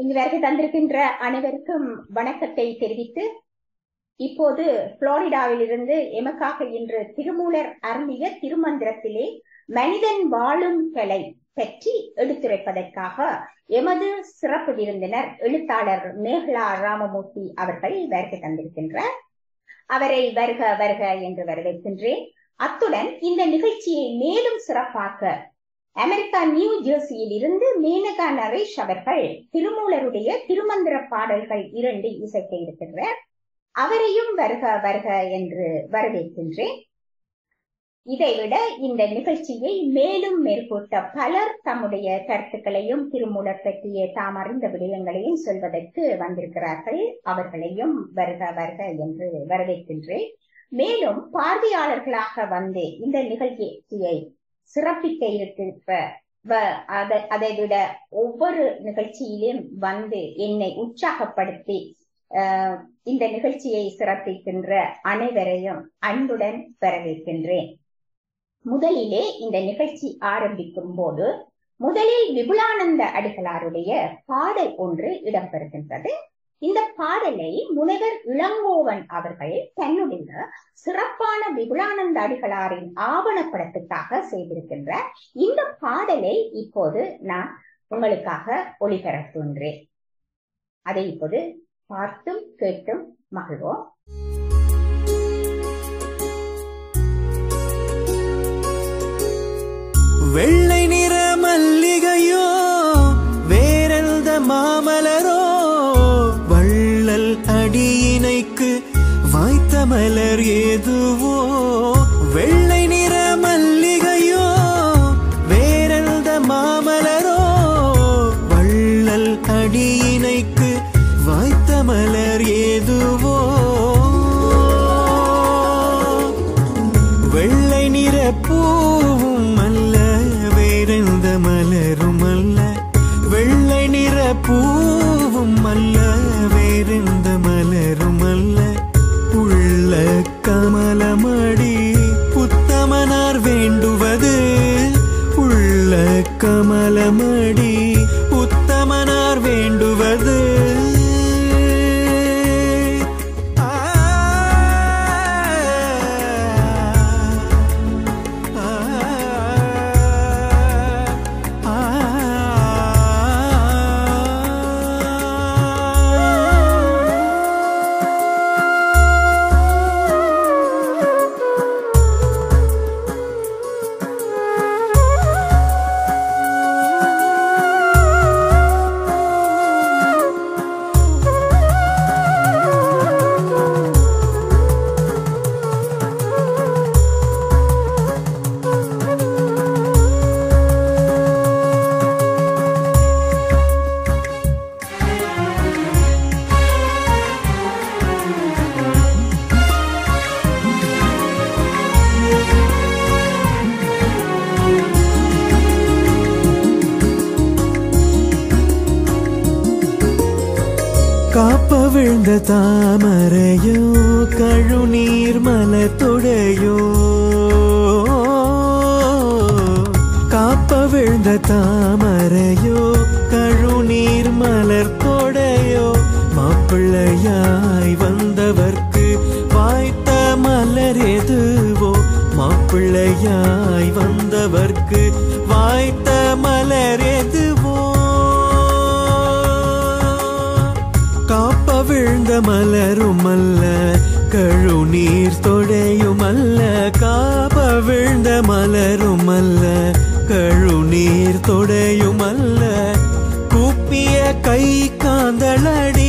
இங்கு வருகை தந்திருக்கின்ற அனைவருக்கும் வணக்கத்தை தெரிவித்து இப்போது புளோரிடாவில் இருந்து எமக்காக இன்று திருமூலர் அருளிய திருமந்திரத்திலே மனிதன் வாழும் கலை பற்றி எடுத்துரைப்பதற்காக எமது சிறப்பு விருந்தினர் எழுத்தாளர் மேகலா ராமமூர்த்தி அவர்கள் வருகை தந்திருக்கின்றார் அவரை வருக வருக என்று வரவேற்கின்றேன் அத்துடன் இந்த நிகழ்ச்சியை மேலும் சிறப்பாக்க அமெரிக்கா நியூ ஜெர்சியில் இருந்து மேனகா நரேஷ் அவர்கள் திருமூலருடைய திருமந்திர பாடல்கள் இரண்டு இசைக்க இருக்கின்றார் அவரையும் வருக வருக என்று வரவேற்கின்றேன் இதைவிட இந்த நிகழ்ச்சியை மேலும் மேற்கூட்ட பலர் தம்முடைய கருத்துக்களையும் திருமூலர் பற்றிய தாம் அறிந்த விடயங்களையும் சொல்வதற்கு வந்திருக்கிறார்கள் அவர்களையும் வருக வருக என்று வரவேற்கின்றேன் மேலும் பார்வையாளர்களாக வந்து இந்த நிகழ்ச்சியை சிறப்பிக்க இருக்கின்ற அதை விட ஒவ்வொரு நிகழ்ச்சியிலும் வந்து என்னை உற்சாகப்படுத்தி இந்த நிகழ்ச்சியை சிறப்பிக்கின்ற அனைவரையும் அன்புடன் வரவேற்கின்றேன் முதலிலே இந்த நிகழ்ச்சி ஆரம்பிக்கும் போது முதலில் விபுலானந்த அடிகளாருடைய பாடல் ஒன்று இடம்பெறுகின்றது இந்த பாடலை முனைவர் இளங்கோவன் அவர்கள் தன்னுடைய சிறப்பான விபுலானந்த அடிகளாரின் ஆவணப்படத்துக்காக செய்திருக்கின்ற இந்த பாடலை இப்போது நான் உங்களுக்காக ஒளிபரப்புகின்றேன் அதை இப்போது பார்த்தும் கேட்டும் மகிழ்வோம் வெள்ளை நிற மல்லிகையோ வேறெந்த மாமலரோ வள்ளல் அடியினைக்கு வாய்த்த மலர் ஏதுவோ வெள்ளை நிற மல்லிகையோ வேறெந்த மாமலரோ வள்ளல் அடியினைக்கு வாய்த்த மலர் ஏதுவோ வெள்ளை நிற பூவும் அல்ல வேறெந்த மலரும் அல்ல வெள்ளை நிற பூவும் அல்ல வேறெந்த மலரும் அல்ல உள்ள கமலமடி புத்தமனார் வேண்டுவது உள்ள கமலமடி உத்தமனார் வேண்டுவது காப்ப விழுந்த தாமரையோ கழுநீர் மலத்துடையோ காப்ப விழுந்த தாமரையோ கழுநீர் மலர் கொடையோ மாப்பிள்ளையாய் வந்தவர்க்கு வாய்த்த மலர் எதுவோ மாப்பிள்ளையாய் வந்தவர்க்கு வாய்த்த மலர் எதுவோ காப்ப விழுந்த மலரும் அல்ல கழுநீர் தொடையும் அல்ல காப்ப விழுந்த மலரும் அல்ல கழுநீர் தொடையும் அல்ல கூப்பிய கை காந்தளடி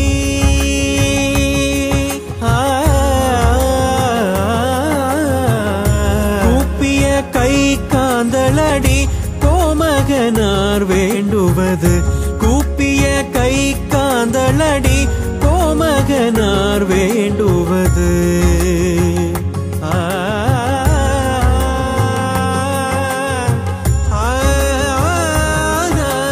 கூப்பிய கை காந்தளடி கோமகனார் வேண்டுவது கூப்பிய கை காந்தளடி கோமகனார் வேண்டுவது ஆ ஆ, ஆ, ஆ.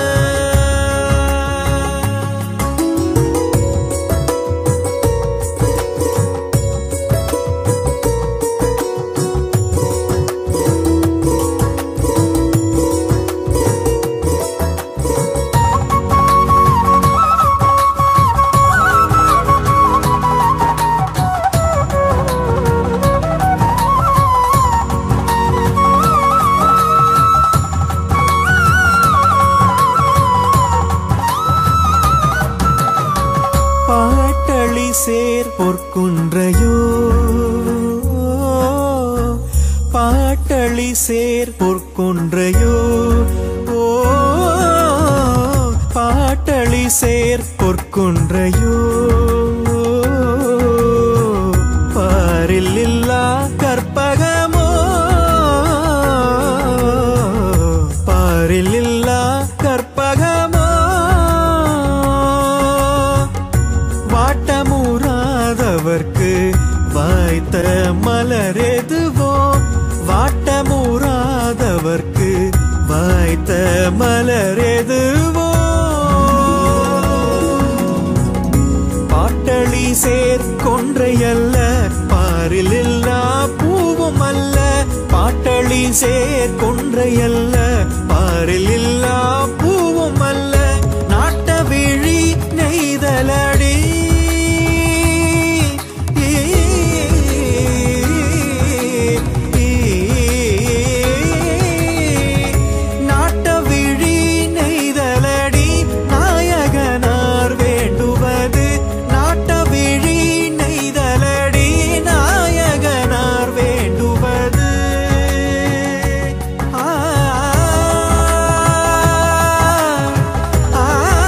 சேர் பொற்குன்றையோ பாட்டளி சேர் பொற்குன்றையோ ஓ பாட்டளி சேர் பொற்குன்றையோ பாரில் இல்லா கற்பகமோ பாரில் இல்லா கற்பகமோ வாட்டமுறாதவர்க்கு வாய்த்த மலரெதுவோ வாட்டமுறாதவர்க்கு வாய்த்த மலரெதுவோ பாட்டளி சேர் கொன்றையல்ல பாரில் இல்லா பூவும் அல்ல பாட்டளி சேர் கொன்றையல்ல பாரில் இல்லா பூவும் அல்ல நாட்ட விழி நெய்தலடி நாட்ட விழி நெய்தலடி நாயகனார் வேண்டுவது நாட்ட விழி நெய்தலடி நாயகனார் வேண்டுவது ஆ ஆ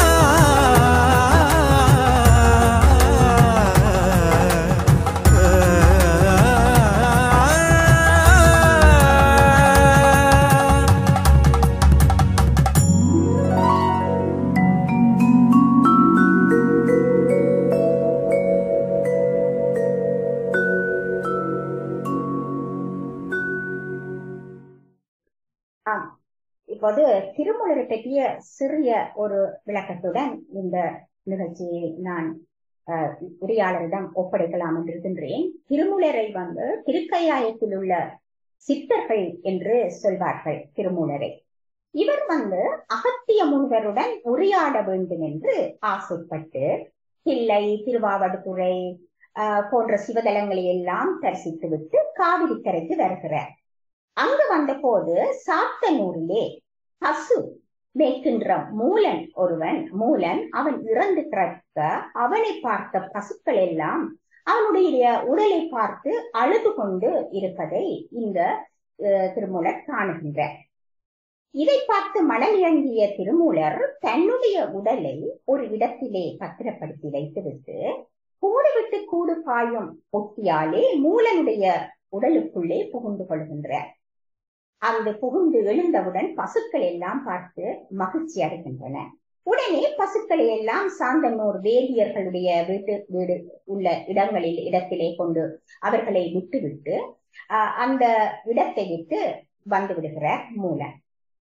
ஆம் இப்போது திருமூலரை பற்றிய சிறிய ஒரு விளக்கத்துடன் இந்த நிகழ்ச்சியை நான் அஹ், உரையாளரிடம் ஒப்படைக்கலாம் என்று இருக்கின்றேன் திருமூலரை வந்து திருக்கையாயத்தில் உள்ள சித்தர்கள் என்று சொல்வார்கள் திருமூலரை இவர் வந்து அகத்திய முனிவருடன் உரையாட வேண்டும் என்று ஆசைப்பட்டு தில்லை திருவாவடுதுறை ஆஹ், போன்ற சிவதலங்களை எல்லாம் தரிசித்துவிட்டு காவிரி கரைக்கு வருகிறார் அங்கு வந்தபோது சாத்தனூரிலே பசு மேய்க்கின்ற மூலன் ஒருவன் மூலன் அவன் இறந்து கிடக்க அவனை பார்த்த பசுக்கள் எல்லாம் அவனுடைய உடலை பார்த்து அழுது கொண்டு இருப்பதை இந்த அஹ், திருமூலர் காணுகின்றார் இதை பார்த்து மனம் இறங்கிய திருமூலர் தன்னுடைய உடலை ஒரு இடத்திலே பத்திரப்படுத்தி வைத்துவிட்டு கூடு விட்டு கூடு பாயும் ஒட்டியாலே மூலனுடைய உடலுக்குள்ளே புகுந்து கொள்கின்றார் அங்கு புகுந்து எழுந்தவுடன் பசுக்கள் எல்லாம் பார்த்து மகிழ்ச்சி அடைகின்றன உடனே பசுக்களை எல்லாம் சாந்தனூர் வேதியர்களுடைய வீட்டு வீடு உள்ள இடங்களில் இடத்திலே கொண்டு அவர்களை விட்டுவிட்டு ஆஹ், அந்த இடத்தை விட்டு வந்து விடுகிறார் மூலன்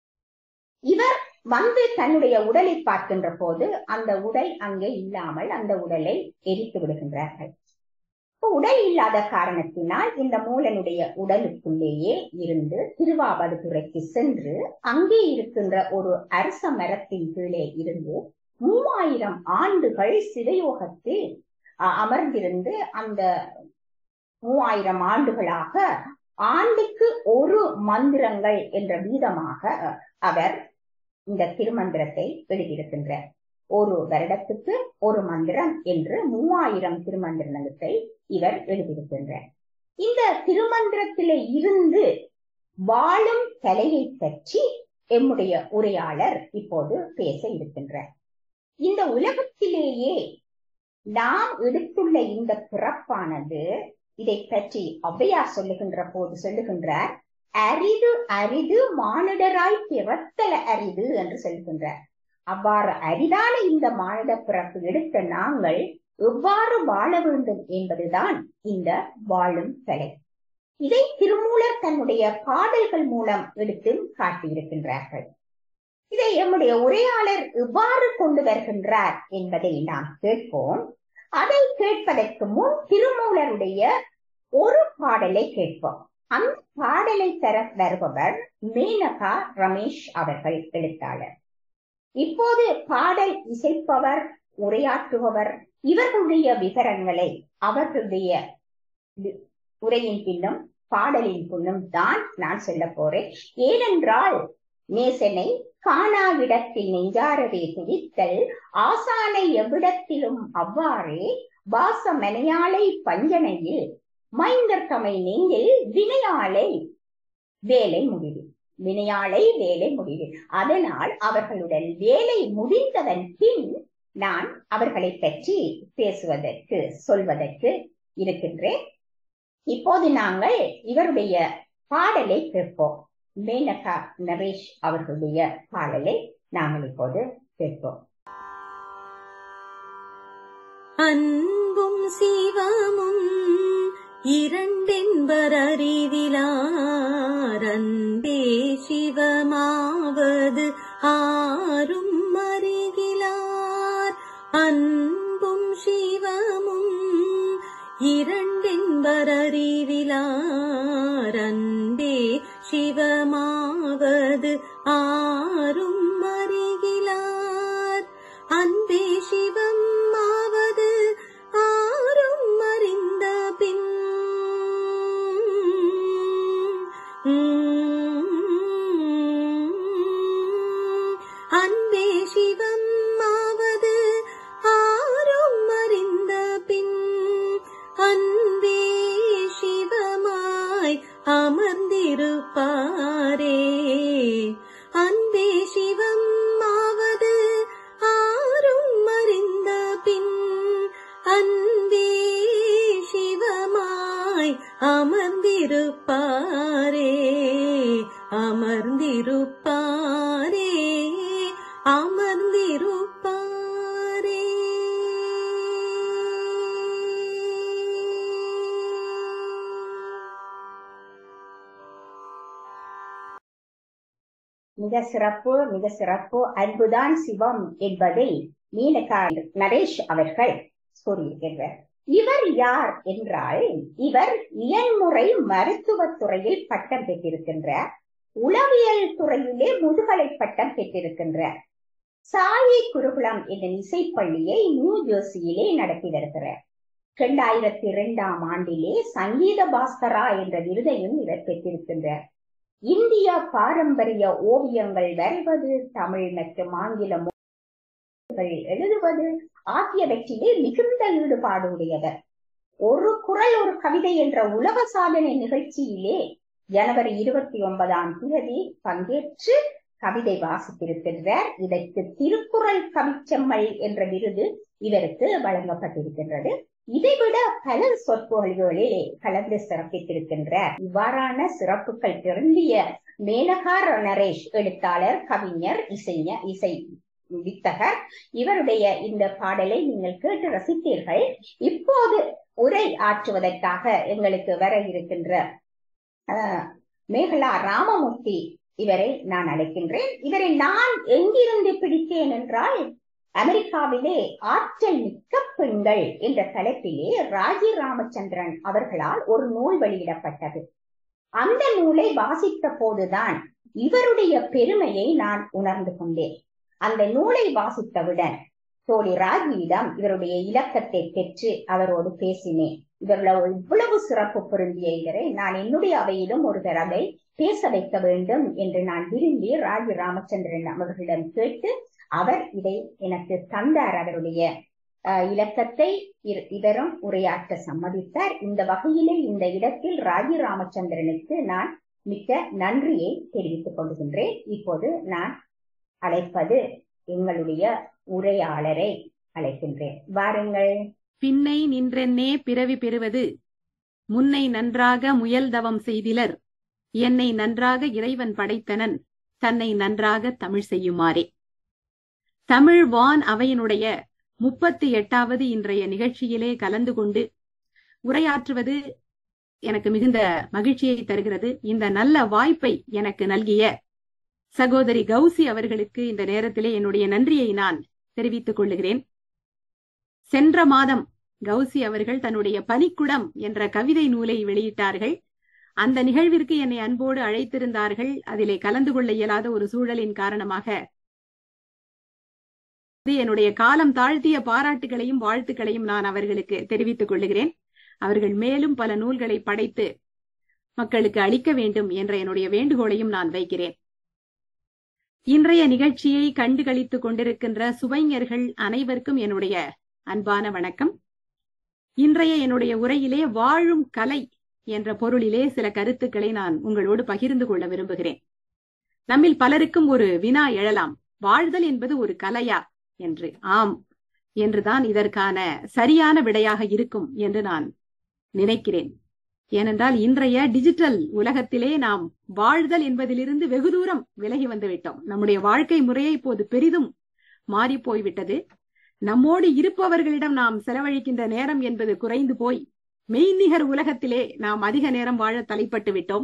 இவர் வந்து தன்னுடைய உடலை பார்க்கின்ற போது அந்த உடல் அங்கே இல்லாமல் அந்த உடலை எரித்து விடுகின்றார்கள் இப்ப உடல் இல்லாத காரணத்தினால் இந்த மூலனுடைய உடலுக்குள்ளேயே இருந்து திருவாவடுதுறைக்கு சென்று அங்கே இருக்கின்ற ஒரு அரச மரத்தின் கீழே இருந்து மூவாயிரம் ஆண்டுகள் சிவயோகத்தில் அ- அமர்ந்திருந்து அந்த மூவாயிரம் ஆண்டுகளாக ஆண்டுக்கு ஒரு மந்திரங்கள் என்ற வீதமாக அவர் இந்த திருமந்திரத்தை எழுதியிருக்கின்றார் ஒரு வருடத்துக்கு ஒரு மந்திரம் என்று மூவாயிரம் திருமந்திரத்தை இவர் எழுதியிருக்கின்றார் இந்த திருமந்திரத்திலே இருந்து வாழும் கலையை பற்றி எம்முடைய உரையாளர் இப்போது பேச இருக்கின்றார் இந்த உலகத்திலேயே நாம் எடுத்துள்ள இந்த பிறப்பானது இதை பற்றி ஔவையார் சொல்லுகின்ற போது சொல்லுகின்றார் அரிது அரிது மானிடராய் பிறத்தல அரிது என்று சொல்லுகின்றார் அவ்வாறு அரிதான இந்த மானிட பிறப்பு எடுத்த நாங்கள் எவ்வாறு வாழ வேண்டும் என்பதுதான் இந்த வாழும் கலை இதை திருமூலர் தன்னுடைய பாடல்கள் மூலம் எடுத்து காட்டியிருக்கின்றார்கள் இதை எம்முடைய உரையாளர் எவ்வாறு கொண்டு வருகின்றார் என்பதை நாம் கேட்போம் அதை கேட்பதற்கு முன் திருமூலருடைய ஒரு பாடலை கேட்போம் அந்த பாடலை தர வருபவர் மேனகா ரமேஷ் அவர்கள் எழுத்தாளர் இப்போது பாடல் இசைப்பவர் உரையாற்றுபவர் இவர்களுடைய விவரங்களை அவர்களுடைய வி- உரையின் பின்னும் பாடலின் பின்னும் தான் நான் சொல்ல போறேன் ஏனென்றால் நேசனை காணாவிடத்தில் நெஞ்சாரவே துதித்தல் ஆசானை எவ்விடத்திலும் அவ்வாறே வாச மனையாளை பஞ்சனையில் மைந்தர் தமை நெஞ்சில் வினையாளை வேலை முடிவு வினையாளை வேலை முடிவு அதனால் அவர்களுடன் வேலை முடிந்ததன் பின் நான் அவர்களை பற்றி பேசுவதற்கு சொல்வதற்கு இருக்கின்றேன் இப்போது நாங்கள் இவருடைய பாடலை கேட்போம் மேனகா நரேஷ் அவர்களுடைய பாடலை நாங்கள் இப்போது கேட்போம் அன்பும் சிவமும் இரண்டென்பர் அறிவிலார் அன்பே சிவமாவது ஆரும் அறிகிலார் அன்பும் சிவமும் இரண்டென்பர் அறிவிலார் அன்பே சிவமாவது ஆரும் அறிகிலார் அன்பே சிவம் ஆவது ஆரும் அறிந்த பின் அன்பே சிவம் ஆவது ஆரும் அறிந்த பின் அன்பே சிவமாய் அமர்ந்திருப்பாரே அன்பே சிவம் ஆவது ஆரும் அறிந்த பின் அன்பே சிவமாய் அமர்ந்திருப்பாரே அமர்ந்திருப்பாரே அமர்ந்திருப்பாரே மிக சிறப்பு மிக சிறப்பு அன்புதான் சிவம் என்பதை மீனகா நரேஷ் அவர்கள் கூறியிருக்கின்றார் இவர் யார் என்றால் இவர் இயன்முறை மருத்துவத் துறையில் பட்டம் பெற்றிருக்கின்றார் உளவியல் துறையிலே முதுகலை பட்டம் பெற்றிருக்கின்றார் சாயி குருகுலம் என்ற இசைப்பள்ளியை நியூ ஜெர்சியிலே நடத்தி வருகிறார் இரண்டாயிரத்தி இரண்டாம் ஆண்டிலே சங்கீத பாஸ்கரா என்ற விருதையும் இவர் பெற்றிருக்கின்றார் இந்திய பாரம்பரிய ஓவியங்கள் வரைவது தமிழ் மற்றும் ஆங்கில மொழிகள் எழுதுவது ஆகியவற்றிலே மிகுந்த ஈடுபாடு உடையவர் ஒரு குரல் ஒரு கவிதை என்ற உலக சாதனை நிகழ்ச்சியிலே ஜனவரி இருபத்தி ஒன்பதாம் தேதி பங்கேற்று கவிதை வாசித்திருக்கின்றார் இதற்கு திருக்குறள் கவிச்செம்மல் என்ற விருது இவருக்கு வழங்கப்பட்டிருக்கின்றது இதைவிட பல சொற்பொழிவுகளிலே கலந்து சிறப்பித்திருக்கின்றார் இவ்வாறான சிறப்புகள் திருந்திய மேனகா நரேஷ் எழுத்தாளர் கவிஞர் இசைஞ இசை வித்தகர் இவருடைய இந்த பாடலை நீங்கள் கேட்டு ரசித்தீர்கள் இப்போது உரை ஆற்றுவதற்காக எங்களுக்கு வர இருக்கின்ற அஹ், மேகலா ராமமூர்த்தி இவரை நான் அழைக்கின்றேன் இவரை நான் எங்கிருந்து பிடித்தேன் என்றால் அமெரிக்காவிலே ஆற்றல் மிக்க பெண்கள் என்ற தலைப்பிலே ராஜி ராமச்சந்திரன் அவர்களால் ஒரு நூல் வெளியிடப்பட்டது அந்த நூலை வாசித்த போதுதான் இவருடைய பெருமையை நான் உணர்ந்து கொண்டேன் அந்த நூலை வாசித்தவுடன் தோழி ராஜியிடம் இவருடைய இலக்கத்தை பெற்று அவரோடு பேசினேன் இவருடைய இவ்வளவு சிறப்பு பொருந்திய இவரை நான் என்னுடைய அவையிலும் ஒரு தடவை பேச வைக்க வேண்டும் என்று நான் விரும்பி ராஜி ராமச்சந்திரன் அவர்களிடம் கேட்டு அவர் இதை எனக்கு தந்தார் அவருடைய அஹ், இலக்கத்தை இர்- இவரும் உரையாற்ற சம்மதித்தார் இந்த வகையிலே இந்த இடத்தில் ராஜி ராமச்சந்திரனுக்கு நான் மிக்க நன்றியை தெரிவித்துக் கொள்கின்றேன் இப்போது நான் அழைப்பது எங்களுடைய உரையாளரை அழைக்கின்றேன் வாருங்கள் பின்னை நின்றென்னே பிறவி பெறுவது முன்னை நன்றாக முயல் தவம் செய்திலர் என்னை நன்றாக இறைவன் படைத்தனன் தன்னை நன்றாக தமிழ் செய்யுமாறே தமிழ் வான் அவையினுடைய முப்பத்தி எட்டாவது இன்றைய நிகழ்ச்சியிலே கலந்து கொண்டு உரையாற்றுவது எனக்கு மிகுந்த மகிழ்ச்சியை தருகிறது இந்த நல்ல வாய்ப்பை எனக்கு நல்கிய சகோதரி கௌசி அவர்களுக்கு இந்த நேரத்திலே என்னுடைய நன்றியை நான் தெரிவித்துக் கொள்ளுகிறேன் சென்ற மாதம் கௌசி அவர்கள் தன்னுடைய பனிக்குடம் என்ற கவிதை நூலை வெளியிட்டார்கள் அந்த நிகழ்விற்கு என்னை அன்போடு அழைத்திருந்தார்கள் அதிலே கலந்து கொள்ள இயலாத ஒரு சூழலின் காரணமாக இது என்னுடைய காலம் தாழ்த்திய பாராட்டுகளையும் வாழ்த்துக்களையும் நான் அவர்களுக்கு தெரிவித்துக் கொள்ளுகிறேன் அவர்கள் மேலும் பல நூல்களை படைத்து மக்களுக்கு அளிக்க வேண்டும் என்ற என்னுடைய வேண்டுகோளையும் நான் வைக்கிறேன் இன்றைய நிகழ்ச்சியை கண்டு களித்துக் கொண்டிருக்கின்ற சுவைஞர்கள் அனைவருக்கும் என்னுடைய அன்பான வணக்கம் இன்றைய என்னுடைய உரையிலே வாழும் கலை என்ற பொருளிலே சில கருத்துக்களை நான் உங்களோடு பகிர்ந்து கொள்ள விரும்புகிறேன் நம்மில் பலருக்கும் ஒரு வினா எழலாம் வாழ்தல் என்பது ஒரு கலையா என்று ஆம் என்றுதான் இதற்கான சரியான விடையாக இருக்கும் என்று நான் நினைக்கிறேன் ஏனென்றால் இன்றைய டிஜிட்டல் உலகத்திலே நாம் வாழ்தல் என்பதிலிருந்து வெகு தூரம் விலகி வந்து விட்டோம் நம்முடைய வாழ்க்கை முறையை இப்போது பெரிதும் மாறி போய்விட்டது நம்மோடு இருப்பவர்களிடம் நாம் செலவழிக்கின்ற நேரம் என்பது குறைந்து போய் மெய்நிகர் உலகத்திலே நாம் அதிக நேரம் வாழ தலைப்பட்டு விட்டோம்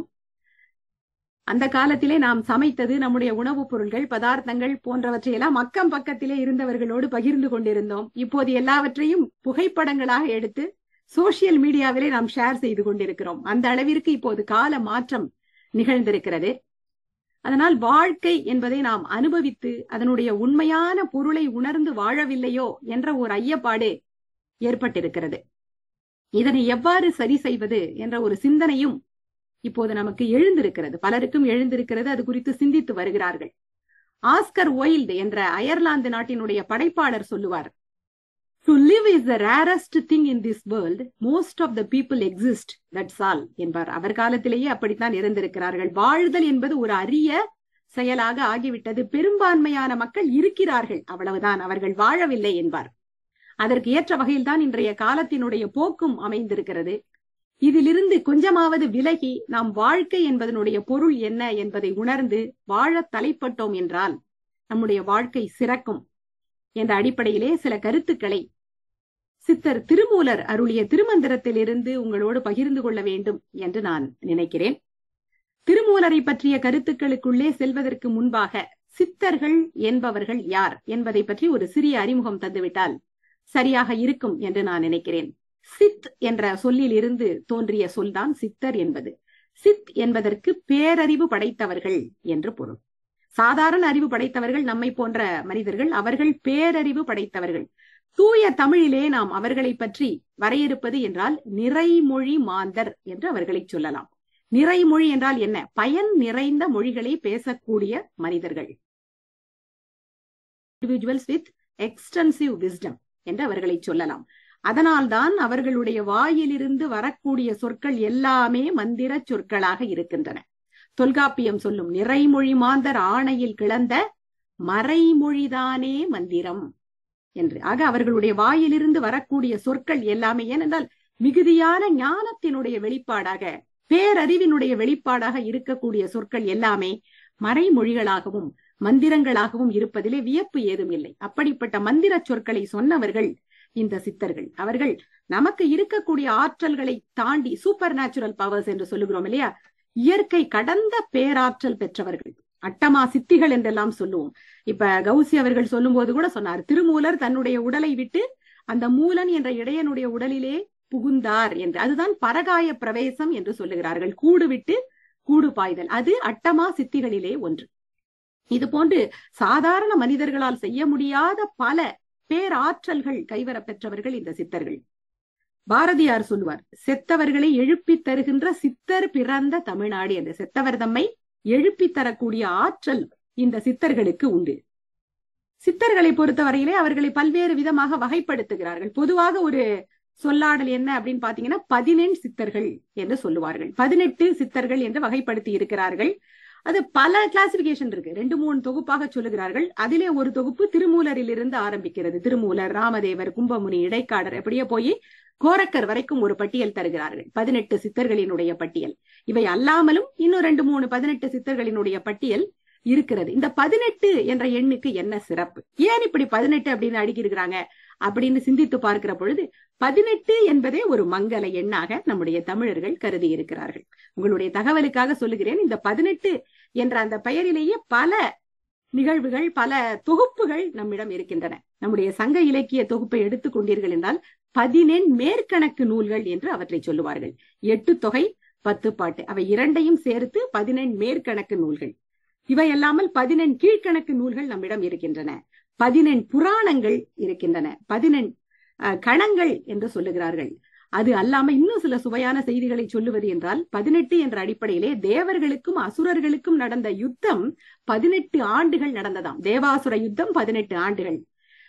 அந்த காலத்திலே நாம் சமைத்தது நம்முடைய உணவுப் பொருள்கள் பதார்த்தங்கள் போன்றவற்றையெல்லாம் அக்கம் பக்கத்திலே இருந்தவர்களோடு பகிர்ந்து கொண்டிருந்தோம் இப்போது எல்லாவற்றையும் புகைப்படங்களாக எடுத்து சோசியல் மீடியாவிலே நாம் ஷேர் செய்து கொண்டிருக்கிறோம் அந்த அளவிற்கு இப்போது கால மாற்றம் நிகழ்ந்திருக்கிறது அதனால் வாழ்க்கை என்பதை நாம் அனுபவித்து அதனுடைய உண்மையான பொருளை உணர்ந்து வாழவில்லையோ என்ற ஒரு ஐயப்பாடு ஏற்பட்டிருக்கிறது இதனை எவ்வாறு சரி செய்வது என்ற ஒரு சிந்தனையும் இப்போது நமக்கு எழுந்திருக்கிறது பலருக்கும் எழுந்திருக்கிறது அது குறித்து சிந்தித்து வருகிறார்கள் ஆஸ்கர் ஒயில்டு என்ற அயர்லாந்து நாட்டினுடைய படைப்பாளர் சொல்லுவார் to live is the rarest thing in this world most of the people exist that's all என்பார் அவர் காலத்திலேயே அப்படித்தான் இருந்திருக்கிறார்கள் வாழ்தல் என்பது ஒரு அரிய செயலாக ஆகிவிட்டது பெரும்பான்மையான மக்கள் இருக்கிறார்கள் அவ்வளவுதான் அவர்கள் வாழவில்லை என்பார் அதற்கு ஏற்ற வகையில் தான் இன்றைய காலத்தினுடைய போக்கும் அமைந்திருக்கிறது இதிலிருந்து கொஞ்சமாவது விலகி நாம் வாழ்க்கை என்பதனுடைய பொருள் என்ன என்பதை உணர்ந்து வாழ தலைப்பட்டோம் என்றால் நம்முடைய வாழ்க்கை சிறக்கும் என்ற அடிப்படையிலே சில கருத்துக்களை சித்தர் திருமூலர் அருளிய திருமந்திரத்திலிருந்து உங்களோடு பகிர்ந்து கொள்ள வேண்டும் என்று நான் நினைக்கிறேன் திருமூலரை பற்றிய கருத்துக்களுக்குள்ளே செல்வதற்கு முன்பாக சித்தர்கள் என்பவர்கள் யார் என்பதை பற்றி ஒரு சிறிய அறிமுகம் தந்துவிட்டால் சரியாக இருக்கும் என்று நான் நினைக்கிறேன் சித் என்ற சொல்லில் இருந்து தோன்றிய சொல்தான் சித்தர் என்பது சித் என்பதற்கு பேரறிவு படைத்தவர்கள் என்று பொருள் சாதாரண அறிவு படைத்தவர்கள் நம்மை போன்ற மனிதர்கள் அவர்கள் பேரறிவு படைத்தவர்கள் தூய தமிழிலே நாம் அவர்களை பற்றி வரையறுப்பது என்றால் நிறைமொழி மாந்தர் என்று அவர்களை சொல்லலாம் நிறைமொழி என்றால் என்ன பயன் நிறைந்த மொழிகளை பேசக்கூடிய மனிதர்கள் இண்டிவிஜுவல்ஸ் வித் எக்ஸ்டென்சிவ் விஸ்டம் என்று அவர்களை சொல்லலாம் அதனால்தான் அவர்களுடைய வாயிலிருந்து வரக்கூடிய சொற்கள் எல்லாமே மந்திர சொற்களாக இருக்கின்றன தொல்காப்பியம் சொல்லும் நிறைமொழி மாந்தர் ஆணையில் கிளந்த மறைமொழிதானே மந்திரம் என்று ஆக அவர்களுடைய வாயிலிருந்து வரக்கூடிய சொற்கள் எல்லாமே ஏனென்றால் மிகுதியான ஞானத்தினுடைய வெளிப்பாடாக பேரறிவினுடைய வெளிப்பாடாக இருக்கக்கூடிய சொற்கள் எல்லாமே மறைமொழிகளாகவும் மந்திரங்களாகவும் இருப்பதிலே வியப்பு ஏதும் இல்லை அப்படிப்பட்ட மந்திர சொற்களை சொன்னவர்கள் இந்த சித்தர்கள் அவர்கள் நமக்கு இருக்கக்கூடிய ஆற்றல்களை தாண்டி சூப்பர் நேச்சுரல் பவர்ஸ் என்று சொல்லுகிறோம் இல்லையா இயற்கை கடந்த பேராற்றல் பெற்றவர்கள் அட்டமா சித்திகள் என்றெல்லாம் சொல்லுவோம் இப்ப கௌசி அவர்கள் சொல்லும் போது கூட சொன்னார் திருமூலர் தன்னுடைய உடலை விட்டு அந்த மூலன் என்ற இடையனுடைய உடலிலே புகுந்தார் என்று அதுதான் பரகாய பிரவேசம் என்று சொல்லுகிறார்கள் கூடு விட்டு கூடு பாய்தல் அது அட்டமா சித்திகளிலே ஒன்று இது போன்று சாதாரண மனிதர்களால் செய்ய முடியாத பல பேராற்றல்கள் கைவர பெற்றவர்கள் இந்த சித்தர்கள் பாரதியார் சொல்லுவார் செத்தவர்களை எழுப்பித் தருகின்ற சித்தர் பிறந்த தமிழ்நாடு என்று செத்தவர் தம்மை எழுப்பித் தரக்கூடிய ஆற்றல் இந்த சித்தர்களுக்கு உண்டு சித்தர்களை பொறுத்தவரையிலே அவர்களை பல்வேறு விதமாக வகைப்படுத்துகிறார்கள் பொதுவாக ஒரு சொல்லாடல் என்ன அப்படின்னு பாத்தீங்கன்னா பதினெண் சித்தர்கள் என்று சொல்லுவார்கள் பதினெட்டு சித்தர்கள் என்று வகைப்படுத்தி இருக்கிறார்கள் அது பல கிளாசிபிகேஷன் இருக்கு ரெண்டு மூணு தொகுப்பாக சொல்லுகிறார்கள் அதிலே ஒரு தொகுப்பு திருமூலரில் இருந்து ஆரம்பிக்கிறது திருமூலர் ராமதேவர் கும்பமுனி இடைக்காடர் எப்படியே போய் கோரக்கர் வரைக்கும் ஒரு பட்டியல் தருகிறார்கள் பதினெட்டு சித்தர்களினுடைய பட்டியல் இவை அல்லாமலும் இன்னும் ரெண்டு மூணு பதினெட்டு சித்தர்களினுடைய பட்டியல் இருக்கிறது இந்த பதினெட்டு என்ற எண்ணுக்கு என்ன சிறப்பு ஏன் இப்படி பதினெட்டு அப்படின்னு அடுக்கியிருக்கிறாங்க அப்படின்னு சிந்தித்து பார்க்கிற பொழுது பதினெட்டு என்பதே ஒரு மங்கல எண்ணாக நம்முடைய தமிழர்கள் கருதி இருக்கிறார்கள் உங்களுடைய தகவலுக்காக சொல்லுகிறேன் இந்த பதினெட்டு என்ற அந்த பெயரிலேயே பல நிகழ்வுகள் பல தொகுப்புகள் நம்மிடம் இருக்கின்றன நம்முடைய சங்க இலக்கிய தொகுப்பை எடுத்துக் கொண்டீர்கள் என்றால் பதினெண் மேற்கணக்கு நூல்கள் என்று அவற்றை சொல்லுவார்கள் எட்டு தொகை பத்து பாட்டு அவை இரண்டையும் சேர்த்து பதினெண் மேற்கணக்கு நூல்கள் இவை அல்லாமல் பதினெண் கீழ்கணக்கு நூல்கள் நம்மிடம் இருக்கின்றன பதினெண் புராணங்கள் இருக்கின்றன பதினெண் கணங்கள் என்று சொல்லுகிறார்கள் அது அல்லாம இன்னும் சில சுவையான செய்திகளை சொல்லுவது என்றால் பதினெட்டு என்ற அடிப்படையிலே தேவர்களுக்கும் அசுரர்களுக்கும் நடந்த யுத்தம் பதினெட்டு ஆண்டுகள் நடந்ததாம் தேவாசுர யுத்தம் பதினெட்டு ஆண்டுகள்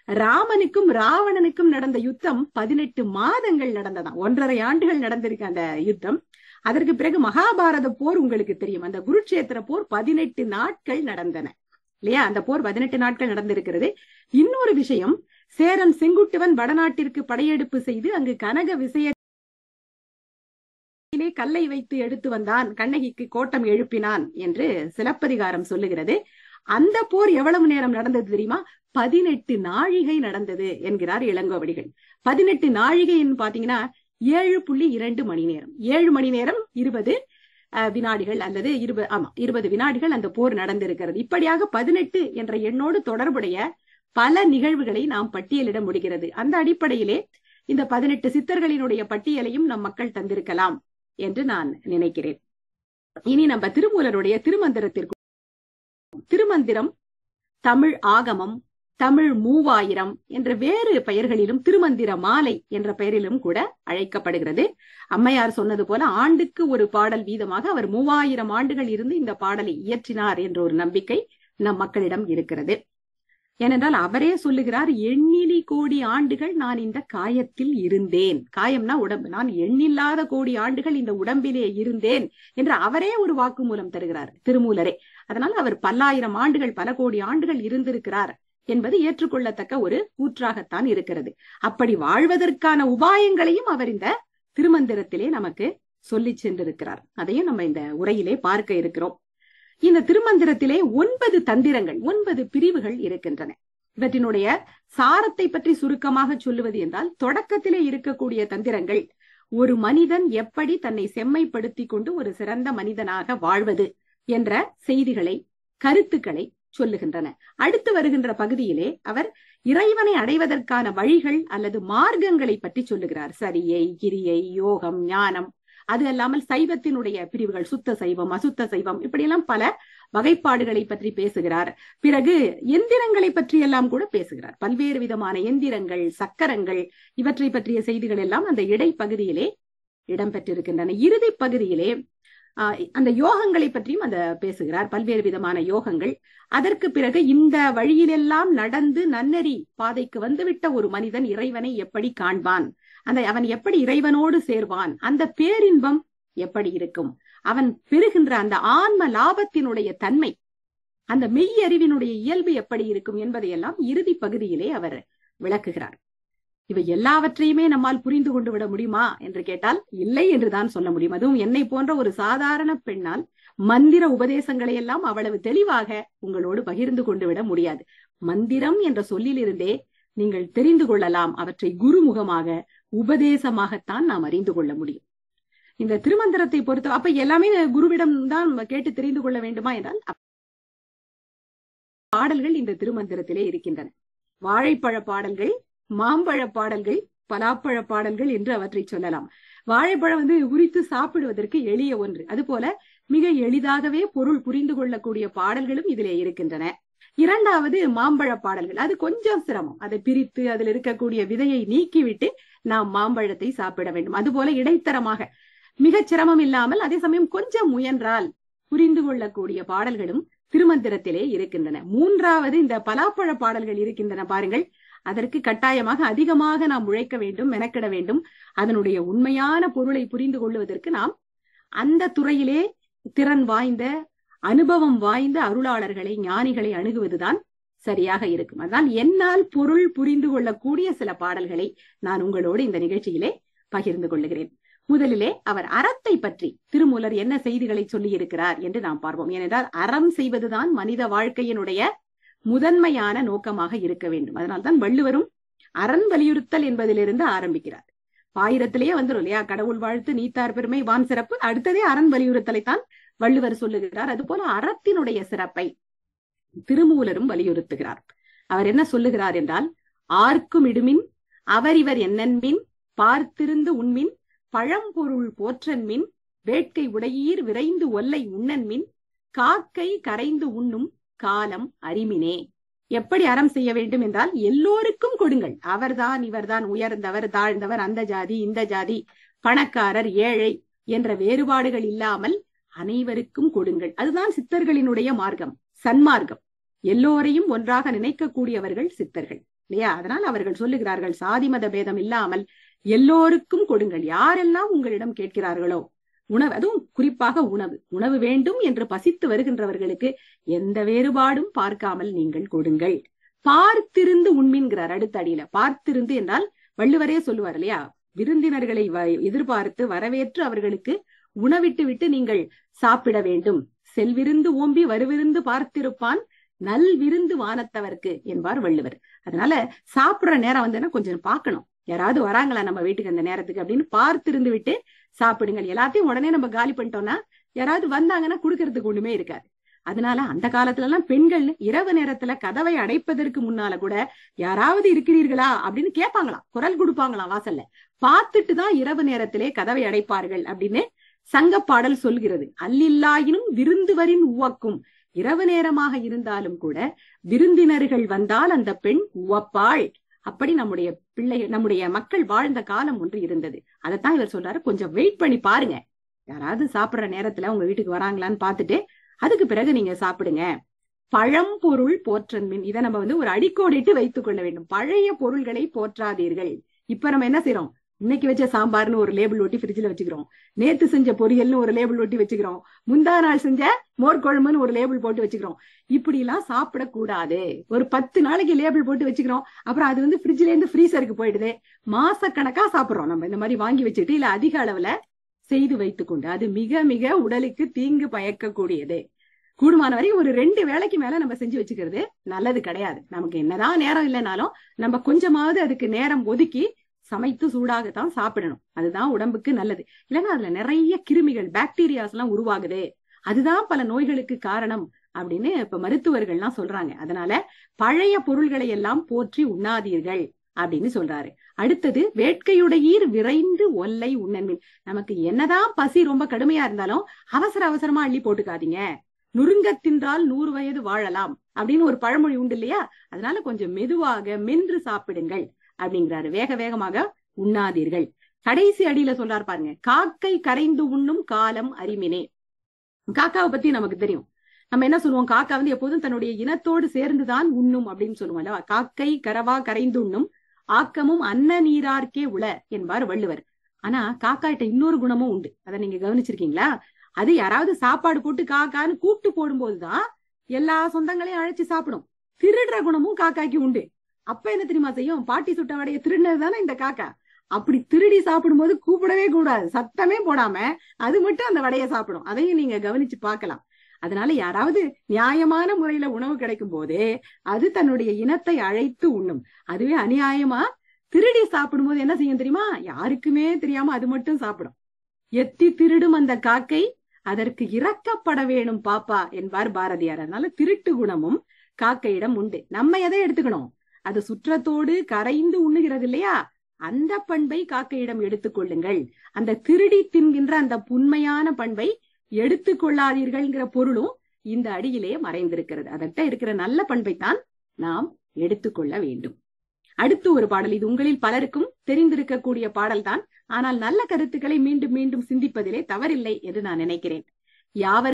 ராமனுக்கும் ராவணனுக்கும் நடந்த யுத்தம் பதினெட்டு மாதங்கள் நடந்ததாம் ஒன்றரை ஆண்டுகள் நடந்திருக்கு அந்த யுத்தம் அதற்கு பிறகு மகாபாரத போர் உங்களுக்கு தெரியும் அந்த குருட்சேத்திர போர் பதினெட்டு நாட்கள் நடந்தன இல்லையா அந்த போர் பதினெட்டு நாட்கள் நடந்திருக்கிறது இன்னொரு விஷயம் சேரன் செங்குட்டுவன் வடநாட்டிற்கு படையெடுப்பு செய்து அங்கு கனக விசய கல்லை வைத்து எடுத்து வந்தான் கண்ணகிக்கு கோட்டம் எழுப்பினான் என்று சிலப்பதிகாரம் சொல்லுகிறது அந்த போர் எவ்வளவு நேரம் நடந்தது தெரியுமா பதினெட்டு நாழிகை நடந்தது என்கிறார் இளங்கோவடிகள் பதினெட்டு நாழிகைன்னு பாத்தீங்கன்னா ஏழு புள்ளி இரண்டு மணி நேரம் ஏழு மணி நேரம் இருபது அஹ், வினாடிகள் அல்லது இருபது ஆமா இருபது வினாடிகள் அந்த போர் நடந்திருக்கிறது இப்படியாக பதினெட்டு என்ற எண்ணோடு தொடர்புடைய பல நிகழ்வுகளை நாம் பட்டியலிட முடிகிறது அந்த அடிப்படையிலே இந்த பதினெட்டு சித்தர்களினுடைய பட்டியலையும் நம் மக்கள் தந்திருக்கலாம் என்று நான் நினைக்கிறேன் இனி நம்ம திருமூலருடைய திருமந்திரத்திற்கு திருமந்திரம் தமிழ் ஆகமம் தமிழ் மூவாயிரம் என்ற வேறு பெயர்களிலும் திருமந்திர மாலை என்ற பெயரிலும் கூட அழைக்கப்படுகிறது அம்மையார் சொன்னது போல ஆண்டுக்கு ஒரு பாடல் வீதமாக அவர் மூவாயிரம் ஆண்டுகள் இருந்து இந்த பாடலை இயற்றினார் என்ற ஒரு நம்பிக்கை நம் மக்களிடம் இருக்கிறது ஏனென்றால் அவரே சொல்லுகிறார் எண்ணிலி கோடி ஆண்டுகள் நான் இந்த காயத்தில் இருந்தேன் காயம்னா உடம்பு நான் எண்ணில்லாத கோடி ஆண்டுகள் இந்த உடம்பிலே இருந்தேன் என்று அவரே ஒரு வாக்குமூலம் தருகிறார் திருமூலரே அதனால் அவர் பல்லாயிரம் ஆண்டுகள் பல கோடி ஆண்டுகள் இருந்திருக்கிறார் என்பது ஏற்றுக்கொள்ளத்தக்க ஒரு கூற்றாகத்தான் இருக்கிறது அப்படி வாழ்வதற்கான உபாயங்களையும் அவர் இந்த திருமந்திரத்திலே நமக்கு சொல்லி சென்றிருக்கிறார் அதையும் நம்ம இந்த உரையிலே பார்க்க இருக்கிறோம் இந்த திருமந்திரத்திலே ஒன்பது தந்திரங்கள் ஒன்பது பிரிவுகள் இருக்கின்றன இவற்றினுடைய சாரத்தை பற்றி சுருக்கமாக சொல்லுவது என்றால் தொடக்கத்திலே இருக்கக்கூடிய தந்திரங்கள் ஒரு மனிதன் எப்படி தன்னை செம்மைப்படுத்திக் கொண்டு ஒரு சிறந்த மனிதனாக வாழ்வது என்ற செய்திகளை கருத்துக்களை சொல்லுகின்றன அடுத்து வருகின்ற பகுதியிலே அவர் இறைவனை அடைவதற்கான வழிகள் அல்லது மார்க்கங்களை பற்றி சொல்லுகிறார் சரியை கிரியை யோகம் ஞானம் அது அல்லாமல் சைவத்தினுடைய பிரிவுகள் சுத்த சைவம் அசுத்த சைவம் இப்படியெல்லாம் பல வகைப்பாடுகளை பற்றி பேசுகிறார் பிறகு எந்திரங்களை பற்றி எல்லாம் கூட பேசுகிறார் பல்வேறு விதமான எந்திரங்கள் சக்கரங்கள் இவற்றை பற்றிய செய்திகள் எல்லாம் அந்த இடைப்பகுதியிலே இடம்பெற்றிருக்கின்றன இறுதி பகுதியிலே ஆஹ் அந்த யோகங்களை பற்றியும் அந்த பேசுகிறார் பல்வேறு விதமான யோகங்கள் அதற்கு பிறகு இந்த வழியிலெல்லாம் நடந்து நன்னெறி பாதைக்கு வந்துவிட்ட ஒரு மனிதன் இறைவனை எப்படி காண்பான் அந்த அவன் எப்படி இறைவனோடு சேர்வான் அந்த பேரின்பம் எப்படி இருக்கும் அவன் பெறுகின்ற அந்த ஆன்ம லாபத்தினுடைய தன்மை அந்த மெய்யறிவினுடைய இயல்பு எப்படி இருக்கும் என்பதையெல்லாம் இறுதி பகுதியிலே அவர் விளக்குகிறார் இவை எல்லாவற்றையுமே நம்மால் புரிந்து கொண்டு விட முடியுமா என்று கேட்டால் இல்லை என்றுதான் சொல்ல முடியும் அதுவும் என்னை போன்ற ஒரு சாதாரண பெண்ணால் மந்திர உபதேசங்களை எல்லாம் அவ்வளவு தெளிவாக உங்களோடு பகிர்ந்து கொண்டு விட முடியாது மந்திரம் என்ற சொல்லிலிருந்தே நீங்கள் தெரிந்து கொள்ளலாம் அவற்றை குருமுகமாக உபதேசமாகத்தான் நாம் அறிந்து கொள்ள முடியும் இந்த திருமந்திரத்தை பொறுத்த அப்ப எல்லாமே குருவிடம் தான் கேட்டு தெரிந்து கொள்ள வேண்டுமா என்றால் பாடல்கள் இந்த திருமந்திரத்திலே இருக்கின்றன வாழைப்பழ பாடல்கள் மாம்பழ பாடல்கள் பலாப்பழ பாடல்கள் என்று அவற்றை சொல்லலாம் வாழைப்பழம் வந்து உரித்து சாப்பிடுவதற்கு எளிய ஒன்று அதுபோல மிக எளிதாகவே பொருள் புரிந்து கொள்ளக்கூடிய பாடல்களும் இதிலே இருக்கின்றன இரண்டாவது மாம்பழ பாடல்கள் அது கொஞ்சம் சிரமம் அதை பிரித்து அதில் இருக்கக்கூடிய விதையை நீக்கிவிட்டு நாம் மாம்பழத்தை சாப்பிட வேண்டும் அதுபோல இடைத்தரமாக மிகச் சிரமம் இல்லாமல் அதே சமயம் கொஞ்சம் முயன்றால் புரிந்து கொள்ளக்கூடிய பாடல்களும் திருமந்திரத்திலே இருக்கின்றன மூன்றாவது இந்த பலாப்பழ பாடல்கள் இருக்கின்றன பாருங்கள் அதற்கு கட்டாயமாக அதிகமாக நாம் உழைக்க வேண்டும் மெனக்கிட வேண்டும் அதனுடைய உண்மையான பொருளை புரிந்து கொள்வதற்கு நாம் அந்த துறையிலே திறன் வாய்ந்த அனுபவம் வாய்ந்த அருளாளர்களை ஞானிகளை அணுகுவதுதான் சரியாக இருக்கும் அதனால் என்னால் பொருள் புரிந்து கொள்ளக்கூடிய சில பாடல்களை நான் உங்களோடு இந்த நிகழ்ச்சியிலே பகிர்ந்து கொள்ளுகிறேன் முதலிலே அவர் அறத்தை பற்றி திருமூலர் என்ன செய்திகளை சொல்லி இருக்கிறார் என்று நாம் பார்ப்போம் ஏனென்றால் அறம் செய்வதுதான் மனித வாழ்க்கையினுடைய முதன்மையான நோக்கமாக இருக்க வேண்டும் அதனால்தான் வள்ளுவரும் அரண் வலியுறுத்தல் என்பதிலிருந்து ஆரம்பிக்கிறார் ஆயிரத்திலேயே வந்துடும் இல்லையா கடவுள் வாழ்த்து நீத்தார் பெருமை வான் சிறப்பு அடுத்ததே அரண் வலியுறுத்தலை தான் வள்ளுவர் சொல்லுகிறார் அதுபோல அறத்தினுடைய சிறப்பை திருமூலரும் வலியுறுத்துகிறார் அவர் என்ன சொல்லுகிறார் என்றால் ஆர்க்கும் இடுமின் அவர் இவர் என்னன்மின் பார்த்திருந்து உண்மின் பழம்பொருள் போற்றன்மின் வேட்கை உடையீர் விரைந்து ஒல்லை உண்ணன்மின் காக்கை கரைந்து உண்ணும் காலம் அறிமினே எப்படி அறம் செய்ய வேண்டும் என்றால் எல்லோருக்கும் கொடுங்கள் அவர்தான் இவர்தான் உயர்ந்தவர் தாழ்ந்தவர் அந்த ஜாதி இந்த ஜாதி பணக்காரர் ஏழை என்ற வேறுபாடுகள் இல்லாமல் அனைவருக்கும் கொடுங்கள் அதுதான் சித்தர்களினுடைய மார்க்கம் சன்மார்க்கம் எல்லோரையும் ஒன்றாக நினைக்கக்கூடியவர்கள் சித்தர்கள் இல்லையா அதனால் அவர்கள் சொல்லுகிறார்கள் சாதி மத பேதம் இல்லாமல் எல்லோருக்கும் கொடுங்கள் யாரெல்லாம் உங்களிடம் கேட்கிறார்களோ உணவு அதுவும் குறிப்பாக உணவு உணவு வேண்டும் என்று பசித்து வருகின்றவர்களுக்கு எந்த வேறுபாடும் பார்க்காமல் நீங்கள் கொடுங்கள் பார்த்திருந்து உண்மின்கிறார் அடுத்த அடியில பார்த்திருந்து என்றால் வள்ளுவரே சொல்லுவார் இல்லையா விருந்தினர்களை வ- எதிர்பார்த்து வரவேற்று அவர்களுக்கு உணவிட்டு விட்டு நீங்கள் சாப்பிட வேண்டும் செல்விருந்து ஓம்பி வருவிருந்து பார்த்திருப்பான் நல் விருந்து வானத்தவர்க்கு என்பார் வள்ளுவர் அதனால சாப்பிடுற நேரம் வந்து கொஞ்சம் பார்க்கணும் யாராவது வராங்களா நம்ம வீட்டுக்கு அந்த நேரத்துக்கு அப்படின்னு பார்த்திருந்து விட்டு சாப்பிடுங்கள் எல்லாத்தையும் உடனே நம்ம காலி பண்ணிட்டோம்னா யாராவது வந்தாங்கன்னா குடுக்கறதுக்கு ஒண்ணுமே இருக்காது அதனால அந்த காலத்துல எல்லாம் பெண்கள் இரவு நேரத்துல கதவை அடைப்பதற்கு முன்னால கூட யாராவது இருக்கிறீர்களா அப்படின்னு கேட்பாங்களாம் குரல் கொடுப்பாங்களாம் வாசல்ல பார்த்துட்டு தான் இரவு நேரத்திலே கதவை அடைப்பார்கள் அப்படின்னு சங்கப்பாடல் சொல்கிறது அல்லில்லாயினும் விருந்துவரின் உவக்கும் இரவு நேரமாக இருந்தாலும் கூட விருந்தினர்கள் வந்தால் அந்த பெண் உவப்பாள் அப்படி நம்முடைய பிள்ளை நம்முடைய மக்கள் வாழ்ந்த காலம் ஒன்று இருந்தது அதைத்தான் இவர் சொல்றாரு கொஞ்சம் வெயிட் பண்ணி பாருங்க யாராவது சாப்பிடுற நேரத்துல உங்க வீட்டுக்கு வராங்களான்னு பார்த்துட்டு அதுக்கு பிறகு நீங்க சாப்பிடுங்க பழம்பொருள் போற்றன்மின் இதை நம்ம வந்து ஒரு அடிக்கோடிட்டு வைத்துக் கொள்ள வேண்டும் பழைய பொருள்களை போற்றாதீர்கள் இப்ப நம்ம என்ன செய்யறோம் இன்னைக்கு வச்ச சாம்பார்னு ஒரு லேபிள் ஒட்டி ஃப்ரிட்ஜ்ல வச்சுக்கிறோம் நேத்து செஞ்ச பொரியல்னு ஒரு லேபிள் ஒட்டி வச்சுக்கிறோம் முந்தா நாள் செஞ்ச மோர் குழம்புன்னு ஒரு லேபிள் போட்டு வச்சுக்கிறோம் இப்படி எல்லாம் சாப்பிடக்கூடாது ஒரு பத்து நாளைக்கு லேபிள் போட்டு வச்சுக்கிறோம் அப்புறம் அது வந்து ஃப்ரிட்ஜ்ல இருந்து ஃப்ரீசருக்கு போயிடுது மாசக்கணக்கா சாப்பிடுறோம் நம்ம இந்த மாதிரி வாங்கி வச்சுட்டு இல்ல அதிக அளவுல செய்து வைத்துக்கொண்டு அது மிக மிக உடலுக்கு தீங்கு பயக்கக்கூடியது கூடுமான வரை ஒரு ரெண்டு வேளைக்கு மேல நம்ம செஞ்சு வச்சுக்கிறது நல்லது கிடையாது நமக்கு என்னதான் நேரம் இல்லைனாலும் நம்ம கொஞ்சமாவது அதுக்கு நேரம் ஒதுக்கி சமைத்து சூடாகத்தான் சாப்பிடணும் அதுதான் உடம்புக்கு நல்லது இல்லைன்னா அதுல நிறைய கிருமிகள் பாக்டீரியாஸ் எல்லாம் உருவாகுது அதுதான் பல நோய்களுக்கு காரணம் அப்படின்னு இப்ப மருத்துவர்கள்லாம் சொல்றாங்க அதனால பழைய பொருள்களை எல்லாம் போற்றி உண்ணாதீர்கள் அப்படின்னு சொல்றாரு அடுத்தது வேட்கையுடையீர் விரைந்து ஒல்லை உண்ணன்மின் நமக்கு என்னதான் பசி ரொம்ப கடுமையா இருந்தாலும் அவசர அவசரமா அள்ளி போட்டுக்காதீங்க நுறுங்க தின்றால் நூறு வயது வாழலாம் அப்படின்னு ஒரு பழமொழி உண்டு இல்லையா அதனால கொஞ்சம் மெதுவாக மென்று சாப்பிடுங்கள் அப்படிங்கிறாரு வேக வேகமாக உண்ணாதீர்கள் கடைசி அடியில சொல்றாரு பாருங்க காக்கை கரைந்து உண்ணும் காலம் அறிமினே காக்காவை பத்தி நமக்கு தெரியும் நம்ம என்ன சொல்லுவோம் காக்கா வந்து எப்போதும் தன்னுடைய இனத்தோடு சேர்ந்துதான் உண்ணும் அப்படின்னு சொல்லுவோம் அல்லவா காக்கை கரவா கரைந்து உண்ணும் ஆக்கமும் அன்ன நீரார்க்கே உள என்பார் வள்ளுவர் ஆனா காக்காட்ட இன்னொரு குணமும் உண்டு அதை நீங்க கவனிச்சிருக்கீங்களா அது யாராவது சாப்பாடு போட்டு காக்கான்னு கூப்பிட்டு போடும்போதுதான் எல்லா சொந்தங்களையும் அழைச்சு சாப்பிடும் திருடுற குணமும் காக்காய்க்கு உண்டு அப்ப என்ன தெரியுமா செய்யும் பாட்டி சுட்ட வடைய திருடினது தானே இந்த காக்கா அப்படி திருடி சாப்பிடும்போது கூப்பிடவே கூடாது சத்தமே போடாம அது மட்டும் அந்த வடைய சாப்பிடும் அதையும் நீங்க கவனிச்சு பார்க்கலாம் அதனால யாராவது நியாயமான முறையில உணவு கிடைக்கும் போது அது தன்னுடைய இனத்தை அழைத்து உண்ணும் அதுவே அநியாயமா திருடி சாப்பிடும்போது என்ன செய்யும் தெரியுமா யாருக்குமே தெரியாம அது மட்டும் சாப்பிடும் எத்தி திருடும் அந்த காக்கை அதற்கு இறக்கப்பட வேணும் பாப்பா என்பார் பாரதியார் அதனால திருட்டு குணமும் காக்கையிடம் உண்டு நம்ம எதை எடுத்துக்கணும் அது சுற்றத்தோடு கரைந்து உண்ணுகிறது இல்லையா அந்த பண்பை காக்கையிடம் எடுத்துக்கொள்ளுங்கள் அந்த திருடி தின்கின்ற அந்த புண்மையான பண்பை எடுத்துக்கொள்ளாதீர்கள்ங்கிற பொருளும் இந்த அடியிலே மறைந்திருக்கிறது அதட்ட இருக்கிற நல்ல பண்பைத்தான் நாம் எடுத்துக்கொள்ள வேண்டும் அடுத்து ஒரு பாடல் இது உங்களில் பலருக்கும் தெரிந்திருக்கக்கூடிய பாடல்தான் ஆனால் நல்ல கருத்துக்களை மீண்டும் மீண்டும் சிந்திப்பதிலே தவறில்லை என்று நான் நினைக்கிறேன் யாவர்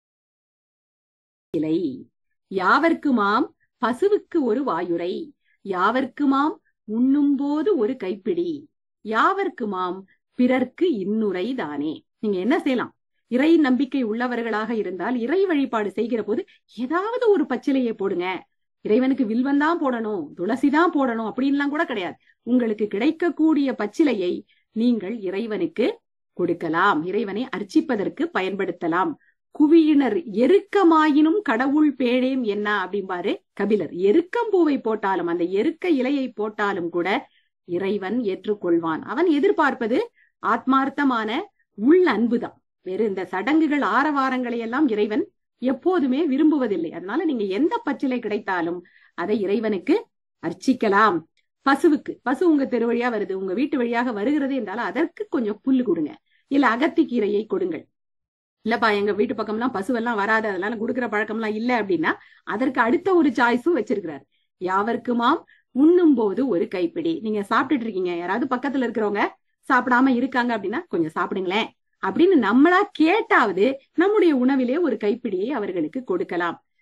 இலை யாவர்க்குமாம் பசுவுக்கு ஒரு வாயுரை யாவர்க்குமாம் உண்ணும்போது ஒரு கைப்பிடி யாவர்க்குமாம் பிறர்க்கு இன்னுரை தானே நீங்க என்ன செய்யலாம் இறை நம்பிக்கை உள்ளவர்களாக இருந்தால் இறை வழிபாடு செய்கிற போது ஏதாவது ஒரு பச்சிலையை போடுங்க இறைவனுக்கு வில்வன் தான் போடணும் துளசி தான் போடணும் அப்படின்லாம் கூட கிடையாது உங்களுக்கு கிடைக்கக்கூடிய பச்சிலையை நீங்கள் இறைவனுக்கு கொடுக்கலாம் இறைவனை அர்ச்சிப்பதற்கு பயன்படுத்தலாம் குவியினர் எருக்கமாயினும் கடவுள் பேழேம் என்ன அப்படிம்பாரு கபிலர் எருக்கம்பூவை போட்டாலும் அந்த எருக்க இலையை போட்டாலும் கூட இறைவன் ஏற்றுக்கொள்வான் அவன் எதிர்பார்ப்பது ஆத்மார்த்தமான உள் அன்புதான் வேறு இந்த சடங்குகள் ஆரவாரங்களை எல்லாம் இறைவன் எப்போதுமே விரும்புவதில்லை அதனால நீங்க எந்த பச்சிலை கிடைத்தாலும் அதை இறைவனுக்கு அர்ச்சிக்கலாம் பசுவுக்கு பசு உங்க தெரு வழியா வருது உங்க வீட்டு வழியாக வருகிறது என்றால் அதற்கு கொஞ்சம் புல்லு கொடுங்க இல்ல அகத்தி கீரையை கொடுங்கள் இல்லப்பா எங்க வீட்டு பக்கம்லாம் பசுவெல்லாம் வராது அதெல்லாம் கொடுக்குற பழக்கம்லாம் இல்ல அப்படின்னா அதற்கு அடுத்த ஒரு சாய்ஸும் வச்சிருக்கிறார் யாவர்க்குமாம் உண்ணும் போது ஒரு கைப்பிடி நீங்க சாப்பிட்டுட்டு இருக்கீங்க யாராவது பக்கத்துல இருக்கிறவங்க சாப்பிடாம இருக்காங்க அப்படின்னா கொஞ்சம் சாப்பிடுங்களேன் அப்படின்னு நம்மளா கேட்டாவது நம்முடைய உணவிலே ஒரு கைப்பிடியை அவர்களுக்கு கொடுக்கலாம்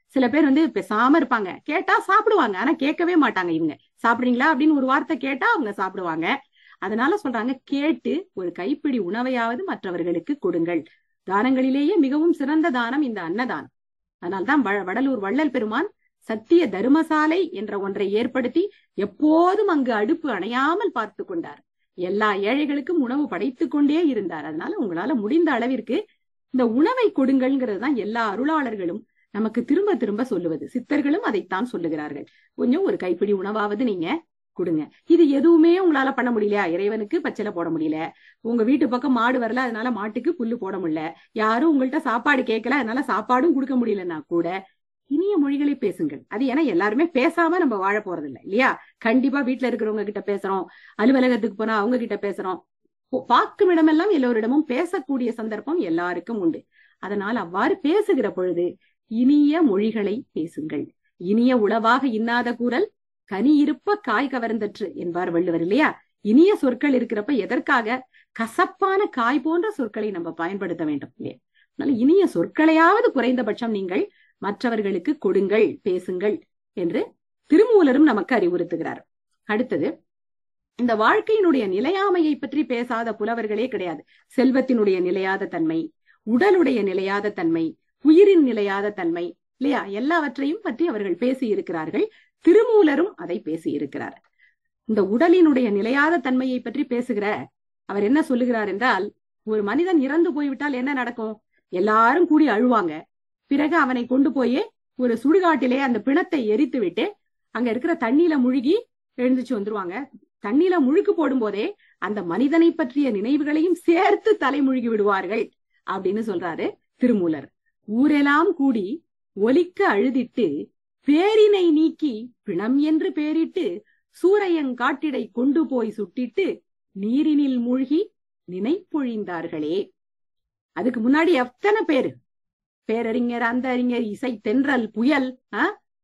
சில பேர் வந்து பேசாம இருப்பாங்க கேட்டா சாப்பிடுவாங்க ஆனா கேட்கவே மாட்டாங்க இவங்க சாப்பிடுறீங்களா அப்படின்னு ஒரு வார்த்தை கேட்டா அவங்க சாப்பிடுவாங்க அதனால சொல்றாங்க கேட்டு ஒரு கைப்பிடி உணவையாவது மற்றவர்களுக்கு கொடுங்கள் தானங்களிலேயே மிகவும் சிறந்த தானம் இந்த அன்னதானம் அதனால்தான் வ- வடலூர் வள்ளல் பெருமான் சத்திய தர்மசாலை என்ற ஒன்றை ஏற்படுத்தி எப்போதும் அங்கு அடுப்பு அணையாமல் பார்த்து கொண்டார் எல்லா ஏழைகளுக்கும் உணவு படைத்துக் கொண்டே இருந்தார் அதனால உங்களால முடிந்த அளவிற்கு இந்த உணவை கொடுங்கள்ங்கிறது தான் எல்லா அருளாளர்களும் நமக்கு திரும்ப திரும்ப சொல்லுவது சித்தர்களும் அதைத்தான் சொல்லுகிறார்கள் கொஞ்சம் ஒரு கைப்பிடி உணவாவது நீங்க கொடுங்க இது எதுவுமே உங்களால பண்ண முடியலையா இறைவனுக்கு பச்சிலை போட முடியல உங்க வீட்டு பக்கம் மாடு வரல அதனால மாட்டுக்கு புல்லு போட முடியல யாரும் உங்கள்ட்ட சாப்பாடு கேட்கல அதனால சாப்பாடும் கொடுக்க முடியலன்னா கூட இனிய மொழிகளை பேசுங்கள் அது ஏன்னா எல்லாருமே பேசாம நம்ம வாழ போறது இல்ல இல்லையா கண்டிப்பா வீட்டுல இருக்கிறவங்க கிட்ட பேசுறோம் அலுவலகத்துக்கு போனா அவங்க கிட்ட பேசுறோம் போ- பார்க்கும் இடமெல்லாம் எல்லோரிடமும் பேசக்கூடிய சந்தர்ப்பம் எல்லாருக்கும் உண்டு அதனால் அவ்வாறு பேசுகிற பொழுது இனிய மொழிகளை பேசுங்கள் இனிய உளவாக இன்னாத கூறல் கனி இருப்ப காய் கவர்ந்தற்று என்பார் வள்ளுவர் இல்லையா இனிய சொற்கள் இருக்கிறப்ப எதற்காக கசப்பான காய் போன்ற சொற்களை நம்ம பயன்படுத்த வேண்டும் இல்லையா அதனால இனிய சொற்களையாவது குறைந்தபட்சம் நீங்கள் மற்றவர்களுக்கு கொடுங்கள் பேசுங்கள் என்று திருமூலரும் நமக்கு அறிவுறுத்துகிறார் அடுத்தது இந்த வாழ்க்கையினுடைய நிலையாமையை பற்றி பேசாத புலவர்களே கிடையாது செல்வத்தினுடைய நிலையாத தன்மை உடலுடைய நிலையாத தன்மை உயிரின் நிலையாத தன்மை இல்லையா எல்லாவற்றையும் பற்றி அவர்கள் பேசி இருக்கிறார்கள் திருமூலரும் அதை பேசி இருக்கிறார் இந்த உடலினுடைய நிலையாத தன்மையை பற்றி பேசுகிற அவர் என்ன சொல்லுகிறார் என்றால் ஒரு மனிதன் இறந்து போய்விட்டால் என்ன நடக்கும் எல்லாரும் கூடி அழுவாங்க பிறகு அவனை கொண்டு போய் ஒரு சுடுகாட்டிலே அந்த பிணத்தை எரித்து விட்டு அங்க இருக்கிற தண்ணியில முழுகி எழுந்துச்சு வந்துருவாங்க தண்ணியில முழுக்கு போடும் போதே அந்த மனிதனை பற்றிய நினைவுகளையும் சேர்த்து தலைமுழுகி விடுவார்கள் அப்படின்னு சொல்றாரு திருமூலர் ஊரெல்லாம் கூடி ஒலிக்க அழுதிட்டு பேரினை நீக்கி பிணம் என்று பேரிட்டு சூரையங்காட்டிடை கொண்டு போய் சுட்டிட்டு நீரினில் மூழ்கி நினைப்பொழிந்தார்களே அதுக்கு முன்னாடி எத்தனை பேரு பேரறிஞர் அந்த அறிஞர் இசை தென்றல் புயல் ஆ?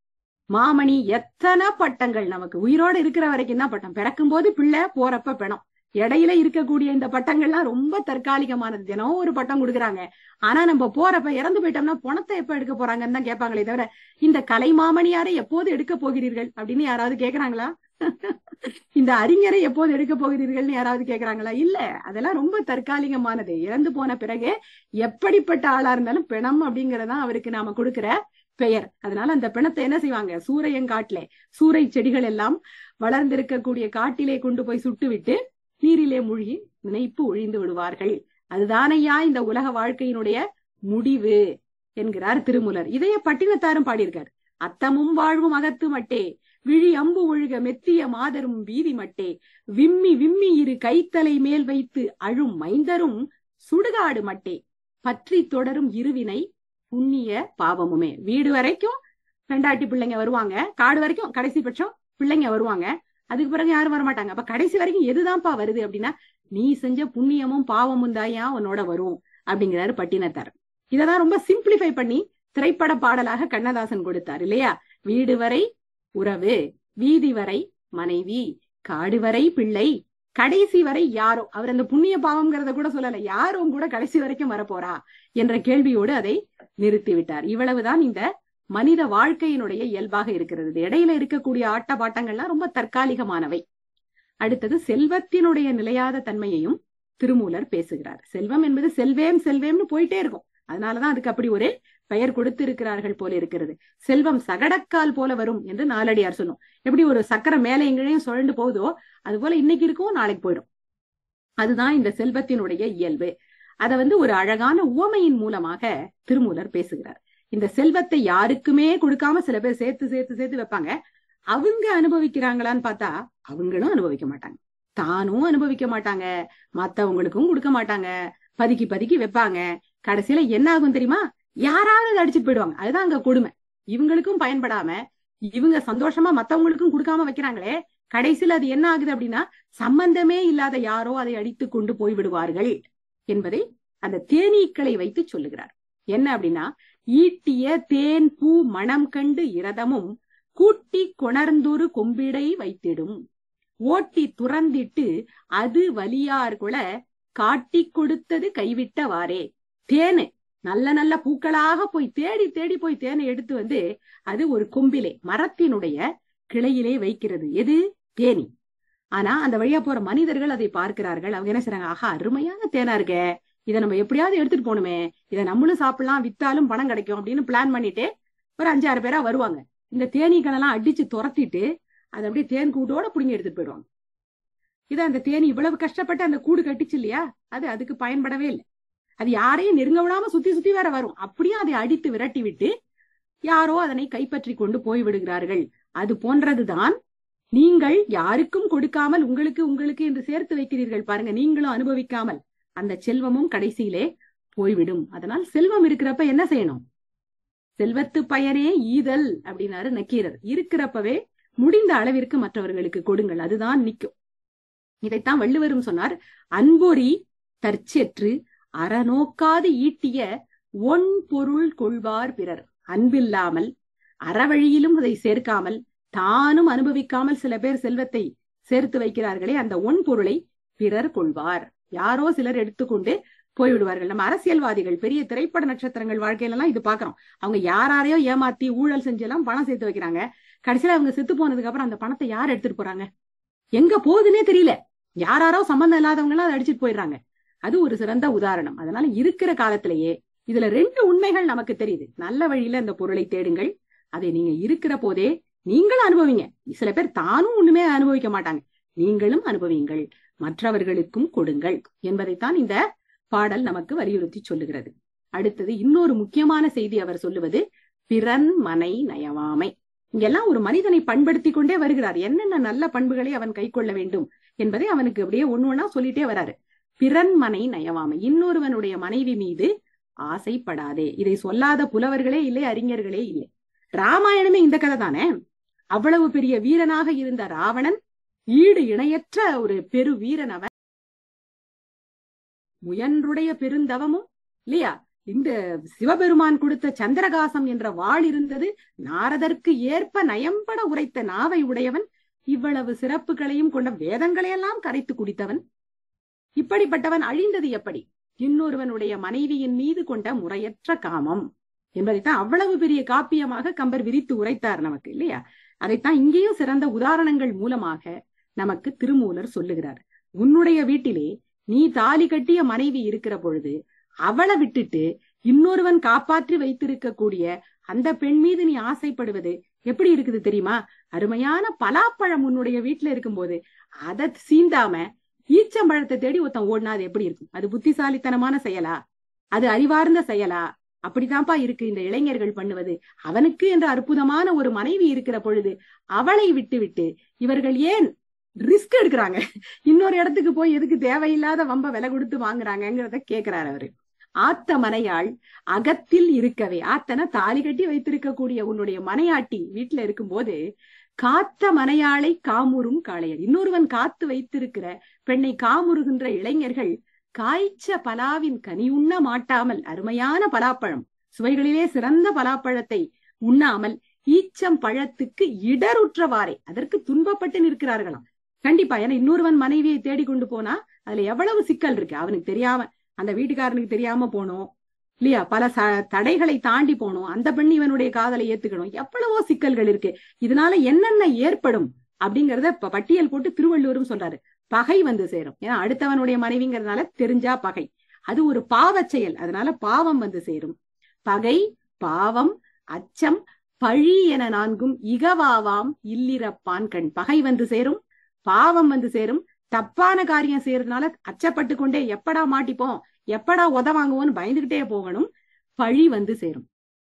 மாமணி எத்தனை பட்டங்கள் நமக்கு உயிரோட இருக்கிற வரைக்கும் தான் பட்டம் பிறக்கும் போது பிள்ளை போறப்ப பிணம் இடையில இருக்கக்கூடிய இந்த பட்டங்கள்லாம் ரொம்ப தற்காலிகமானது தினம் ஒரு பட்டம் கொடுக்குறாங்க ஆனா நம்ம போறப்ப இறந்து போயிட்டோம்னா பணத்தை எப்ப எடுக்க போறாங்கன்னு தான் கேட்பாங்களே தவிர இந்த கலை மாமணியாரை எப்போது எடுக்க போகிறீர்கள் அப்படின்னு யாராவது கேக்குறாங்களா இந்த அறிஞரை எப்போது எடுக்க போகிறீர்கள்னு யாராவது கேக்குறாங்களா இல்ல அதெல்லாம் ரொம்ப தற்காலிகமானது இறந்து போன பிறகு எப்படிப்பட்ட ஆளா இருந்தாலும் பிணம் அப்படிங்கறதா அவருக்கு நாம கொடுக்கிற பெயர் அதனால அந்த பிணத்தை என்ன செய்வாங்க சூரையங்காட்டுல சூறை செடிகள் எல்லாம் வளர்ந்திருக்கக்கூடிய காட்டிலே கொண்டு போய் சுட்டு விட்டு நீரிலே மூழ்கி நினைப்பு ஒழிந்து விடுவார்கள் அதுதானையா இந்த உலக வாழ்க்கையினுடைய முடிவு என்கிறார் திருமுலர் இதைய பட்டினத்தாரும் பாடியிருக்கார் அத்தமும் வாழ்வும் அகத்து மட்டே விழி அம்பு ஒழுக மெத்திய மாதரும் வீதி மட்டே விம்மி விம்மி இரு கைத்தலை மேல் வைத்து அழும் மைந்தரும் சுடுகாடு மட்டே பற்றி தொடரும் இருவினை புண்ணிய பாவமுமே வீடு வரைக்கும் ரெண்டாட்டி பிள்ளைங்க வருவாங்க காடு வரைக்கும் கடைசி பட்சம் பிள்ளைங்க வருவாங்க அதுக்கு பிறகு யாரும் வரமாட்டாங்க அப்ப கடைசி வரைக்கும் எதுதான்ப்பா வருது அப்படின்னா நீ செஞ்ச புண்ணியமும் பாவமும் தாயா உன்னோட வரும் அப்படிங்கிறாரு பட்டினத்தார் இததான் ரொம்ப சிம்பிளிஃபை பண்ணி திரைப்பட பாடலாக கண்ணதாசன் கொடுத்தார் இல்லையா வீடு வரை உறவு வீதி வரை மனைவி காடு வரை பிள்ளை கடைசி வரை யாரோ அவர் அந்த புண்ணிய பாவம்ங்கிறத கூட சொல்லல யாரும் கூட கடைசி வரைக்கும் வரப்போறா என்ற கேள்வியோடு அதை நிறுத்தி விட்டார் இவ்வளவுதான் இந்த மனித வாழ்க்கையினுடைய இயல்பாக இருக்கிறது இது இடையில இருக்கக்கூடிய ஆட்ட பாட்டங்கள்லாம் ரொம்ப தற்காலிகமானவை அடுத்தது செல்வத்தினுடைய நிலையாத தன்மையையும் திருமூலர் பேசுகிறார் செல்வம் என்பது செல்வேம் செல்வேம்னு போயிட்டே இருக்கும் அதனாலதான் அதுக்கு அப்படி ஒரு பெயர் கொடுத்திருக்கிறார்கள் போல இருக்கிறது செல்வம் சகடக்கால் போல வரும் என்று நாலடியார் சொன்னோம் எப்படி ஒரு சக்கரம் மேலே எங்கேயும் சுழண்டு போகுதோ அது போல இன்னைக்கு இருக்கும் நாளைக்கு போயிடும் அதுதான் இந்த செல்வத்தினுடைய இயல்பு அதை வந்து ஒரு அழகான உவமையின் மூலமாக திருமூலர் பேசுகிறார் இந்த செல்வத்தை யாருக்குமே கொடுக்காம சில பேர் சேர்த்து சேர்த்து சேர்த்து வைப்பாங்க அவங்க அனுபவிக்கிறாங்களான்னு பார்த்தா அவங்களும் அனுபவிக்க மாட்டாங்க தானும் அனுபவிக்க மாட்டாங்க மத்தவங்களுக்கும் கொடுக்க மாட்டாங்க பதுக்கி பதுக்கி வைப்பாங்க கடைசியில என்ன ஆகும் தெரியுமா யாராவது அதை அடிச்சுட்டு போயிடுவாங்க அதுதான் அங்க கொடுமை இவங்களுக்கும் பயன்படாம இவங்க சந்தோஷமா மத்தவங்களுக்கும் கொடுக்காம வைக்கிறாங்களே கடைசியில அது என்ன ஆகுது அப்படின்னா சம்பந்தமே இல்லாத யாரோ அதை அடித்து கொண்டு போய் விடுவார்கள் என்பதை அந்த தேனீக்களை வைத்து சொல்லுகிறார் என்ன அப்படின்னா ஈட்டிய தேன் பூ மணம் கண்டு இரதமும் கூட்டி கொணர்ந்தொரு கொம்பிடை வைத்திடும் ஓட்டி துறந்திட்டு அது வலியார் கொல காட்டிக் கொடுத்தது கைவிட்டவாறே தேனு நல்ல நல்ல பூக்களாக போய் தேடி தேடி போய் தேனை எடுத்து வந்து அது ஒரு கொம்பிலே மரத்தினுடைய கிளையிலே வைக்கிறது எது தேனி ஆனா அந்த வழியா போற மனிதர்கள் அதை பார்க்கிறார்கள் அவங்க என்ன செய்றாங்க ஆஹா அருமையான தேனா இருக்கே இதை நம்ம எப்படியாவது எடுத்துட்டு போகணுமே இதை நம்மளும் சாப்பிடலாம் வித்தாலும் பணம் கிடைக்கும் அப்படின்னு பிளான் பண்ணிட்டு ஒரு அஞ்சாறு பேரா வருவாங்க இந்த தேனீக்களெல்லாம் அடிச்சு துரத்திட்டு அதை அப்படியே தேன் கூட்டோட புடுங்கி எடுத்துட்டு போயிடுவாங்க இதை அந்த தேனி இவ்வளவு கஷ்டப்பட்டு அந்த கூடு கட்டிச்சு இல்லையா அது அதுக்கு பயன்படவே இல்லை அது யாரையும் நெருங்க விடாம சுத்தி சுத்தி வேற வரும் அப்படியே அதை அடித்து விரட்டி விட்டு யாரோ அதனை கைப்பற்றி கொண்டு போய் விடுகிறார்கள் அது போன்றதுதான் நீங்கள் யாருக்கும் கொடுக்காமல் உங்களுக்கு உங்களுக்கு என்று சேர்த்து வைக்கிறீர்கள் பாருங்க நீங்களும் அனுபவிக்காமல் அந்த செல்வமும் கடைசியிலே போய்விடும் அதனால் செல்வம் இருக்கிறப்ப என்ன செய்யணும் செல்வத்து பயனே ஈதல் அப்படின்னாரு நக்கீரர் இருக்கிறப்பவே முடிந்த அளவிற்கு மற்றவர்களுக்கு கொடுங்கள் அதுதான் நிக்கும் இதைத்தான் வள்ளுவரும் சொன்னார் அன்பொறி தற்செற்று அறநோக்காது ஈட்டிய ஒன் பொருள் கொள்வார் பிறர் அன்பில்லாமல் அறவழியிலும் அதை சேர்க்காமல் தானும் அனுபவிக்காமல் சில பேர் செல்வத்தை சேர்த்து வைக்கிறார்களே அந்த ஒன் பொருளை பிறர் கொள்வார் யாரோ சிலர் எடுத்துக்கொண்டு போய்விடுவார்கள் நம்ம அரசியல்வாதிகள் பெரிய திரைப்பட நட்சத்திரங்கள் வாழ்க்கையில எல்லாம் இது பாக்குறோம் அவங்க யாராரையோ ஏமாத்தி ஊழல் செஞ்சு எல்லாம் பணம் சேர்த்து வைக்கிறாங்க கடைசியில அவங்க செத்து போனதுக்கு அப்புறம் அந்த பணத்தை யார் எடுத்துட்டு போறாங்க எங்க போகுதுன்னே தெரியல யாராரோ சம்பந்தம் இல்லாதவங்க எல்லாம் அதை அடிச்சிட்டு போயிடுறாங்க அது ஒரு சிறந்த உதாரணம் அதனால இருக்கிற காலத்திலேயே இதுல ரெண்டு உண்மைகள் நமக்கு தெரியுது நல்ல வழியில அந்த பொருளை தேடுங்கள் அதை நீங்க இருக்கிற போதே நீங்களும் அனுபவிங்க சில பேர் தானும் ஒண்ணுமே அனுபவிக்க மாட்டாங்க நீங்களும் அனுபவியுங்கள் மற்றவர்களுக்கும் கொடுங்கள் என்பதைத்தான் இந்த பாடல் நமக்கு வலியுறுத்தி சொல்லுகிறது அடுத்தது இன்னொரு முக்கியமான செய்தி அவர் சொல்லுவது பிறன் மனை நயவாமை இங்கெல்லாம் ஒரு மனிதனை பண்படுத்தி கொண்டே வருகிறார் என்னென்ன நல்ல பண்புகளை அவன் கை கொள்ள வேண்டும் என்பதை அவனுக்கு அப்படியே ஒண்ணு ஒண்ணா சொல்லிட்டே வராரு பிறன் மனை நயவாமை இன்னொருவனுடைய மனைவி மீது ஆசைப்படாதே இதை சொல்லாத புலவர்களே இல்லை அறிஞர்களே இல்லை ராமாயணமே இந்த கதை தானே அவ்வளவு பெரிய வீரனாக இருந்த ராவணன் ஈடு இணையற்ற ஒரு பெரு வீரன் அவன் முயன்றுடைய பெருந்தவமும் இல்லையா இந்த சிவபெருமான் கொடுத்த சந்திரகாசம் என்ற வாள் இருந்தது நாரதற்கு ஏற்ப நயம்பட உரைத்த நாவை உடையவன் இவ்வளவு சிறப்புகளையும் கொண்ட வேதங்களையெல்லாம் கரைத்து குடித்தவன் இப்படிப்பட்டவன் அழிந்தது எப்படி இன்னொருவனுடைய மனைவியின் மீது கொண்ட முறையற்ற காமம் என்பதைத்தான் அவ்வளவு பெரிய காப்பியமாக கம்பர் விரித்து உரைத்தார் நமக்கு இல்லையா அதைத்தான் இங்கேயும் சிறந்த உதாரணங்கள் மூலமாக நமக்கு திருமூலர் சொல்லுகிறார் உன்னுடைய வீட்டிலே நீ தாலி கட்டிய மனைவி இருக்கிற பொழுது அவளை விட்டுட்டு இன்னொருவன் காப்பாற்றி வைத்திருக்கக்கூடிய அந்த பெண் மீது நீ ஆசைப்படுவது எப்படி இருக்குது தெரியுமா அருமையான பலாப்பழம் உன்னுடைய வீட்டுல இருக்கும்போது அதை சீந்தாம ஈச்சம்பழத்தை தேடி ஒருத்தன் ஓடினா அது எப்படி இருக்கும் அது புத்திசாலித்தனமான செயலா அது அறிவார்ந்த செயலா அப்படித்தான்ப்பா இருக்கு இந்த இளைஞர்கள் பண்ணுவது அவனுக்கு என்ற அற்புதமான ஒரு மனைவி இருக்கிற பொழுது அவளை விட்டு விட்டு இவர்கள் ஏன் ரிஸ்க் எடுக்கிறாங்க இன்னொரு இடத்துக்கு போய் எதுக்கு தேவையில்லாத வம்ப விலை கொடுத்து வாங்குறாங்கிறத கேக்குறாரு அவரு ஆத்த மனையாள் அகத்தில் இருக்கவே ஆத்தன தாலி கட்டி வைத்திருக்கக்கூடிய உன்னுடைய மனையாட்டி வீட்டுல இருக்கும்போது காத்த மனையாளை காமுறும் காளையர் இன்னொருவன் காத்து வைத்திருக்கிற பெண்ணை காமுறுகின்ற இளைஞர்கள் காய்ச்ச பலாவின் கனி உண்ண மாட்டாமல் அருமையான பலாப்பழம் சுவைகளிலே சிறந்த பலாப்பழத்தை உண்ணாமல் ஈச்சம் பழத்துக்கு இடருற்றவாறே அதற்கு துன்பப்பட்டு நிற்கிறார்களாம் கண்டிப்பா ஏன்னா இன்னொருவன் மனைவியை தேடி கொண்டு போனா அதுல எவ்வளவு சிக்கல் இருக்கு அவனுக்கு தெரியாம அந்த வீட்டுக்காரனுக்கு தெரியாம போனோம் இல்லையா பல ச தடைகளை தாண்டி போனோம் அந்த பெண் இவனுடைய காதலை ஏத்துக்கணும் எவ்வளவோ சிக்கல்கள் இருக்கு இதனால என்னென்ன ஏற்படும் அப்படிங்கறத இப்ப பட்டியல் போட்டு திருவள்ளுவரும் சொல்றாரு பகை வந்து சேரும் ஏன்னா அடுத்தவனுடைய மனைவிங்கிறதுனால தெரிஞ்சா பகை அது ஒரு பாவச் செயல் அதனால பாவம் வந்து சேரும் பகை பாவம் அச்சம் பழி என நான்கும் இகவாவாம் இல்லிரப்பான் கண் பகை வந்து சேரும் பாவம் வந்து சேரும் தப்பான காரியம் செய்யறதுனால அச்சப்பட்டு கொண்டே எப்படா மாட்டிப்போம் எப்படா உத வாங்குவோம்னு பயந்துகிட்டே போகணும் பழி வந்து சேரும்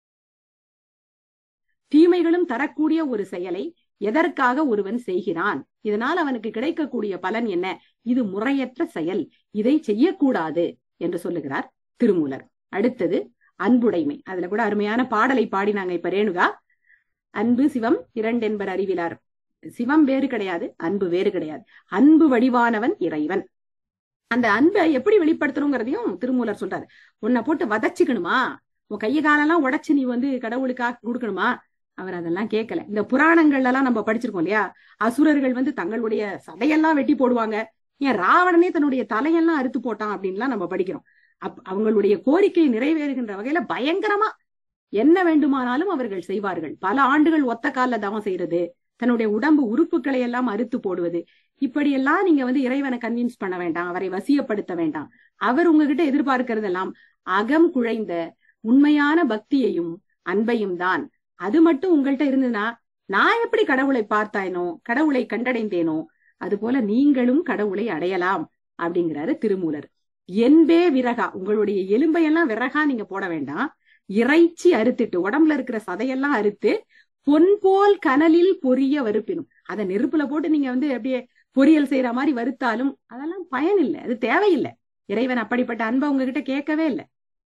தீமைகளும் தரக்கூடிய ஒரு செயலை எதற்காக ஒருவன் செய்கிறான் இதனால் அவனுக்கு கிடைக்கக்கூடிய பலன் என்ன இது முறையற்ற செயல் இதை செய்யக்கூடாது என்று சொல்லுகிறார் திருமூலர் அடுத்தது அன்புடைமை அதுல கூட அருமையான பாடலை பாடினாங்க இப்ப ரேணுகா அன்பு சிவம் இரண்டென்பர் அறிவிலார் சிவம் வேறு கிடையாது அன்பு வேறு கிடையாது அன்பு வடிவானவன் இறைவன் அந்த அன்பை எப்படி வெளிப்படுத்தணுங்கிறதையும் திருமூலர் சொல்றாரு உன்னை போட்டு வதச்சுக்கணுமா உன் கைய காலெல்லாம் உடைச்சு நீ வந்து கடவுளுக்காக கொடுக்கணுமா அவர் அதெல்லாம் கேட்கல இந்த புராணங்கள்ல எல்லாம் நம்ம படிச்சிருக்கோம் இல்லையா அசுரர்கள் வந்து தங்களுடைய சதையெல்லாம் வெட்டி போடுவாங்க ஏன் ராவணனே தன்னுடைய தலையெல்லாம் அறுத்து போட்டான் அப்படின்லாம் நம்ம படிக்கிறோம் அப்- அவங்களுடைய கோரிக்கை நிறைவேறுகின்ற வகையில பயங்கரமா என்ன வேண்டுமானாலும் அவர்கள் செய்வார்கள் பல ஆண்டுகள் ஒத்த கால்ல தவம் செய்யறது தன்னுடைய உடம்பு உறுப்புகளை எல்லாம் அறுத்து போடுவது இப்படியெல்லாம் நீங்க வந்து இறைவனை கன்வின்ஸ் பண்ண வேண்டாம் அவரை வசியப்படுத்த வேண்டாம் அவர் உங்ககிட்ட எதிர்பார்க்கிறதெல்லாம் அகம் குழைந்த உண்மையான பக்தியையும் அன்பையும் தான் அது மட்டும் உங்கள்கிட்ட இருந்ததுன்னா நான் எப்படி கடவுளை பார்த்தானோ கடவுளை கண்டடைந்தேனோ அது போல நீங்களும் கடவுளை அடையலாம் அப்படிங்கிறாரு திருமூலர் என்பே விறகா உங்களுடைய எலும்பையெல்லாம் விறகா நீங்க போட வேண்டாம் இறைச்சி அறுத்துட்டு உடம்புல இருக்கிற சதையெல்லாம் அறுத்து பொன் போல் கனலில் பொரிய வறுப்பினும் அதை நெருப்புல போட்டு நீங்க வந்து அப்படியே பொரியல் செய்யற மாதிரி வறுத்தாலும் அதெல்லாம் பயன் இல்லை அது தேவையில்லை இறைவன் அப்படிப்பட்ட அன்பை உங்ககிட்ட கேட்கவே இல்லை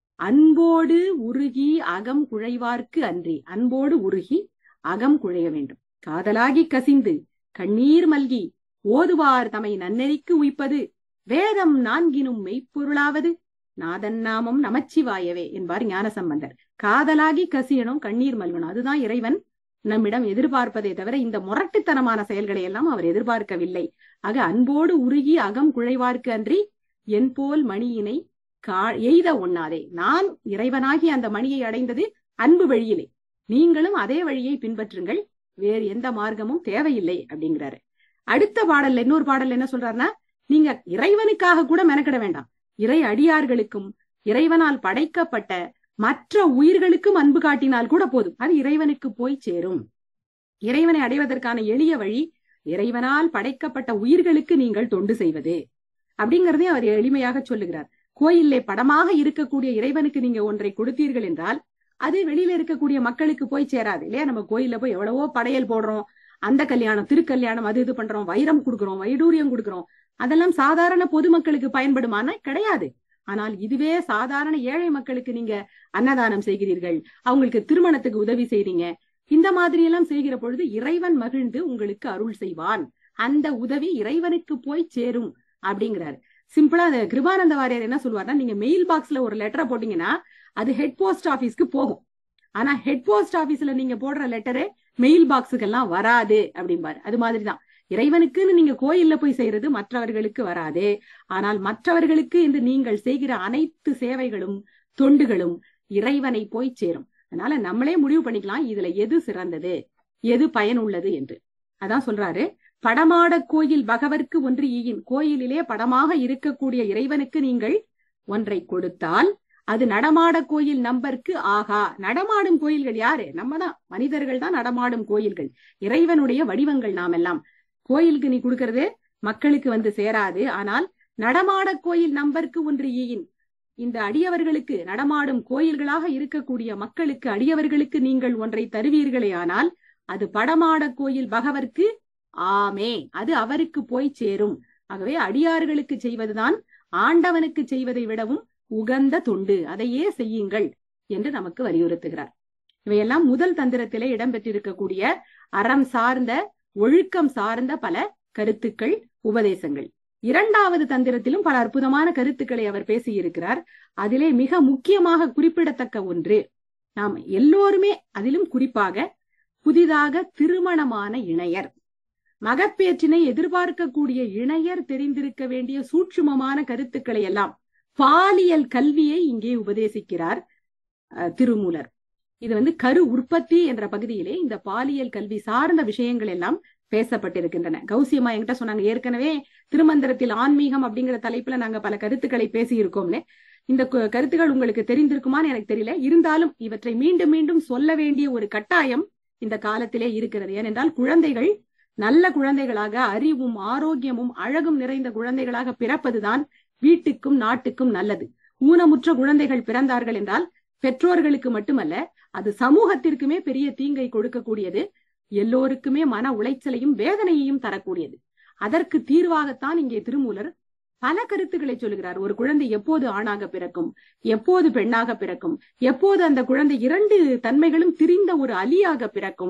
அன்போடு உருகி அகம் குழைவார்க்கு அன்றி அன்போடு உருகி அகம் குழைய வேண்டும் காதலாகி கசிந்து கண்ணீர் மல்கி ஓதுவார் தமை நன்னெறிக்கு உய்ப்பது வேதம் நான்கினும் மெய்ப்பொருளாவது நாதன் நாமம் நமச்சிவாயவே என்பார் ஞானசம்பந்தர் காதலாகி கசியணும் கண்ணீர் மல்கணும் அதுதான் இறைவன் நம்மிடம் எதிர்பார்ப்பதே தவிர இந்த முரட்டுத்தனமான செயல்களை எல்லாம் அவர் எதிர்பார்க்கவில்லை ஆக அன்போடு உருகி அகம் குழைவார்க்கு அன்றி என் போல் மணியினை கா எய்த ஒண்ணாதே நான் இறைவனாகி அந்த மணியை அடைந்தது அன்பு வழியிலே நீங்களும் அதே வழியை பின்பற்றுங்கள் வேறு எந்த மார்க்கமும் தேவையில்லை அப்படிங்கிறாரு அடுத்த பாடல்ல இன்னொரு பாடல்ல என்ன சொல்றாருன்னா நீங்க இறைவனுக்காக கூட மெனக்கிட வேண்டாம் இறை அடியார்களுக்கும் இறைவனால் படைக்கப்பட்ட மற்ற உயிர்களுக்கும் அன்பு காட்டினால் கூட போதும் அது இறைவனுக்கு போய் சேரும் இறைவனை அடைவதற்கான எளிய வழி இறைவனால் படைக்கப்பட்ட உயிர்களுக்கு நீங்கள் தொண்டு செய்வது அப்படிங்கறதே அவர் எளிமையாக சொல்லுகிறார் கோயிலே படமாக இருக்கக்கூடிய இறைவனுக்கு நீங்க ஒன்றை கொடுத்தீர்கள் என்றால் அது வெளியில இருக்கக்கூடிய மக்களுக்கு போய் சேராது இல்லையா நம்ம கோயில்ல போய் எவ்வளவோ படையல் போடுறோம் அந்த கல்யாணம் திருக்கல்யாணம் அது இது பண்றோம் வைரம் கொடுக்கிறோம் வைடூரியம் கொடுக்கிறோம் அதெல்லாம் சாதாரண பொதுமக்களுக்கு பயன்படுமானா கிடையாது ஆனால் இதுவே சாதாரண ஏழை மக்களுக்கு நீங்க அன்னதானம் செய்கிறீர்கள் அவங்களுக்கு திருமணத்துக்கு உதவி செய்றீங்க இந்த மாதிரி எல்லாம் செய்கிற பொழுது இறைவன் மகிழ்ந்து உங்களுக்கு அருள் செய்வான் அந்த உதவி இறைவனுக்கு போய் சேரும் அப்படிங்கிறாரு சிம்பிளா அந்த கிருபானந்த வாரியர் என்ன சொல்லுவாருன்னா நீங்க மெயில் பாக்ஸ்ல ஒரு லெட்டரை போட்டீங்கன்னா அது ஹெட் போஸ்ட் ஆபீஸ்க்கு போகும் ஆனா ஹெட் போஸ்ட் ஆபீஸ்ல நீங்க போடுற லெட்டரு மெயில் பாக்ஸுக்கெல்லாம் வராது அப்படிம்பாரு அது மாதிரிதான் இறைவனுக்குன்னு நீங்க கோயில்ல போய் செய்யறது மற்றவர்களுக்கு வராது ஆனால் மற்றவர்களுக்கு என்று நீங்கள் செய்கிற அனைத்து சேவைகளும் தொண்டுகளும் இறைவனை போய் சேரும் அதனால நம்மளே முடிவு பண்ணிக்கலாம் இதுல எது சிறந்தது எது பயனுள்ளது என்று அதான் சொல்றாரு படமாட கோயில் பகவர்க்கு ஒன்று ஈயின் கோயிலிலே படமாக இருக்கக்கூடிய இறைவனுக்கு நீங்கள் ஒன்றை கொடுத்தால் அது நடமாட கோயில் நம்பருக்கு ஆகா நடமாடும் கோயில்கள் யாரு நம்ம தான் மனிதர்கள் தான் நடமாடும் கோயில்கள் இறைவனுடைய வடிவங்கள் நாம் எல்லாம் கோயிலுக்கு நீ கொடுக்கறது மக்களுக்கு வந்து சேராது ஆனால் நடமாட கோயில் நம்பருக்கு ஒன்று ஈயின் இந்த அடியவர்களுக்கு நடமாடும் கோயில்களாக இருக்கக்கூடிய மக்களுக்கு அடியவர்களுக்கு நீங்கள் ஒன்றை தருவீர்களே ஆனால் அது படமாட கோயில் பகவர்க்கு ஆமே அது அவருக்கு போய் சேரும் ஆகவே அடியார்களுக்கு செய்வதுதான் ஆண்டவனுக்கு செய்வதை விடவும் உகந்த தொண்டு அதையே செய்யுங்கள் என்று நமக்கு வலியுறுத்துகிறார் இவையெல்லாம் முதல் தந்திரத்திலே இடம்பெற்றிருக்கக்கூடிய அறம் சார்ந்த ஒழுக்கம் சார்ந்த பல கருத்துக்கள் உபதேசங்கள் இரண்டாவது தந்திரத்திலும் பல அற்புதமான கருத்துக்களை அவர் பேசியிருக்கிறார் அதிலே மிக முக்கியமாக குறிப்பிடத்தக்க ஒன்று நாம் எல்லோருமே அதிலும் குறிப்பாக புதிதாக திருமணமான இணையர் மகப்பேற்றினை எதிர்பார்க்கக்கூடிய இணையர் தெரிந்திருக்க வேண்டிய சூட்சுமமான கருத்துக்களை எல்லாம் பாலியல் கல்வியை இங்கே உபதேசிக்கிறார் அஹ், திருமூலர் இது வந்து கரு உற்பத்தி என்ற பகுதியிலே இந்த பாலியல் கல்வி சார்ந்த விஷயங்கள் எல்லாம் பேசப்பட்டிருக்கின்றன கௌசியம்மா என்கிட்ட சொன்னாங்க ஏற்கனவே திருமந்திரத்தில் ஆன்மீகம் அப்படிங்கிற தலைப்புல நாங்க பல கருத்துக்களை பேசியிருக்கோம்னு இந்த கு- கருத்துக்கள் உங்களுக்கு தெரிந்திருக்குமான்னு எனக்கு தெரியல இருந்தாலும் இவற்றை மீண்டும் மீண்டும் சொல்ல வேண்டிய ஒரு கட்டாயம் இந்த காலத்திலே இருக்கிறது ஏனென்றால் குழந்தைகள் நல்ல குழந்தைகளாக அறிவும் ஆரோக்கியமும் அழகும் நிறைந்த குழந்தைகளாக பிறப்பதுதான் வீட்டுக்கும் நாட்டுக்கும் நல்லது ஊனமுற்ற குழந்தைகள் பிறந்தார்கள் என்றால் பெற்றோர்களுக்கு மட்டுமல்ல அது சமூகத்திற்குமே பெரிய தீங்கை கொடுக்கக்கூடியது எல்லோருக்குமே மன உளைச்சலையும் வேதனையையும் தரக்கூடியது அதற்கு தீர்வாகத்தான் இங்கே திருமூலர் பல கருத்துக்களை சொல்கிறார் ஒரு குழந்தை எப்போது ஆணாக பிறக்கும் எப்போது பெண்ணாக பிறக்கும் எப்போது அந்த குழந்தை இரண்டு தன்மைகளும் திரிந்த ஒரு அலியாக பிறக்கும்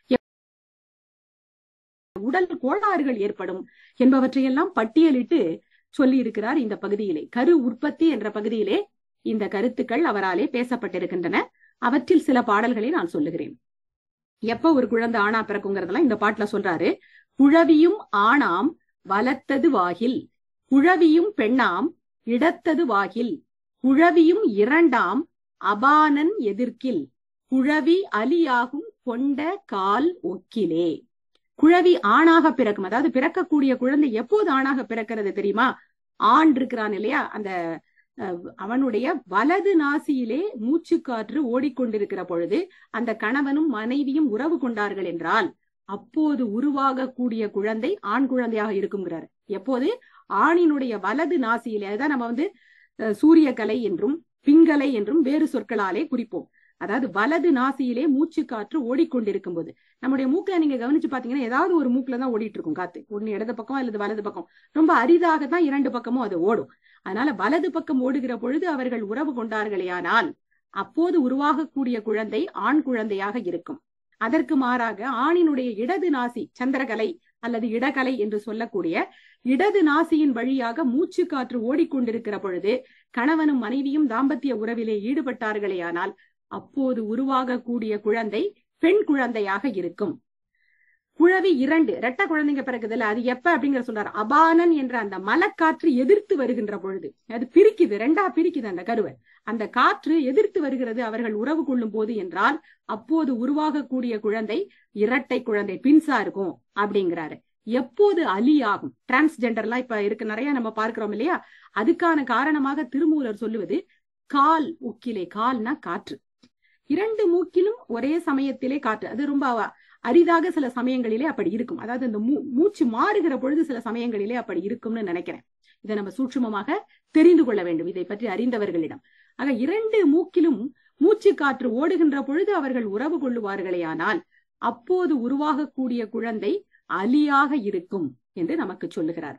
உடல் கோளாறுகள் ஏற்படும் என்பவற்றையெல்லாம் பட்டியலிட்டு சொல்லி இருக்கிறார் இந்த பகுதியிலே கரு உற்பத்தி என்ற பகுதியிலே இந்த கருத்துக்கள் அவராலே பேசப்பட்டிருக்கின்றன அவற்றில் சில பாடல்களை நான் சொல்லுகிறேன் எப்ப ஒரு குழந்தை ஆணா பிறக்குங்கிறதெல்லாம் இந்த பாட்டுல சொல்றாரு குழவியும் ஆணாம் வளர்த்தது வாகில் குழவியும் பெண்ணாம் இடத்தது வாகில் குழவியும் இரண்டாம் அபானன் எதிர்க்கில் குழவி அலியாகும் கொண்ட கால் ஒக்கிலே குழவி ஆணாக பிறக்கும் அதாவது பிறக்கக்கூடிய குழந்தை எப்போது ஆணாக பிறக்கிறது தெரியுமா ஆண் இருக்கிறான் இல்லையா அந்த அஹ், அவனுடைய வலது நாசியிலே மூச்சுக்காற்று ஓடிக்கொண்டிருக்கிற பொழுது அந்த கணவனும் மனைவியும் உறவு கொண்டார்கள் என்றால் அப்போது உருவாகக்கூடிய குழந்தை ஆண் குழந்தையாக இருக்குங்கிறார் எப்போது ஆணினுடைய வலது நாசியிலே அதான் நம்ம வந்து அஹ், சூரியகலை என்றும் பிங்கலை என்றும் வேறு சொற்களாலே குறிப்போம் அதாவது வலது நாசியிலே மூச்சு காற்று ஓடிக்கொண்டிருக்கும் போது நம்முடைய மூக்கை நீங்க கவனிச்சு பாத்தீங்கன்னா ஏதாவது ஒரு மூக்குல தான் ஓடிட்டு இருக்கும் காத்து ஒண்ணு இடது பக்கம் அல்லது வலது பக்கம் ரொம்ப அரிதாக தான் இரண்டு பக்கமும் அது ஓடும் அதனால வலது பக்கம் ஓடுகிற பொழுது அவர்கள் உறவு கொண்டார்களேயானால் அப்போது உருவாகக்கூடிய குழந்தை ஆண் குழந்தையாக இருக்கும் அதற்கு மாறாக ஆணினுடைய இடது நாசி சந்திரகலை அல்லது இடகலை என்று சொல்லக்கூடிய இடது நாசியின் வழியாக மூச்சு காற்று ஓடிக்கொண்டிருக்கிற பொழுது கணவனும் மனைவியும் தாம்பத்திய உறவிலே ஈடுபட்டார்களேயானால் அப்போது உருவாகக்கூடிய குழந்தை பெண் குழந்தையாக இருக்கும் குழவி இரண்டு ரெட்ட குழந்தைங்க பிறகுதுல அது எப்ப அப்படிங்கிற சொல்றாரு அபானன் என்ற அந்த மலக்காற்று எதிர்த்து வருகின்ற பொழுது அது பிரிக்குது ரெண்டா பிரிக்குது அந்த கருவை அந்த காற்று எதிர்த்து வருகிறது அவர்கள் உறவு கொள்ளும் போது என்றால் அப்போது உருவாகக்கூடிய குழந்தை இரட்டை குழந்தை பின்சா இருக்கும் அப்படிங்கிறாரு எப்போது அலி ஆகும் டிரான்ஸ்ஜெண்டர்லாம் இப்ப இருக்கு நிறைய நம்ம பார்க்கிறோம் இல்லையா அதுக்கான காரணமாக திருமூலர் சொல்லுவது கால் உக்கிலே கால்னா காற்று இரண்டு மூக்கிலும் ஒரே சமயத்திலே காற்று அது ரொம்ப அவ- அரிதாக சில சமயங்களிலே அப்படி இருக்கும் அதாவது இந்த மூ- மூச்சு மாறுகிற பொழுது சில சமயங்களிலே அப்படி இருக்கும்னு நினைக்கிறேன் இதை நம்ம சூட்சுமமாக தெரிந்து கொள்ள வேண்டும் இதை பற்றி அறிந்தவர்களிடம் ஆக இரண்டு மூக்கிலும் மூச்சு காற்று ஓடுகின்ற பொழுது அவர்கள் உறவு கொள்ளுவார்களேயானால் அப்போது உருவாகக்கூடிய குழந்தை அலியாக இருக்கும் என்று நமக்கு சொல்லுகிறார்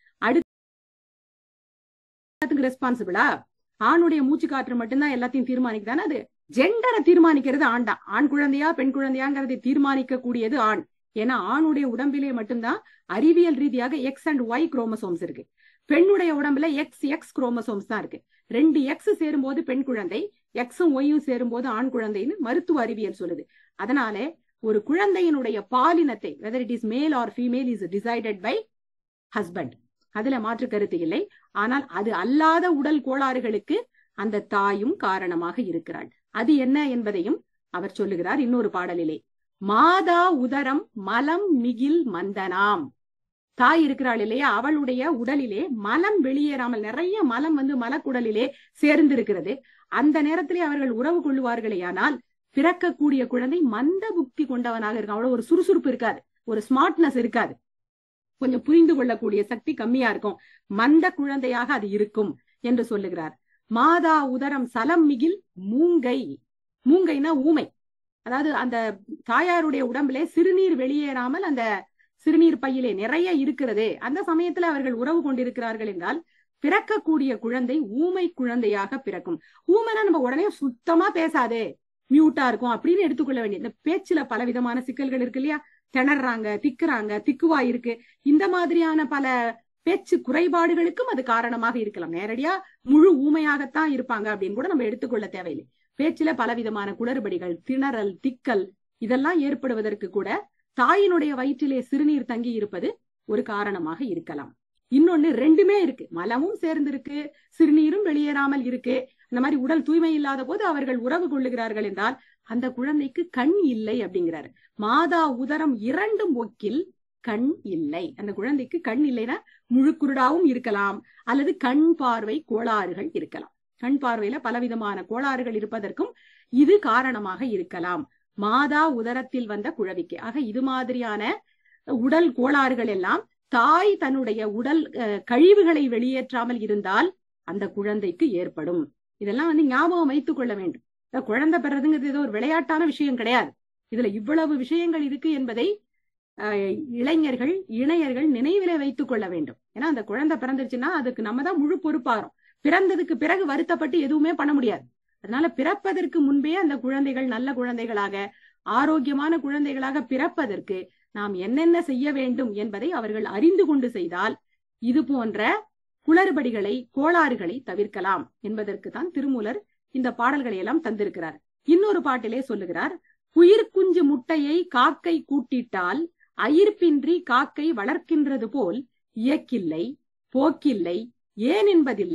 அடுத்து ரெஸ்பான்சிபிளா ஆணுடைய மூச்சு காற்று மட்டும்தான் எல்லாத்தையும் தீர்மானிக்குதானே அது ஜெண்டரை தீர்மானிக்கிறது ஆண் தான் ஆண் குழந்தையா பெண் குழந்தையாங்கிறதை தீர்மானிக்க கூடியது ஆண் ஏன்னா ஆணுடைய உடம்பிலே மட்டும்தான் அறிவியல் ரீதியாக எக்ஸ் அண்ட் ஒய் குரோமசோம்ஸ் இருக்கு பெண்ணுடைய உடம்புல எக்ஸ் எக்ஸ் குரோமசோம்ஸ் தான் இருக்கு ரெண்டு எக்ஸ் சேரும்போது பெண் குழந்தை எக்ஸும் ஒய்யும் சேரும்போது ஆண் குழந்தைன்னு மருத்துவ அறிவியல் சொல்லுது அதனால ஒரு குழந்தையினுடைய பாலினத்தை whether it is male or female is decided by husband அதுல மாற்று கருத்து இல்லை ஆனால் அது அல்லாத உடல் கோளாறுகளுக்கு அந்த தாயும் காரணமாக இருக்கிறாள் அது என்ன என்பதையும் அவர் சொல்லுகிறார் இன்னொரு பாடலிலே மாதா உதரம் மலம் மிகில் மந்தனாம் தாய் இருக்கிறாள் இல்லையா அவளுடைய உடலிலே மலம் வெளியேறாமல் நிறைய மலம் வந்து மலக்குடலிலே சேர்ந்திருக்கிறது அந்த நேரத்திலே அவர்கள் உறவு கொள்ளுவார்களேயானால் பிறக்கக்கூடிய குழந்தை மந்த புக்தி கொண்டவனாக இருக்கும் அவ்வளவு ஒரு சுறுசுறுப்பு இருக்காது ஒரு ஸ்மார்ட்னஸ் இருக்காது கொஞ்சம் புரிந்து கொள்ளக்கூடிய சக்தி கம்மியா இருக்கும் மந்த குழந்தையாக அது இருக்கும் என்று சொல்லுகிறார் மாதா உதரம் சலம் மிகில் மூங்கை மூங்கைனா ஊமை அதாவது அந்த தாயாருடைய உடம்பிலே சிறுநீர் வெளியேறாமல் அந்த சிறுநீர் பையிலே நிறைய இருக்கிறது அந்த சமயத்துல அவர்கள் உறவு கொண்டிருக்கிறார்கள் என்றால் பிறக்கக்கூடிய குழந்தை ஊமை குழந்தையாக பிறக்கும் ஊமைனா நம்ம உடனே சுத்தமா பேசாதே மியூட்டா இருக்கும் அப்படின்னு எடுத்துக்கொள்ள வேண்டிய இந்த பேச்சுல பல விதமான சிக்கல்கள் இருக்கு இல்லையா திணறாங்க திக்குறாங்க திக்குவா இருக்கு இந்த மாதிரியான பல பேச்சு குறைபாடுகளுக்கும் அது காரணமாக இருக்கலாம் நேரடியா முழு ஊமையாகத்தான் இருப்பாங்க அப்படின்னு கூட நம்ம எடுத்துக்கொள்ள தேவையில்லை பேச்சுல பலவிதமான குளறுபடிகள் திணறல் திக்கல் இதெல்லாம் ஏற்படுவதற்கு கூட தாயினுடைய வயிற்றிலே சிறுநீர் தங்கி இருப்பது ஒரு காரணமாக இருக்கலாம் இன்னொன்னு ரெண்டுமே இருக்கு மலமும் சேர்ந்து இருக்கு சிறுநீரும் வெளியேறாமல் இருக்கு இந்த மாதிரி உடல் தூய்மை இல்லாத போது அவர்கள் உறவு கொள்ளுகிறார்கள் என்றால் அந்த குழந்தைக்கு கண் இல்லை அப்படிங்கிறாரு மாதா உதரம் இரண்டும் ஒக்கில் கண் இல்லை அந்த குழந்தைக்கு கண் இல்லைன்னா முழுக்குருடாவும் இருக்கலாம் அல்லது கண் பார்வை கோளாறுகள் இருக்கலாம் கண் பார்வையில பலவிதமான கோளாறுகள் இருப்பதற்கும் இது காரணமாக இருக்கலாம் மாதா உதரத்தில் வந்த குழவிக்கு ஆக இது மாதிரியான உடல் கோளாறுகள் எல்லாம் தாய் தன்னுடைய உடல் அஹ், கழிவுகளை வெளியேற்றாமல் இருந்தால் அந்த குழந்தைக்கு ஏற்படும் இதெல்லாம் வந்து ஞாபகம் வைத்துக் கொள்ள வேண்டும் இந்த குழந்தை பெறதுங்கிறது ஏதோ ஒரு விளையாட்டான விஷயம் கிடையாது இதுல இவ்வளவு விஷயங்கள் இருக்கு என்பதை அஹ், இளைஞர்கள் இணையர்கள் நினைவில வைத்துக் கொள்ள வேண்டும் ஏன்னா அந்த குழந்தை பிறந்துருச்சுன்னா அதுக்கு நம்ம தான் முழு பொறுப்பாகிறோம் பிறந்ததுக்கு பிறகு வருத்தப்பட்டு எதுவுமே பண்ண முடியாது அதனால பிறப்பதற்கு முன்பே அந்த குழந்தைகள் நல்ல குழந்தைகளாக ஆரோக்கியமான குழந்தைகளாக பிறப்பதற்கு நாம் என்னென்ன செய்ய வேண்டும் என்பதை அவர்கள் அறிந்து கொண்டு செய்தால் இது போன்ற குளறுபடிகளை கோளாறுகளை தவிர்க்கலாம் என்பதற்கு தான் திருமூலர் இந்த பாடல்களை எல்லாம் தந்திருக்கிறார் இன்னொரு பாட்டிலே சொல்லுகிறார் உயிர் குஞ்சு முட்டையை காக்கை கூட்டிட்டால் அயிர்ப்பின்றி காக்கை வளர்க்கின்றது போல் இயக்கில்லை போக்கில்லை ஏன் என்பதில்லை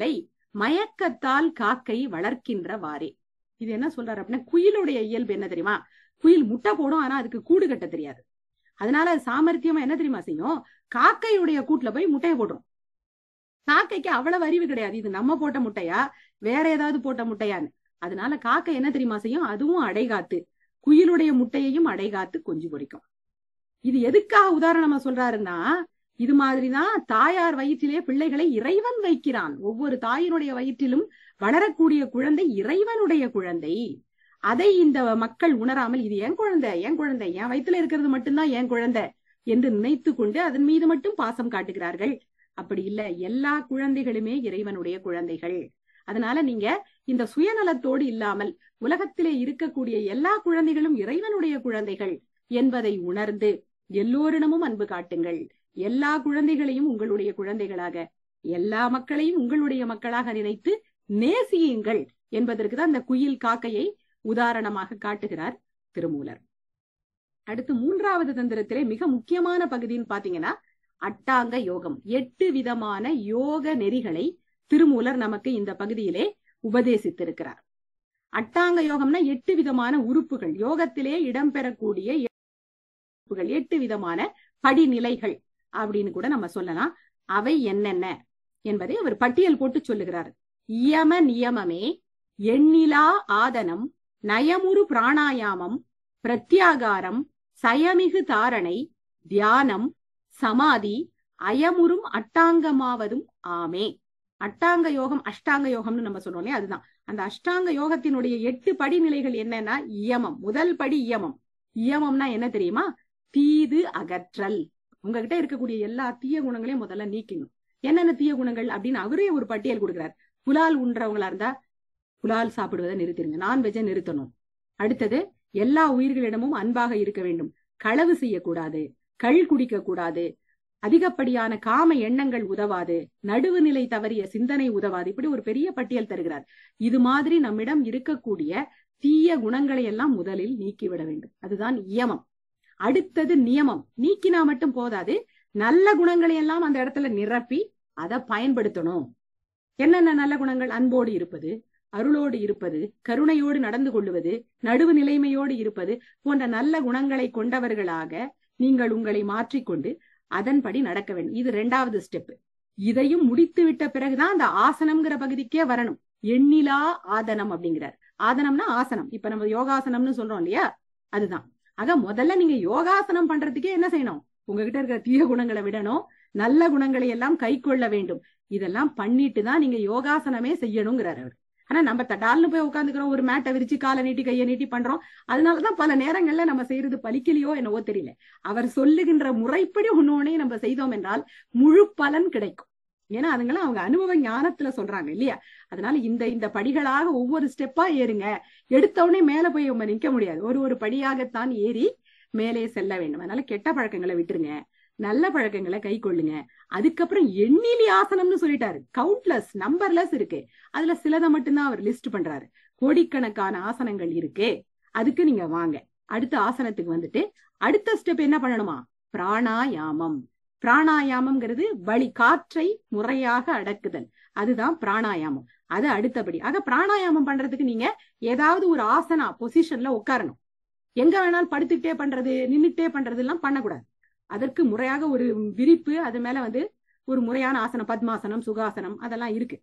மயக்கத்தால் காக்கை வளர்க்கின்ற வாரே இது என்ன சொல்றாரு அப்படின்னா குயிலுடைய இயல்பு என்ன தெரியுமா குயில் முட்டை போடும் ஆனா அதுக்கு கூடு கட்ட தெரியாது அதனால அது சாமர்த்தியமா என்ன தெரியுமா செய்யும் காக்கையுடைய கூட்டுல போய் முட்டையை போட்டுரும் காக்கைக்கு அவ்வளவு அறிவு கிடையாது இது நம்ம போட்ட முட்டையா வேற ஏதாவது போட்ட முட்டையான்னு அதனால காக்கை என்ன தெரியுமா செய்யும் அதுவும் அடைகாத்து குயிலுடைய முட்டையையும் அடைகாத்து கொஞ்சி பொறிக்கும் இது எதுக்காக உதாரணமா சொல்றாருன்னா இது மாதிரிதான் தாயார் வயிற்றிலே பிள்ளைகளை இறைவன் வைக்கிறான் ஒவ்வொரு தாயினுடைய வயிற்றிலும் வளரக்கூடிய குழந்தை இறைவனுடைய குழந்தை அதை இந்த மக்கள் உணராமல் இது என் குழந்தை என் குழந்தை என் வயித்துல இருக்கிறது மட்டும்தான் என் குழந்தை என்று நினைத்து கொண்டு அதன் மீது மட்டும் பாசம் காட்டுகிறார்கள் அப்படி இல்ல எல்லா குழந்தைகளுமே இறைவனுடைய குழந்தைகள் அதனால நீங்க இந்த சுயநலத்தோடு இல்லாமல் உலகத்திலே இருக்கக்கூடிய எல்லா குழந்தைகளும் இறைவனுடைய குழந்தைகள் என்பதை உணர்ந்து எல்லோரிடமும் அன்பு காட்டுங்கள் எல்லா குழந்தைகளையும் உங்களுடைய குழந்தைகளாக எல்லா மக்களையும் உங்களுடைய மக்களாக நினைத்து நேசியுங்கள் என்பதற்கு தான் இந்த குயில் காக்கையை உதாரணமாக காட்டுகிறார் திருமூலர் அடுத்து மூன்றாவது தந்திரத்திலே மிக முக்கியமான பகுதின்னு பாத்தீங்கன்னா அட்டாங்க யோகம் எட்டு விதமான யோக நெறிகளை திருமூலர் நமக்கு இந்த பகுதியிலே உபதேசித்திருக்கிறார் அட்டாங்க யோகம்னா எட்டு விதமான உறுப்புகள் யோகத்திலே இடம்பெறக்கூடிய உறுப்புகள் எட்டு விதமான படிநிலைகள் அப்படின்னு கூட நம்ம சொல்லலாம் அவை என்னென்ன என்பதை அவர் பட்டியல் போட்டு சொல்லுகிறார் இயம நியமமே எண்ணிலா ஆதனம் நயமுறு பிராணாயாமம் பிரத்யாகாரம் சயமிகு தாரணை தியானம் சமாதி அயமுறும் அட்டாங்கமாவதும் ஆமே அட்டாங்க யோகம் அஷ்டாங்க யோகம்னு நம்ம சொல்றோம் இல்லையா அதுதான் அந்த அஷ்டாங்க யோகத்தினுடைய எட்டு படிநிலைகள் என்னன்னா இயமம் முதல் படி இயமம் இயமம்னா என்ன தெரியுமா தீது அகற்றல் உங்ககிட்ட இருக்கக்கூடிய எல்லா தீய குணங்களையும் முதல்ல நீக்கணும் என்னென்ன தீய குணங்கள் அப்படின்னு அவரே ஒரு பட்டியல் கொடுக்கிறார் புலால் உண்றவங்களா இருந்தா புலால் சாப்பிடுவதை நிறுத்திடுங்க நான்வெஜ்ஜை நிறுத்தணும் அடுத்தது எல்லா உயிர்களிடமும் அன்பாக இருக்க வேண்டும் களவு செய்யக்கூடாது கள் குடிக்க கூடாது அதிகப்படியான காம எண்ணங்கள் உதவாது நடுவு நிலை தவறிய சிந்தனை உதவாது இப்படி ஒரு பெரிய பட்டியல் தருகிறார் இது மாதிரி நம்மிடம் இருக்கக்கூடிய தீய குணங்களை எல்லாம் முதலில் நீக்கிவிட வேண்டும் அதுதான் இயமம் அடுத்தது நியமம் நீக்கினா மட்டும் போதாது நல்ல குணங்களை எல்லாம் அந்த இடத்துல நிரப்பி அதை பயன்படுத்தணும் என்னென்ன நல்ல குணங்கள் அன்போடு இருப்பது அருளோடு இருப்பது கருணையோடு நடந்து கொள்வது நடுவு நிலைமையோடு இருப்பது போன்ற நல்ல குணங்களை கொண்டவர்களாக நீங்கள் உங்களை மாற்றிக்கொண்டு அதன்படி நடக்க வேண்டும் இது ரெண்டாவது ஸ்டெப் இதையும் முடித்து விட்ட பிறகுதான் அந்த ஆசனம்ங்கிற பகுதிக்கே வரணும் எண்ணிலா ஆதனம் அப்படிங்கிறார் ஆதனம்னா ஆசனம் இப்ப நம்ம யோகாசனம்னு சொல்றோம் இல்லையா அதுதான் ஆக முதல்ல நீங்க யோகாசனம் பண்றதுக்கே என்ன செய்யணும் உங்ககிட்ட இருக்கிற தீய குணங்களை விடணும் நல்ல குணங்களை எல்லாம் கை கொள்ள வேண்டும் இதெல்லாம் பண்ணிட்டு தான் நீங்க யோகாசனமே செய்யணுங்கிறார் அவர் ஆனா நம்ம தடால்னு போய் உட்காந்துக்கிறோம் ஒரு மேட்டை விரிச்சு காலை நீட்டி கையை நீட்டி பண்றோம் அதனாலதான் பல நேரங்கள்ல நம்ம செய்யறது பலிக்கலையோ என்னவோ தெரியல அவர் சொல்லுகின்ற முறைப்படி ஒன்னொன்னே நம்ம செய்தோம் என்றால் முழு பலன் கிடைக்கும் ஏன்னா அதுங்களாம் அவங்க அனுபவ ஞானத்துல சொல்றாங்க இல்லையா அதனால இந்த இந்த படிகளாக ஒவ்வொரு ஸ்டெப்பா ஏறுங்க எடுத்த உடனே மேல போய் நம்ம நிக்க முடியாது ஒரு ஒரு படியாகத்தான் ஏறி மேலே செல்ல வேண்டும் அதனால கெட்ட பழக்கங்களை விட்டுருங்க நல்ல பழக்கங்களை கை கொள்ளுங்க அதுக்கப்புறம் எண்ணிலி ஆசனம்னு சொல்லிட்டாரு கவுண்ட்லெஸ் நம்பர்லெஸ் இருக்கு அதுல சிலதை மட்டும்தான் அவர் லிஸ்ட் பண்றாரு கோடிக்கணக்கான ஆசனங்கள் இருக்கு அதுக்கு நீங்க வாங்க அடுத்த ஆசனத்துக்கு வந்துட்டு அடுத்த ஸ்டெப் என்ன பண்ணணுமா பிராணாயாமம் பிராணாயாமம்ங்கிறது வழி காற்றை முறையாக அடக்குதல் அதுதான் பிராணாயாமம் அது அடுத்தபடி ஆக பிராணாயாமம் பண்றதுக்கு நீங்க ஏதாவது ஒரு ஆசனா பொசிஷன்ல உட்காரணும் எங்க வேணாலும் படுத்துக்கிட்டே பண்றது நின்னுட்டே பண்றது எல்லாம் பண்ணக்கூடாது அதற்கு முறையாக ஒரு விரிப்பு அது மேல வந்து ஒரு முறையான ஆசனம் பத்மாசனம் சுகாசனம் அதெல்லாம் இருக்கு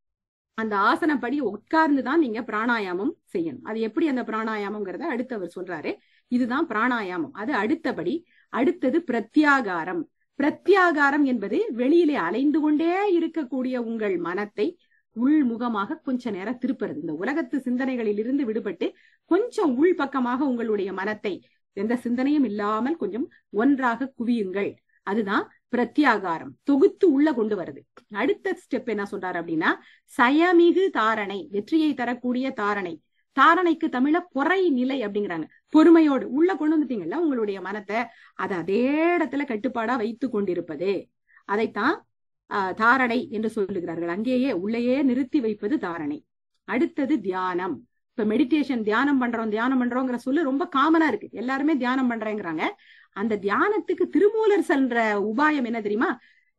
அந்த ஆசனப்படி உட்கார்ந்து தான் நீங்க பிராணாயாமம் செய்யணும் அது எப்படி அந்த பிராணாயாமம்ங்கிறத அடுத்து அவர் சொல்றாரு இதுதான் பிராணாயாமம் அது அடுத்தபடி அடுத்தது பிரத்யாகாரம் பிரத்யாகாரம் என்பது வெளியிலே அலைந்து கொண்டே இருக்கக்கூடிய உங்கள் மனத்தை உள்முகமாக கொஞ்ச நேரம் திருப்புறது இந்த உலகத்து சிந்தனைகளில் இருந்து விடுபட்டு கொஞ்சம் உள் பக்கமாக உங்களுடைய மனத்தை எந்த சிந்தனையும் இல்லாமல் கொஞ்சம் ஒன்றாக குவியுங்கள் அதுதான் பிரத்யாகாரம் தொகுத்து உள்ள கொண்டு வருது அடுத்த ஸ்டெப் என்ன சொல்றாரு அப்படின்னா சயமிகு தாரணை வெற்றியை தரக்கூடிய தாரணை தாரணைக்கு தமிழ பொறை நிலை அப்படிங்கிறாங்க பொறுமையோடு உள்ள கொண்டு வந்துட்டீங்கல்ல உங்களுடைய மனத்தை அதை அதே இடத்துல கட்டுப்பாடா வைத்து கொண்டிருப்பது அதைத்தான் ஆஹ் தாரணை என்று சொல்லுகிறார்கள் அங்கேயே உள்ளேயே நிறுத்தி வைப்பது தாரணை அடுத்தது தியானம் இப்ப மெடிடேஷன் தியானம் பண்றோம் தியானம் பண்றோங்கிற சொல்லு ரொம்ப காமனா இருக்கு எல்லாருமே தியானம் பண்றேங்கிறாங்க அந்த தியானத்துக்கு திருமூலர் சென்ற உபாயம் என்ன தெரியுமா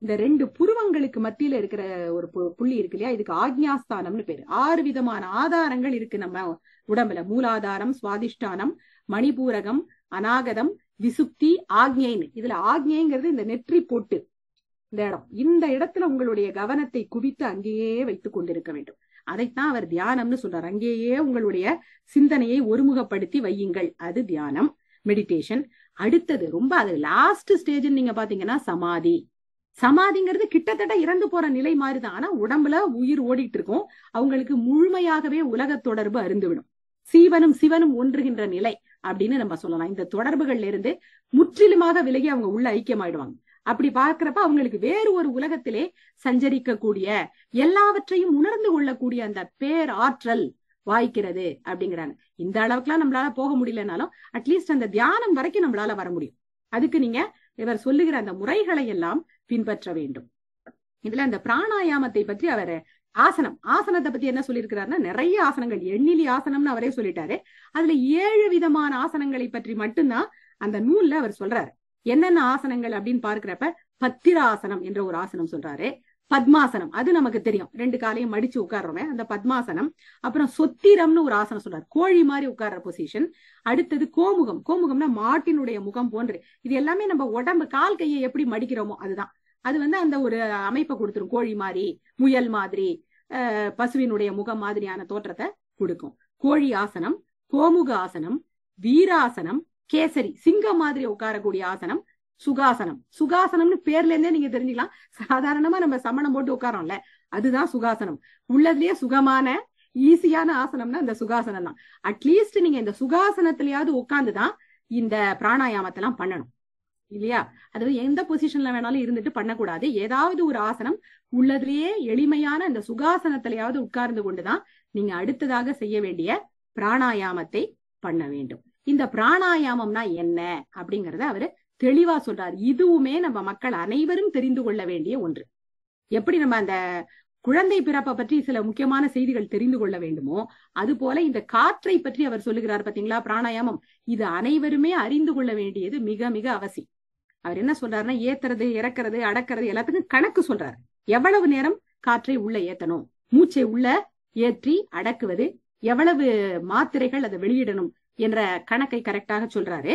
இந்த ரெண்டு புருவங்களுக்கு மத்தியில இருக்கிற ஒரு பு- புள்ளி இருக்கு இல்லையா இதுக்கு ஆக்ஞாஸ்தானம்னு பேரு ஆறு விதமான ஆதாரங்கள் இருக்கு நம்ம உடம்புல மூலாதாரம் சுவாதிஷ்டானம் மணிபூரகம் அநாகதம் விசுக்தி ஆக்ஞைன்னு இதுல ஆக்ஞைங்கிறது இந்த நெற்றி பொட்டு இந்த இடம் இந்த இடத்துல உங்களுடைய கவனத்தை குவித்து அங்கேயே வைத்துக் கொண்டிருக்க வேண்டும் அதைத்தான் அவர் தியானம்னு சொல்றார் அங்கேயே உங்களுடைய சிந்தனையை ஒருமுகப்படுத்தி வையுங்கள் அது தியானம் மெடிடேஷன் அடுத்தது ரொம்ப அது லாஸ்ட் ஸ்டேஜ் நீங்க பாத்தீங்கன்னா சமாதி சமாதிங்கிறது கிட்டத்தட்ட இறந்து போற நிலை மாதிரிதான் ஆனா உடம்புல உயிர் ஓடிட்டு இருக்கும் அவங்களுக்கு முழுமையாகவே உலக தொடர்பு அருந்துவிடும் சீவனும் சிவனும் ஒன்றுகின்ற நிலை அப்படின்னு நம்ம சொல்லலாம் இந்த தொடர்புகள்ல இருந்து முற்றிலுமாக விலகி அவங்க உள்ள ஐக்கியமாயிடுவாங்க அப்படி பார்க்கிறப்ப அவங்களுக்கு வேறு ஒரு உலகத்திலே சஞ்சரிக்கக்கூடிய எல்லாவற்றையும் உணர்ந்து கொள்ளக்கூடிய அந்த பேர் ஆற்றல் வாய்க்கிறது அப்படிங்கிறாங்க இந்த அளவுக்குலாம் நம்மளால போக முடியலனாலும் அட்லீஸ்ட் அந்த தியானம் வரைக்கும் நம்மளால வர முடியும் அதுக்கு நீங்க இவர் சொல்லுகிற அந்த முறைகளை எல்லாம் பின்பற்ற வேண்டும் இதுல அந்த பிராணாயாமத்தை பற்றி அவர் ஆசனம் ஆசனத்தை பத்தி என்ன சொல்லியிருக்கிறாருன்னா நிறைய ஆசனங்கள் எண்ணிலி ஆசனம்னு அவரே சொல்லிட்டாரு அதுல ஏழு விதமான ஆசனங்களை பற்றி மட்டும்தான் அந்த நூல்ல அவர் சொல்றாரு என்னென்ன ஆசனங்கள் அப்படின்னு பார்க்கிறப்ப பத்திராசனம் என்ற ஒரு ஆசனம் சொல்றாரு பத்மாசனம் அது நமக்கு தெரியும் ரெண்டு காலையும் மடிச்சு உட்கார்றோமே அந்த பத்மாசனம் அப்புறம் சொத்திரம்னு ஒரு ஆசனம் சொல்றாரு கோழி மாதிரி உட்கார்ற பொசிஷன் அடுத்தது கோமுகம் கோமுகம்னா மாட்டினுடைய முகம் போன்று இது எல்லாமே நம்ம உடம்பு கால் கையை எப்படி மடிக்கிறோமோ அதுதான் அது வந்து அந்த ஒரு அமைப்பை கொடுத்துரும் கோழி மாதிரி முயல் மாதிரி அஹ், பசுவினுடைய முகம் மாதிரியான தோற்றத்தை கொடுக்கும் கோழி ஆசனம் கோமுக ஆசனம் வீராசனம் கேசரி சிங்கம் மாதிரி உட்காரக்கூடிய ஆசனம் சுகாசனம் சுகாசனம்னு பேர்ல இருந்தே நீங்க தெரிஞ்சுக்கலாம் சாதாரணமா நம்ம சமணம் போட்டு உட்காரோம்ல அதுதான் சுகாசனம் உள்ளதுலயே சுகமான ஈஸியான ஆசனம்னா இந்த சுகாசனம் தான் அட்லீஸ்ட் நீங்க இந்த சுகாசனத்திலயாவது உட்கார்ந்துதான் இந்த பிராணாயாமத்தை எல்லாம் பண்ணணும் இல்லையா அது எந்த பொசிஷன்ல வேணாலும் இருந்துட்டு பண்ணக்கூடாது ஏதாவது ஒரு ஆசனம் உள்ளதுலயே எளிமையான இந்த சுகாசனத்திலயாவது உட்கார்ந்து கொண்டுதான் நீங்க அடுத்ததாக செய்ய வேண்டிய பிராணாயாமத்தை பண்ண வேண்டும் இந்த பிராணாயாமம்னா என்ன அப்படிங்கறத அவரு தெளிவா சொல்றாரு இதுவுமே நம்ம மக்கள் அனைவரும் தெரிந்து கொள்ள வேண்டிய ஒன்று எப்படி நம்ம அந்த குழந்தை பிறப்பை பற்றி சில முக்கியமான செய்திகள் தெரிந்து கொள்ள வேண்டுமோ அது போல இந்த காற்றை பற்றி அவர் சொல்லுகிறார் பாத்தீங்களா பிராணாயாமம் இது அனைவருமே அறிந்து கொள்ள வேண்டியது மிக மிக அவசியம் அவர் என்ன சொல்றாருன்னா ஏத்துறது இறக்குறது அடக்கிறது எல்லாத்துக்கும் கணக்கு சொல்றாரு எவ்வளவு நேரம் காற்றை உள்ள ஏத்தணும் மூச்சை உள்ள ஏற்றி அடக்குவது எவ்வளவு மாத்திரைகள் அதை வெளியிடணும் என்ற கணக்கை கரெக்டாக சொல்றாரு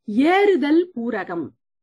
ஏறுதல் பூரகம்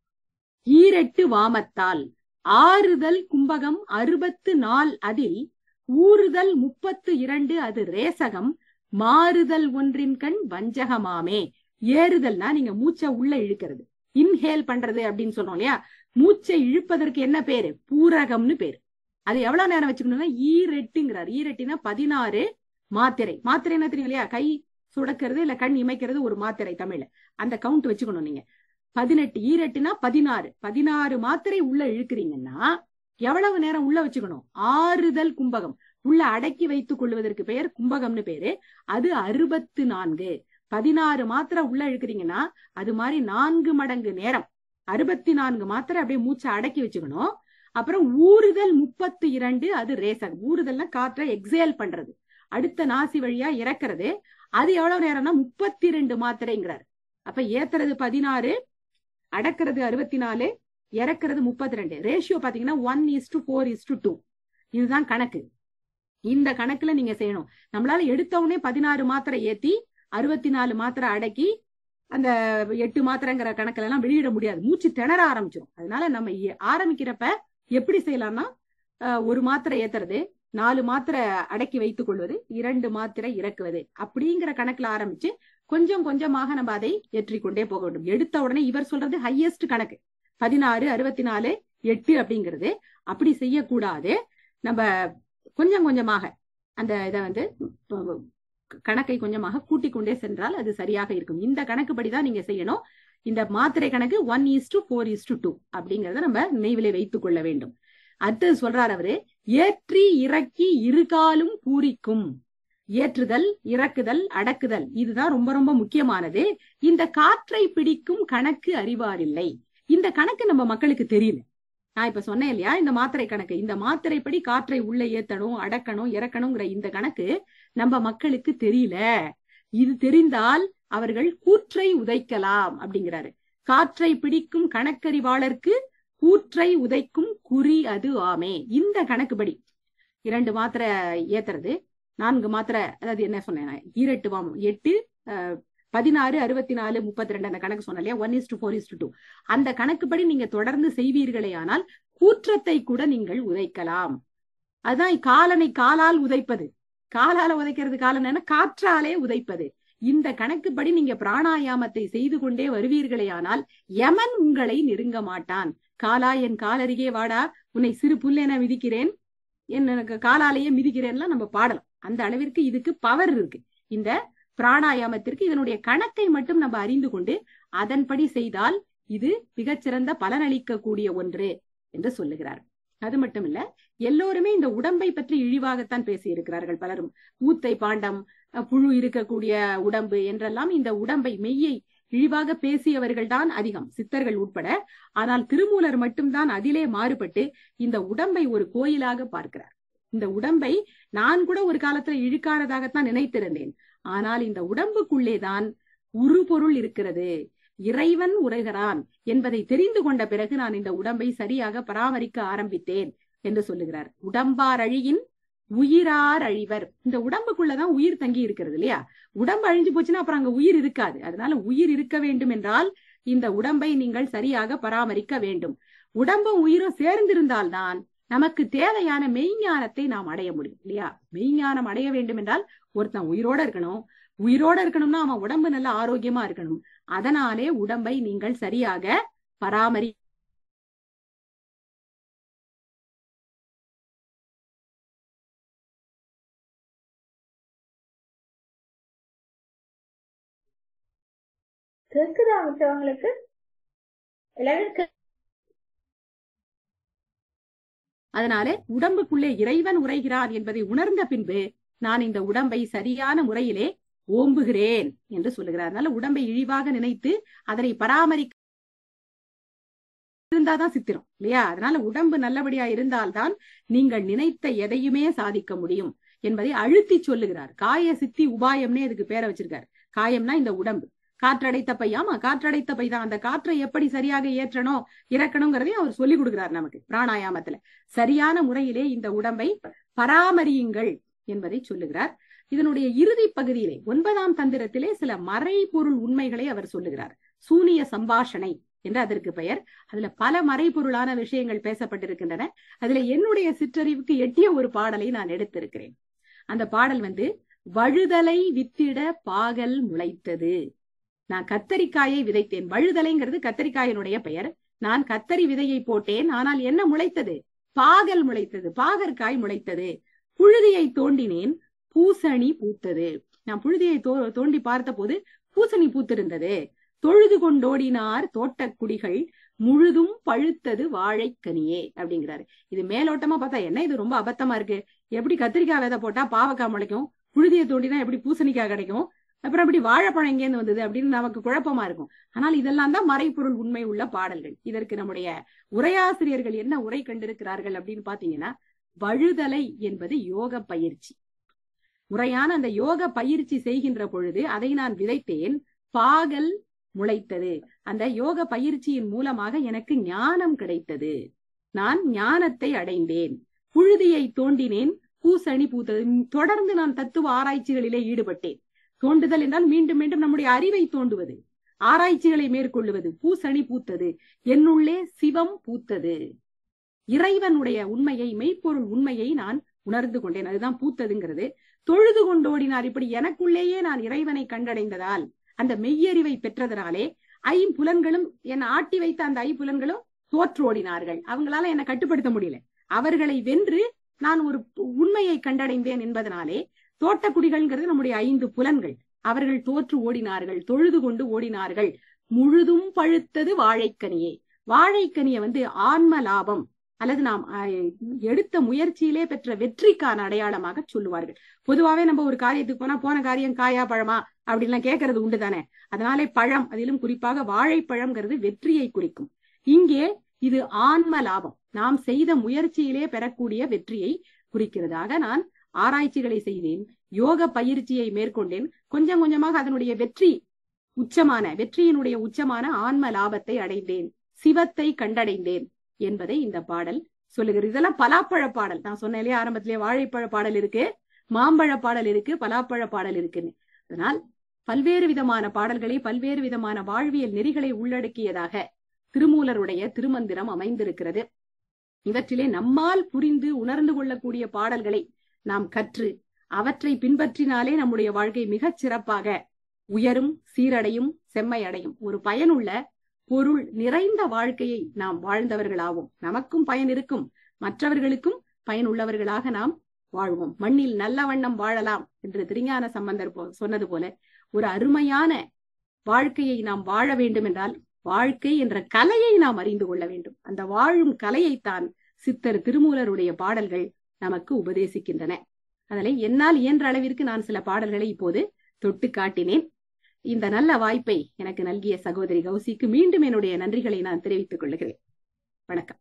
ஈரெட்டு வாமத்தால் ஆறுதல் கும்பகம் அறுபத்து நாள் அதில் ஊறுதல் முப்பத்து இரண்டு அது ரேசகம் மாறுதல் ஒன்றின் கண் வஞ்சகமாமே ஏறுதல்னா நீங்க மூச்சை உள்ள இழுக்கிறது இன்ஹேல் பண்றது அப்படின்னு சொல்றோம் இல்லையா மூச்சை இழுப்பதற்கு என்ன பேரு பூரகம்னு பேரு அது எவ்வளவு நேரம் வச்சுக்கணும்னா ஈரெட்டுங்கிறார் ஈரெட்டினா பதினாறு மாத்திரை மாத்திரை என்ன தெரியும் இல்லையா கை சுடக்கிறது இல்ல கண் இமைக்கிறது ஒரு மாத்திரை தமிழ்ல அந்த கவுண்ட் வச்சுக்கணும் நீங்க பதினெட்டு ஈரெட்டுனா பதினாறு பதினாறு மாத்திரை உள்ள இழுக்கிறீங்கன்னா எவ்வளவு நேரம் உள்ள வச்சுக்கணும் ஆறுதல் கும்பகம் உள்ள அடக்கி வைத்துக் கொள்வதற்கு பெயர் கும்பகம்னு பேரு அது அறுபத்து நான்கு பதினாறு மாத்திரை உள்ள இழுக்கிறீங்கன்னா அது மாதிரி நான்கு மடங்கு நேரம் அறுபத்தி நான்கு மாத்திரை அப்படியே மூச்சை அடக்கி வச்சுக்கணும் அப்புறம் ஊறுதல் முப்பத்து இரண்டு அது ரேசகம் ஊறுதல்னா காற்றை எக்ஸேல் பண்றது அடுத்த நாசி வழியா இறக்குறது அது எவ்வளவு நேரம்னா முப்பத்தி ரெண்டு மாத்திரைங்கிறார் அப்ப ஏத்துறது பதினாறு அடக்கிறது அறுபத்தி நாலு இறக்குறது முப்பத்தி ரெண்டு ரேஷியோ பாத்தீங்கன்னா one is to four is to two இதுதான் கணக்கு இந்த கணக்குல நீங்க செய்யணும் நம்மளால எடுத்த உடனே பதினாறு மாத்திரை ஏத்தி அறுபத்தி நாலு மாத்திரை அடக்கி அந்த எட்டு மாத்திரைங்கிற கணக்குல எல்லாம் வெளியிட முடியாது மூச்சு திணற ஆரம்பிச்சிடும் அதனால நம்ம எ- ஆரம்பிக்கிறப்ப எப்படி செய்யலாம்னா அஹ், ஒரு மாத்திரை ஏத்துறது நாலு மாத்திரை அடக்கி வைத்துக் கொள்வது இரண்டு மாத்திரை இறக்குவது அப்படிங்கிற கணக்குல ஆரம்பிச்சு கொஞ்சம் கொஞ்சமாக நம்ம அதை ஏற்றிக்கொண்டே போக வேண்டும் எடுத்த உடனே இவர் சொல்றது ஹையஸ்ட் கணக்கு பதினாறு அறுபத்தி நாலு எட்டு அப்படிங்கிறது அப்படி செய்யக்கூடாது நம்ம கொஞ்சம் கொஞ்சமாக அந்த இதை வந்து அஹ், கணக்கை கொஞ்சமாக கூட்டிக் கொண்டே சென்றால் அது சரியாக இருக்கும் இந்த கணக்குப்படி தான் நீங்க செய்யணும் இந்த மாத்திரை கணக்கு one is to four is to two அப்படிங்கறத நம்ம நினைவிலே வைத்துக் கொள்ள வேண்டும் அடுத்தது சொல்றார் அவரு ஏற்றி இறக்கி இருகாலும் பூரிக்கும் ஏற்றுதல் இறக்குதல் அடக்குதல் இதுதான் ரொம்ப ரொம்ப முக்கியமானது இந்த காற்றை பிடிக்கும் கணக்கு அறிவாரில்லை இந்த கணக்கு நம்ம மக்களுக்கு தெரியல நான் இப்ப சொன்னேன் இல்லையா இந்த மாத்திரை கணக்கு இந்த மாத்திரைப்படி காற்றை உள்ள ஏத்தணும் அடக்கணும் இறக்கணுங்கிற இந்த கணக்கு நம்ம மக்களுக்கு தெரியல இது தெரிந்தால் அவர்கள் கூற்றை உதைக்கலாம் அப்படிங்கிறாரு காற்றை பிடிக்கும் கணக்கறிவாளருக்கு கூற்றை உதைக்கும் குறி அது ஆமே இந்த கணக்குப்படி இரண்டு மாத்திரை ஏத்துறது நான்கு மாத்திரை அதாவது என்ன சொன்னேன் நான்? ஈரெட்டு வாம் எட்டு அஹ், பதினாறு அறுபத்தி நாலு முப்பத்தி ரெண்டு அந்த கணக்கு சொன்னேன் இல்லையா one is to four is to two அந்த கணக்குப்படி நீங்க தொடர்ந்து செய்வீர்களே ஆனால் கூற்றத்தை கூட நீங்கள் உதைக்கலாம் அதான் காலனை காலால் உதைப்பது காலால உதைக்கிறது காலன் என்ன காற்றாலே உதைப்பது இந்த கணக்குப்படி நீங்க பிராணாயாமத்தை செய்து கொண்டே வருவீர்களே ஆனால் யமன் உங்களை நெருங்க மாட்டான் காலா என் காலருகே வாடா உன்னை சிறு புல்லென மிதிக்கிறேன் என் எனக்கு காலாலேயே மிதிக்கிறேன்லாம் நம்ம பாடலாம் அந்த அளவிற்கு இதுக்கு பவர் இருக்கு இந்த பிராணாயாமத்திற்கு இதனுடைய கணக்கை மட்டும் நம்ம அறிந்து கொண்டு அதன்படி செய்தால் இது மிகச்சிறந்த பலனளிக்கக்கூடிய ஒன்று என்று சொல்லுகிறார் அது மட்டும் இல்ல எல்லோருமே இந்த உடம்பை பற்றி இழிவாகத்தான் பேசி இருக்கிறார்கள் பலரும் ஊத்தை பாண்டம் அஹ், புழு இருக்கக்கூடிய உடம்பு என்றெல்லாம் இந்த உடம்பை மெய்யை இழிவாக பேசியவர்கள் தான் அதிகம் சித்தர்கள் உட்பட ஆனால் திருமூலர் மட்டும்தான் அதிலே மாறுபட்டு இந்த உடம்பை ஒரு கோயிலாக பார்க்கிறார் இந்த உடம்பை நான் கூட ஒரு காலத்துல இழுக்கானதாகத்தான் நினைத்திருந்தேன் ஆனால் இந்த உடம்புக்குள்ளேதான் உருபொருள் இருக்கிறது இறைவன் உரைகிறான் என்பதை தெரிந்து கொண்ட பிறகு நான் இந்த உடம்பை சரியாக பராமரிக்க ஆரம்பித்தேன் என்று சொல்லுகிறார் உடம்பார் அழியின் உயிரார் அழிவர் இந்த உடம்புக்குள்ளதான் உயிர் தங்கி இருக்கிறது இல்லையா உடம்பு அழிஞ்சு போச்சுன்னா அப்புறம் அங்க உயிர் இருக்காது அதனால உயிர் இருக்க வேண்டும் என்றால் இந்த உடம்பை நீங்கள் சரியாக பராமரிக்க வேண்டும் உடம்பும் உயிரும் சேர்ந்திருந்தால்தான் நமக்கு தேவையான மெய்ஞானத்தை நாம் அடைய முடியும் இல்லையா மெய்ஞானம் அடைய வேண்டும் என்றால் ஒருத்தன் உயிரோட இருக்கணும் உயிரோட இருக்கணும்னா அவன் உடம்பு நல்ல ஆரோக்கியமா இருக்கணும் அதனாலே உடம்பை நீங்கள் சரியாக பராமரி கேக்குதா மற்றவங்களுக்கு எல்லாரும் கே- அதனாலே உடம்புக்குள்ளே இறைவன் உரைகிறான் என்பதை உணர்ந்த பின்பு நான் இந்த உடம்பை சரியான முறையிலே ஓம்புகிறேன் என்று சொல்லுகிறார் அதனால உடம்பை இழிவாக நினைத்து அதனை பராமரிக்க இருந்தாதான் சித்திரம் இல்லையா அதனால உடம்பு நல்லபடியா இருந்தால்தான் நீங்கள் நினைத்த எதையுமே சாதிக்க முடியும் என்பதை அழுத்தி சொல்லுகிறார் காய சித்தி உபாயம்னே இதுக்கு பேரை வச்சிருக்காரு காயம்னா இந்த உடம்பு காற்றடைத்த பை ஆமா காற்றடைத்த பை தான் அந்த காற்றை எப்படி சரியாக ஏற்றணும் இறக்கணுங்கிறதையும் அவர் சொல்லி கொடுக்கிறார் நமக்கு பிராணாயாமத்துல சரியான முறையிலே இந்த உடம்பை பராமரியுங்கள் என்பதை சொல்லுகிறார் இதனுடைய இறுதி பகுதியிலே ஒன்பதாம் தந்திரத்திலே சில மறைபொருள் உண்மைகளை அவர் சொல்லுகிறார் சூனிய சம்பாஷணை என்று அதற்கு பெயர் அதுல பல மறைபொருளான விஷயங்கள் பேசப்பட்டிருக்கின்றன அதுல என்னுடைய சிற்றறிவுக்கு எட்டிய ஒரு பாடலை நான் எடுத்திருக்கிறேன் அந்த பாடல் வந்து வழுதலை வித்திட பாகல் முளைத்தது நான் கத்தரிக்காயை விதைத்தேன் வழுதலைங்கிறது கத்தரிக்காயினுடைய பெயர் நான் கத்தரி விதையை போட்டேன் ஆனால் என்ன முளைத்தது பாகல் முளைத்தது பாகற்காய் முளைத்தது புழுதியை தோண்டினேன் பூசணி பூத்தது நான் புழுதியை தோ தோண்டி பார்த்த போது பூசணி பூத்திருந்தது தொழுது கொண்டோடினார் தோட்டக்குடிகள் முழுதும் பழுத்தது வாழைக்கனியே அப்படிங்கிறாரு இது மேலோட்டமா பார்த்தா என்ன இது ரொம்ப அபத்தமா இருக்கு எப்படி கத்திரிக்காய் விதை போட்டா பாவக்காய் முளைக்கும் புழுதியை தோண்டினா எப்படி பூசணிக்காய் கிடைக்கும் அப்புறம் எப்படி வாழைப்பழம் எங்கேருந்து வந்தது அப்படின்னு நமக்கு குழப்பமா இருக்கும் ஆனால் இதெல்லாம் தான் மறைப்பொருள் உண்மை உள்ள பாடல்கள் இதற்கு நம்முடைய உரையாசிரியர்கள் என்ன உரை கண்டிருக்கிறார்கள் அப்படின்னு பாத்தீங்கன்னா வழுதலை என்பது யோக பயிற்சி முறையான அந்த யோக பயிற்சி செய்கின்ற பொழுது அதை நான் விதைத்தேன் பாகல் முளைத்தது அந்த யோக பயிற்சியின் மூலமாக எனக்கு ஞானம் கிடைத்தது நான் ஞானத்தை அடைந்தேன் புழுதியை தோண்டினேன் பூசணி பூத்தது தொடர்ந்து நான் தத்துவ ஆராய்ச்சிகளிலே ஈடுபட்டேன் தோண்டுதல் என்றால் மீண்டும் மீண்டும் நம்முடைய அறிவை தோண்டுவது ஆராய்ச்சிகளை மேற்கொள்ளுவது பூசணி பூத்தது என்னுள்ளே சிவம் பூத்தது இறைவனுடைய உண்மையை மெய்ப்பொருள் உண்மையை நான் உணர்ந்து கொண்டேன் அதுதான் பூத்ததுங்கிறது தொழுது கொண்டோடினார் இப்படி எனக்குள்ளேயே நான் இறைவனை கண்டடைந்ததால் அந்த மெய்யறிவை பெற்றதனாலே ஐம்புலன்களும் என் ஆட்டி வைத்த அந்த ஐம்புலன்களும் தோற்றோடினார்கள் அவங்களால என்னை கட்டுப்படுத்த முடியல அவர்களை வென்று நான் ஒரு உண்மையை கண்டடைந்தேன் என்பதனாலே தோட்டக்குடிகள்ங்கிறது நம்முடைய ஐந்து புலன்கள் அவர்கள் தோற்று ஓடினார்கள் தொழுது கொண்டு ஓடினார்கள் முழுதும் பழுத்தது வாழைக்கனியே வாழைக்கனியை வந்து ஆன்ம லாபம் அல்லது நாம் அஹ், எடுத்த முயற்சியிலே பெற்ற வெற்றிக்கான அடையாளமாக சொல்லுவார்கள் பொதுவாவே நம்ம ஒரு காரியத்துக்கு போனா போன காரியம் காயா பழமா அப்படின்லாம் கேட்கறது உண்டு தானே அதனாலே பழம் அதிலும் குறிப்பாக வாழைப்பழம்ங்கிறது வெற்றியை குறிக்கும் இங்கே இது ஆன்ம லாபம் நாம் செய்த முயற்சியிலே பெறக்கூடிய வெற்றியை குறிக்கிறதாக நான் ஆராய்ச்சிகளை செய்தேன் யோக பயிற்சியை மேற்கொண்டேன் கொஞ்சம் கொஞ்சமாக அதனுடைய வெற்றி உச்சமான வெற்றியினுடைய உச்சமான ஆன்ம லாபத்தை அடைந்தேன் சிவத்தை கண்டடைந்தேன் என்பதை இந்த பாடல் சொல்லுகிறது இதெல்லாம் பலாப்பழ பாடல் நான் சொன்னேன் இல்லையா ஆரம்பத்திலேயே வாழைப்பழ பாடல் இருக்கு மாம்பழ பாடல் இருக்கு பலாப்பழ பாடல் இருக்குன்னு அதனால் பல்வேறு விதமான பாடல்களை பல்வேறு விதமான வாழ்வியல் நெறிகளை உள்ளடக்கியதாக திருமூலருடைய திருமந்திரம் அமைந்திருக்கிறது இவற்றிலே நம்மால் புரிந்து உணர்ந்து கொள்ளக்கூடிய பாடல்களை நாம் கற்று அவற்றை பின்பற்றினாலே நம்முடைய வாழ்க்கை மிகச் சிறப்பாக உயரும் சீரடையும் செம்மையடையும் ஒரு பயனுள்ள பொருள் நிறைந்த வாழ்க்கையை நாம் வாழ்ந்தவர்களாவோம் நமக்கும் பயன் இருக்கும் மற்றவர்களுக்கும் பயனுள்ளவர்களாக நாம் வாழ்வோம் மண்ணில் நல்ல வண்ணம் வாழலாம் என்று திருஞான சம்பந்தர் போ- சொன்னது போல ஒரு அருமையான வாழ்க்கையை நாம் வாழ வேண்டும் என்றால் வாழ்க்கை என்ற கலையை நாம் அறிந்து கொள்ள வேண்டும் அந்த வாழும் கலையைத்தான் சித்தர் திருமூலருடைய பாடல்கள் நமக்கு உபதேசிக்கின்றன அதனை என்னால் இயன்ற அளவிற்கு நான் சில பாடல்களை இப்போது தொட்டு காட்டினேன் இந்த நல்ல வாய்ப்பை எனக்கு நல்கிய சகோதரி கௌசிக்கு மீண்டும் என்னுடைய நன்றிகளை நான் தெரிவித்துக் கொள்கிறேன் வணக்கம்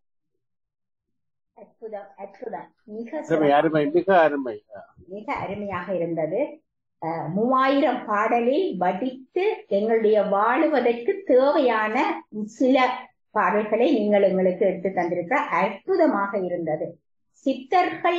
அற்புதம் அற்புதம் மிக அருமை சிறப்பு. அருமை மிக அருமை மிக அருமையாக இருந்தது அஹ், மூவாயிரம் பாடலில் வடித்து எங்களுடைய வாழுவதற்கு தேவையான சில பாடல்களை நீங்கள் எங்களுக்கு எடுத்து தந்திருக்க அற்புதமாக இருந்தது சித்தர்கள்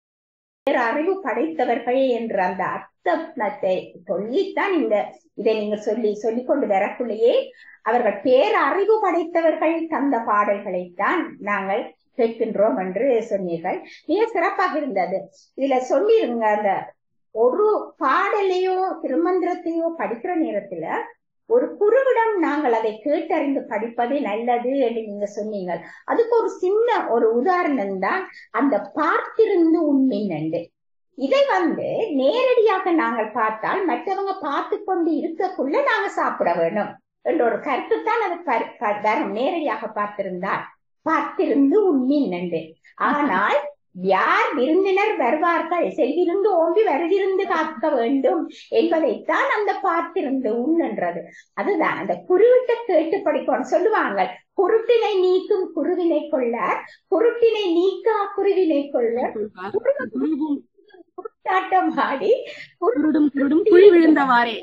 அறிவு படைத்தவர்கள் என்ற அந்த அர்த்தத்தை சொல்லித்தான் இந்த இதை நீங்க சொல்லி சொல்லிக் கொண்டு வரக்குள்ளேயே அவர்கள் பேரறிவு படைத்தவர்கள் தந்த பாடல்களைத்தான் நாங்கள் கேட்கின்றோம் என்று சொன்னீர்கள் மிக சிறப்பாக இருந்தது இதுல சொல்லிருங்க அந்த ஒரு பாடலையோ திருமந்திரத்தையோ படிக்கிற நேரத்துல ஒரு குருவிடம் நாங்கள் அதை கேட்டறிந்து படிப்பது நல்லது என்று நீங்க சொன்னீங்க அதுக்கு ஒரு சின்ன ஒரு உதாரணம் தான் அந்த பார்த்திருந்து உண்மின் இதை வந்து நேரடியாக நாங்கள் பார்த்தால் மற்றவங்க பார்த்து கொண்டு இருக்கக்குள்ள நாங்க சாப்பிட வேணும் என்ற ஒரு கருத்து தான் அது பர்- ப- வரும் நேரடியாக பார்த்திருந்தால் பார்த்திருந்து உண்மின் நண்டு ஆனால் யார் விருந்தினர் வருவார்கள் செல்விருந்து ஓம்பி வருதிருந்து காக்க வேண்டும் என்பதைத்தான் அந்த பார்த்திருந்து உண் என்றது அதுதான் அந்த குருவிட்ட கேட்டு படிக்கணும் சொல்லுவாங்க குருட்டினை நீக்கும் குருவினை கொள்ள குருட்டினை நீக்கா குருவினை கொள்ள குருவும் குருட்டாட்டம் ஆடி குருடும் குருடும் குழி விழுந்தவாறே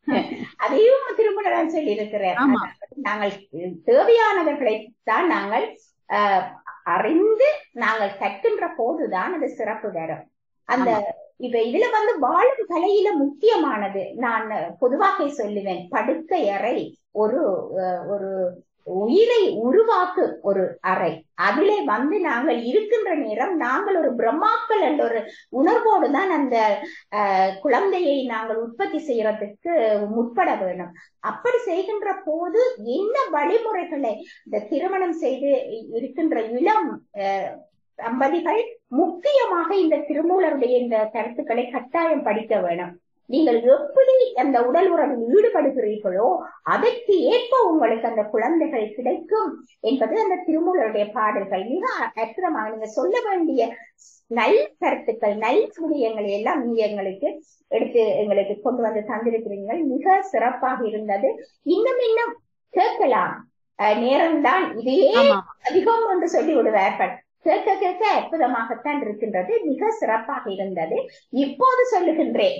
அதையும் திரும்ப நான் சொல்லி இருக்கிறேன் ஆமா. நாங்கள் தேவையானவர்களை தான் நாங்கள் ஆஹ், அறிந்து நாங்கள் கற்கின்ற போதுதான் அது சிறப்பு தரும் அந்த இப்ப இதுல வந்து வாழும் கலையில முக்கியமானது நான் பொதுவாக சொல்லுவேன் படுக்கை அறை ஒரு அஹ், ஒரு உயிரை உருவாக்கு ஒரு அறை அதிலே வந்து நாங்கள் இருக்கின்ற நேரம் நாங்கள் ஒரு பிரம்மாக்கள் என்ற ஒரு உணர்வோடு தான் அந்த ஆஹ், குழந்தையை நாங்கள் உற்பத்தி செய்யறதுக்கு முற்பட வேணும் அப்படி செய்கின்ற போது என்ன வழிமுறைகளை இந்த திருமணம் செய்து இருக்கின்ற இளம் ஆஹ், தம்பதிகள் முக்கியமாக இந்த திருமூலருடைய இந்த கருத்துக்களை கட்டாயம் படிக்க வேணும் நீங்கள் எப்படி அந்த உடல் உறவில் ஈடுபடுகிறீர்களோ அதற்கு ஏற்ப உங்களுக்கு அந்த குழந்தைகள் கிடைக்கும் என்பது அந்த திருமூலருடைய பாடல்கள் மிக அற்புதமாக நீங்க சொல்ல வேண்டிய நல் கருத்துக்கள் நல் விடயங்களை எல்லாம் நீங்க எங்களுக்கு எடுத்து எங்களுக்கு கொண்டு வந்து தந்திருக்கிறீர்கள் மிக சிறப்பாக இருந்தது இன்னும் இன்னும் கேட்கலாம் அஹ் நேரம்தான் இதையே ஆமா அதிகம் என்று சொல்லி விடுவார்கள் கேட்க கேட்க அற்புதமாகத்தான் இருக்கின்றது மிக சிறப்பாக இருந்தது இப்போது சொல்லுகின்றேன்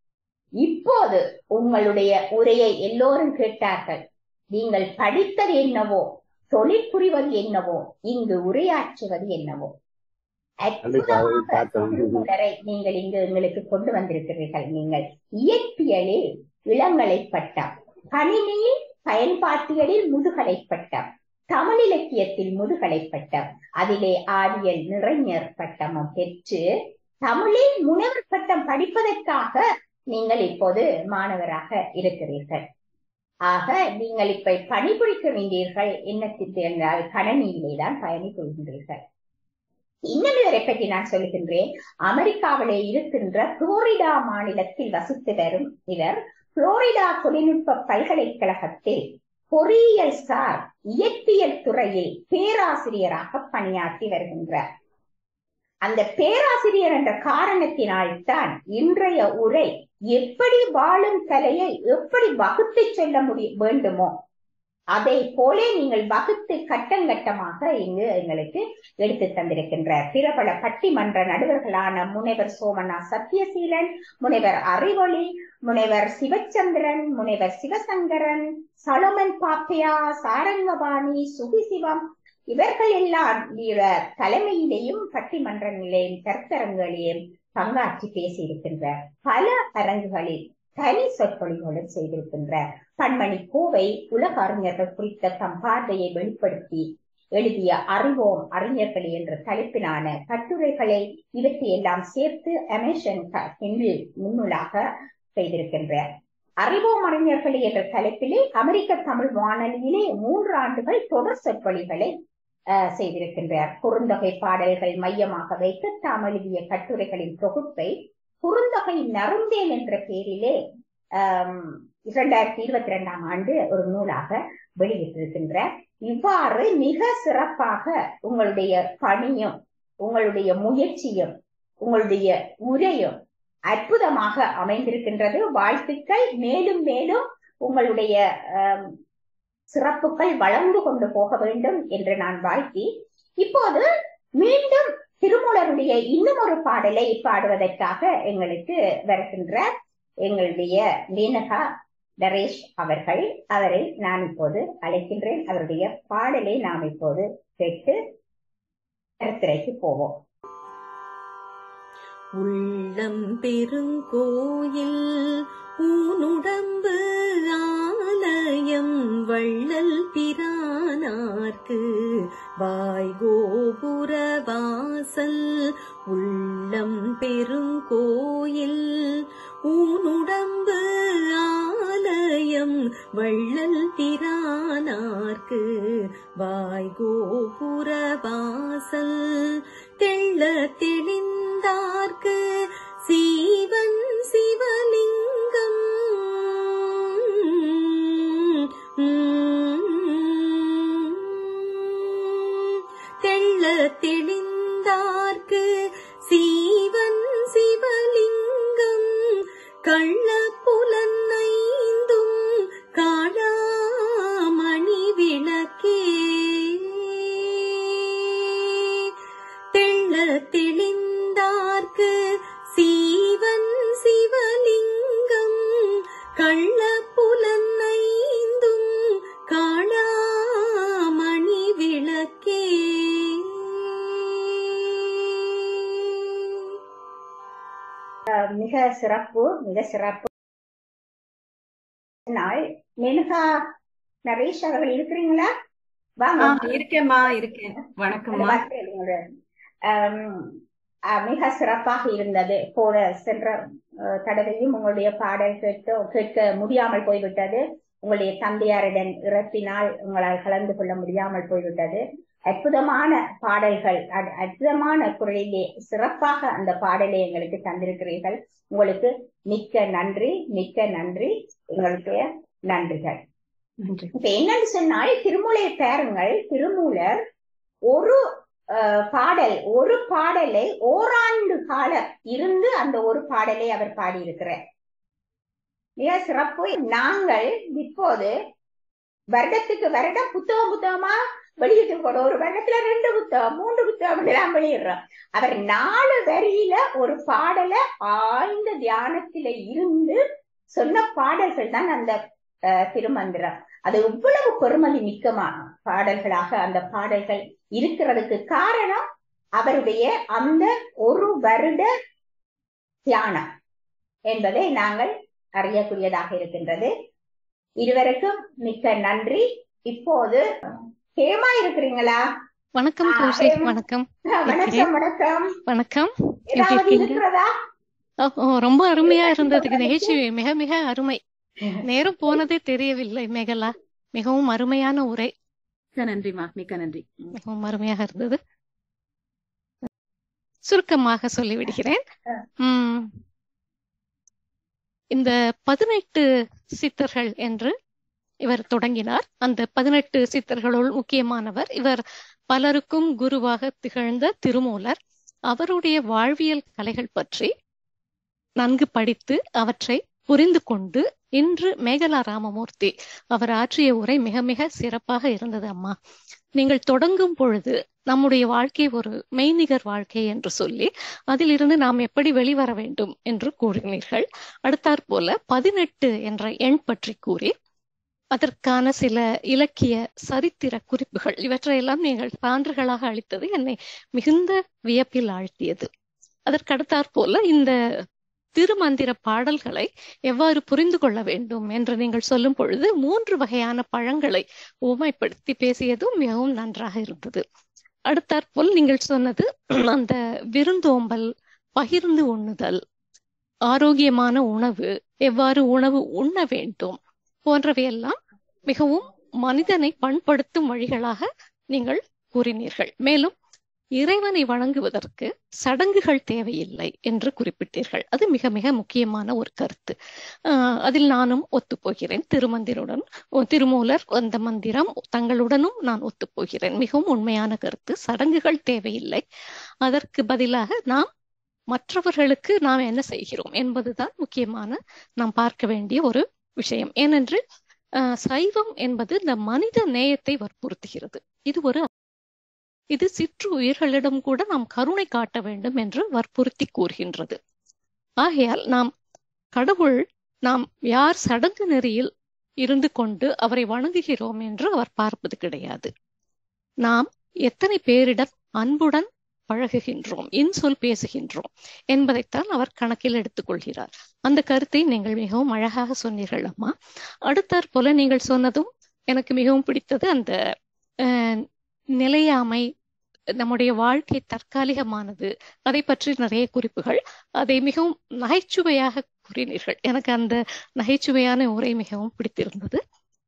இப்போது உங்களுடைய உரையை எல்லோரும் கேட்டார்கள் நீங்கள் படித்தது என்னவோ தொழில் புரிவது என்னவோ இங்கு உரையாற்றுவது என்னவோ கண்டிப்பா அதை அற்புதமாக பார்த்தோம். திருமூலரை நீங்கள் இங்கு எங்களுக்கு கொண்டு வந்திருக்கிறீர்கள் நீங்கள் இயற்பியலில் இளங்கலை பட்டம் கணினியில் பயன்பாட்டியலில் முதுகலை பட்டம் தமிழ் இலக்கியத்தில் முதுகலை பட்டம் அதிலே ஆரியல் நிறைஞர் பட்டமும் பெற்று தமிழில் முனைவர் பட்டம் படிப்பதற்காக நீங்கள் இப்போது மாணவராக இருக்கிறீர்கள் ஆக நீங்கள் இப்ப பணிபுரிக்கின்றீர்கள் என்னத்திற்கு என்றால் கணனியிலே தான் பயணிக்கின்றீர்கள் இன்னும் இவரை பற்றி நான் சொல்லுகின்றேன் அமெரிக்காவிலே இருக்கின்ற புளோரிடா மாநிலத்தில் வசித்து வரும் இவர் புளோரிடா தொழில்நுட்ப பல்கலைக்கழகத்தில் பொறியியல் சார் இயற்பியல் துறையில் பேராசிரியராக பணியாற்றி வருகின்றார் அந்த பேராசிரியர் என்ற காரணத்தினால் தான் இன்றைய உரை எப்படி வாழும் கலையை எப்படி வகுத்து சொல்ல முடிய வேண்டுமோ அதை போலே நீங்கள் வகுத்து கட்டங்கட்டமாக இங்கு எங்களுக்கு எடுத்து தந்திருக்கின்றார் பிரபல பட்டிமன்ற நடுவர்களான முனைவர் சோமனா சத்யசீலன் முனைவர் அறிவொளி முனைவர் சிவச்சந்திரன் முனைவர் சிவசங்கரன் சலோமன் பாப்பையா சாரங்கபாணி சுகிசிவம் இவர்கள் எல்லாம் இவர் தலைமையிலேயும் பட்டிமன்றங்களிலேயும் கருத்தரங்குகளிலேயும் பங்காற்றி பேசியிருக்கின்றார் பல அரங்குகளில் தனி சொற்பொழிவுகளும் செய்திருக்கின்றார் பன்மணி கோவை உலக அறிஞர்கள் குறித்த தம் பார்வையை வெளிப்படுத்தி எழுதிய அறிவோம் அறிஞர்களே என்ற தலைப்பிலான கட்டுரைகளை இவற்றை எல்லாம் சேர்த்து அமேசன் ஹிண்டில் முன்னுலாக செய்திருக்கின்றார் அறிவோம் அறிஞர்களே என்ற தலைப்பிலே அமெரிக்க தமிழ் வானொலியிலே மூன்று ஆண்டுகள் தொடர் சொற்பொழிகளை அஹ், செய்திருக்கின்றார் குறுந்தொகை பாடல்கள் மையமாக வைத்து தாம் எழுதிய கட்டுரைகளின் தொகுப்பை குறுந்தொகை நருந்தேன் என்ற பெயரிலே ஆம், இரண்டாயிரத்தி இருபத்தி ரெண்டாம் ஆண்டு ஒரு நூலாக வெளியிட்டிருக்கின்றார் இவ்வாறு மிக சிறப்பாக உங்களுடைய பணியும் உங்களுடைய முயற்சியும் உங்களுடைய உரையும் அற்புதமாக அமைந்திருக்கின்றது வாழ்த்துக்கள் மேலும் மேலும் உங்களுடைய ஆம், சிறப்புகள் வளர்ந்து கொண்டு போக வேண்டும் என்று நான் வாழ்த்தி இப்போது மீண்டும் திருமூலருடைய இன்னும் ஒரு பாடலை பாடுவதற்காக எங்களுக்கு வருகின்ற எங்களுடைய மேனகா நரேஷ் அவர்கள் அவரை நான் இப்போது அழைக்கின்றேன் அவருடைய பாடலை நாம் இப்போது கேட்டு கருத்துரைக்கு போவோம் உள்ளம் பெருங்கோயில் ஊனுடம்பு ஆலயம் வள்ளல் பிரானார்க்கு வாய்கோபுர வாசல் உள்ளம் பெருங்கோயில் ஊனுடம்பு ஆலயம் வள்ளல் பிரானார்க்கு வாய்கோபுர வாசல் தெள்ள தெளிந்தார்க்கு சீவன் சிவலிங்கம் தெள்ள தெளிந்தார்க்கு சீவன் சிவலிங்கம் கள்ள புலனைந்தும் காளாமணி விளக்கே தெள்ள தெளிந்தார்க்கு சீவன் சிவலிங்கம் கள்ள புலனைந்தும் காளாமணி விளக்கே மிக சிறப்பு மிக சிறப்பு நாள் மேனகா நரேஷ் அவர்கள் இருக்கிறீங்களா வாங்க ஆ, இருக்கேம்மா இருக்கேன் வணக்கம்மா ஆம், அஹ், மிக சிறப்பாக இருந்தது போன சென்ற அஹ், தடவையும் உங்களுடைய பாடல் கேட்டு கேட்க முடியாமல் போய்விட்டது உங்களுடைய தந்தையாரிடம் இறப்பினால் உங்களால் கலந்து கொள்ள முடியாமல் போய்விட்டது அற்புதமான பாடல்கள் அ- அற்புதமான குரலிலே சிறப்பாக அந்த பாடலை எங்களுக்கு தந்திருக்கிறீர்கள் உங்களுக்கு மிக்க நன்றி மிக்க நன்றி எங்களுடைய நன்றிகள் நன்றி இப்ப என்னன்னு சொன்னால் திருமூலை பாருங்கள் திருமூலர் ஒரு அஹ், பாடல் ஒரு பாடலை ஓராண்டு காலம் இருந்து அந்த ஒரு பாடலை அவர் பாடியிருக்கிறார் மிக சிறப்பு நாங்கள் இப்போது வருடத்துக்கு வருடம் புத்தகம் புத்தகமா வெளியிட்டு போறோம் ஒரு வருடத்துல ரெண்டு புத்தகம் மூன்று புத்தகம் எல்லாம் வெளியிடுறோம் அவர் நாலு வரியில ஒரு பாடலை ஆழ்ந்த தியானத்தில இருந்து சொன்ன பாடல்கள் தான் அந்த அஹ், திருமந்திரம் அது இவ்வளவு பெருமதி மிக்கமா பாடல்களாக அந்த பாடல்கள் இருக்கிறதுக்கு காரணம் அவருடைய அந்த ஒரு வருட தியானம் என்பதை நாங்கள் அறியக்கூடியதாக இருக்கின்றது இருவருக்கும் மிக்க நன்றி இப்போது ஹேமா இருக்கிறீங்களா வணக்கம் ஆ, கௌஷிக் ஹேமா. வணக்கம் வணக்கம் வணக்கம் வணக்கம் எப்படி ஏதாவது இருக்கீங்க? இருக்கிறதா ஓ, ஓ, ரொம்ப அருமையா இருந்ததுக்கு நிகழ்ச்சி மிக மிக அருமை நேரம் போனதே தெரியவில்லை மேகலா மிகவும் அருமையான உரை மிக்க நன்றிம்மா மிக்க நன்றி ம். மிகவும் அருமையாக இருந்தது சுருக்கமாக சொல்லிவிடுகிறேன் உம் இந்த பதினெட்டு சித்தர்கள் என்று இவர் தொடங்கினார் அந்த பதினெட்டு சித்தர்களுள் முக்கியமானவர் இவர் பலருக்கும் குருவாக திகழ்ந்த திருமூலர் அவருடைய வாழ்வியல் கலைகள் பற்றி நன்கு படித்து அவற்றை புரிந்து கொண்டு இன்று மேகலா ராமமூர்த்தி அவர் ஆற்றிய உரை மிக மிக சிறப்பாக இருந்தது அம்மா நீங்கள் தொடங்கும் பொழுது நம்முடைய வாழ்க்கை ஒரு மெய்நிகர் வாழ்க்கை என்று சொல்லி அதிலிருந்து நாம் எப்படி வெளிவர வேண்டும் என்று கூறினீர்கள் அடுத்தாற் போல பதினெட்டு என்ற எண் பற்றி கூறி அதற்கான சில இலக்கிய சரித்திர குறிப்புகள் இவற்றையெல்லாம் நீங்கள் சான்றுகளாக அளித்தது என்னை மிகுந்த வியப்பில் ஆழ்த்தியது அதற்கடுத்தாற் போல இந்த திருமந்திர பாடல்களை எவ்வாறு புரிந்து கொள்ள வேண்டும் என்று நீங்கள் சொல்லும் பொழுது மூன்று வகையான பழங்களை உவமைப்படுத்தி பேசியதும் மிகவும் நன்றாக இருந்தது அடுத்தாற்போல் நீங்கள் சொன்னது அந்த விருந்தோம்பல் பகிர்ந்து உண்ணுதல் ஆரோக்கியமான உணவு எவ்வாறு உணவு உண்ண வேண்டும் போன்றவையெல்லாம் மிகவும் மனிதனை பண்படுத்தும் வழிகளாக நீங்கள் கூறினீர்கள் மேலும் இறைவனை வணங்குவதற்கு சடங்குகள் தேவையில்லை என்று குறிப்பிட்டீர்கள் அது மிக மிக முக்கியமான ஒரு கருத்து ஆஹ் அதில் நானும் ஒத்துப்போகிறேன் திருமந்திருடன் திருமூலர் அந்த மந்திரம் தங்களுடனும் நான் ஒத்துப்போகிறேன் மிகவும் உண்மையான கருத்து சடங்குகள் தேவையில்லை அதற்கு பதிலாக நாம் மற்றவர்களுக்கு நாம் என்ன செய்கிறோம் என்பதுதான் முக்கியமான நாம் பார்க்க வேண்டிய ஒரு விஷயம் ஏனென்று ஆஹ் சைவம் என்பது இந்த மனித நேயத்தை வற்புறுத்துகிறது இது ஒரு இது சிற்று உயிர்களிடம் கூட நாம் கருணை காட்ட வேண்டும் என்று வற்புறுத்தி கூறுகின்றது ஆகையால் நாம் கடவுள் நாம் யார் சடங்கு நெறியில் இருந்து கொண்டு அவரை வணங்குகிறோம் என்று அவர் பார்ப்பது கிடையாது நாம் எத்தனை பேரிடம் அன்புடன் பழகுகின்றோம் இன்சொல் பேசுகின்றோம் என்பதைத்தான் அவர் கணக்கில் எடுத்துக்கொள்கிறார் அந்த கருத்தை நீங்கள் மிகவும் அழகாக சொன்னீர்கள் அம்மா அடுத்தாற் போல நீங்கள் சொன்னதும் எனக்கு மிகவும் பிடித்தது அந்த நிலையாமை நம்முடைய வாழ்க்கை தற்காலிகமானது அதை பற்றி நிறைய குறிப்புகள் அதை மிகவும் நகைச்சுவையாக கூறினீர்கள் எனக்கு அந்த நகைச்சுவையான உரை மிகவும் பிடித்திருந்தது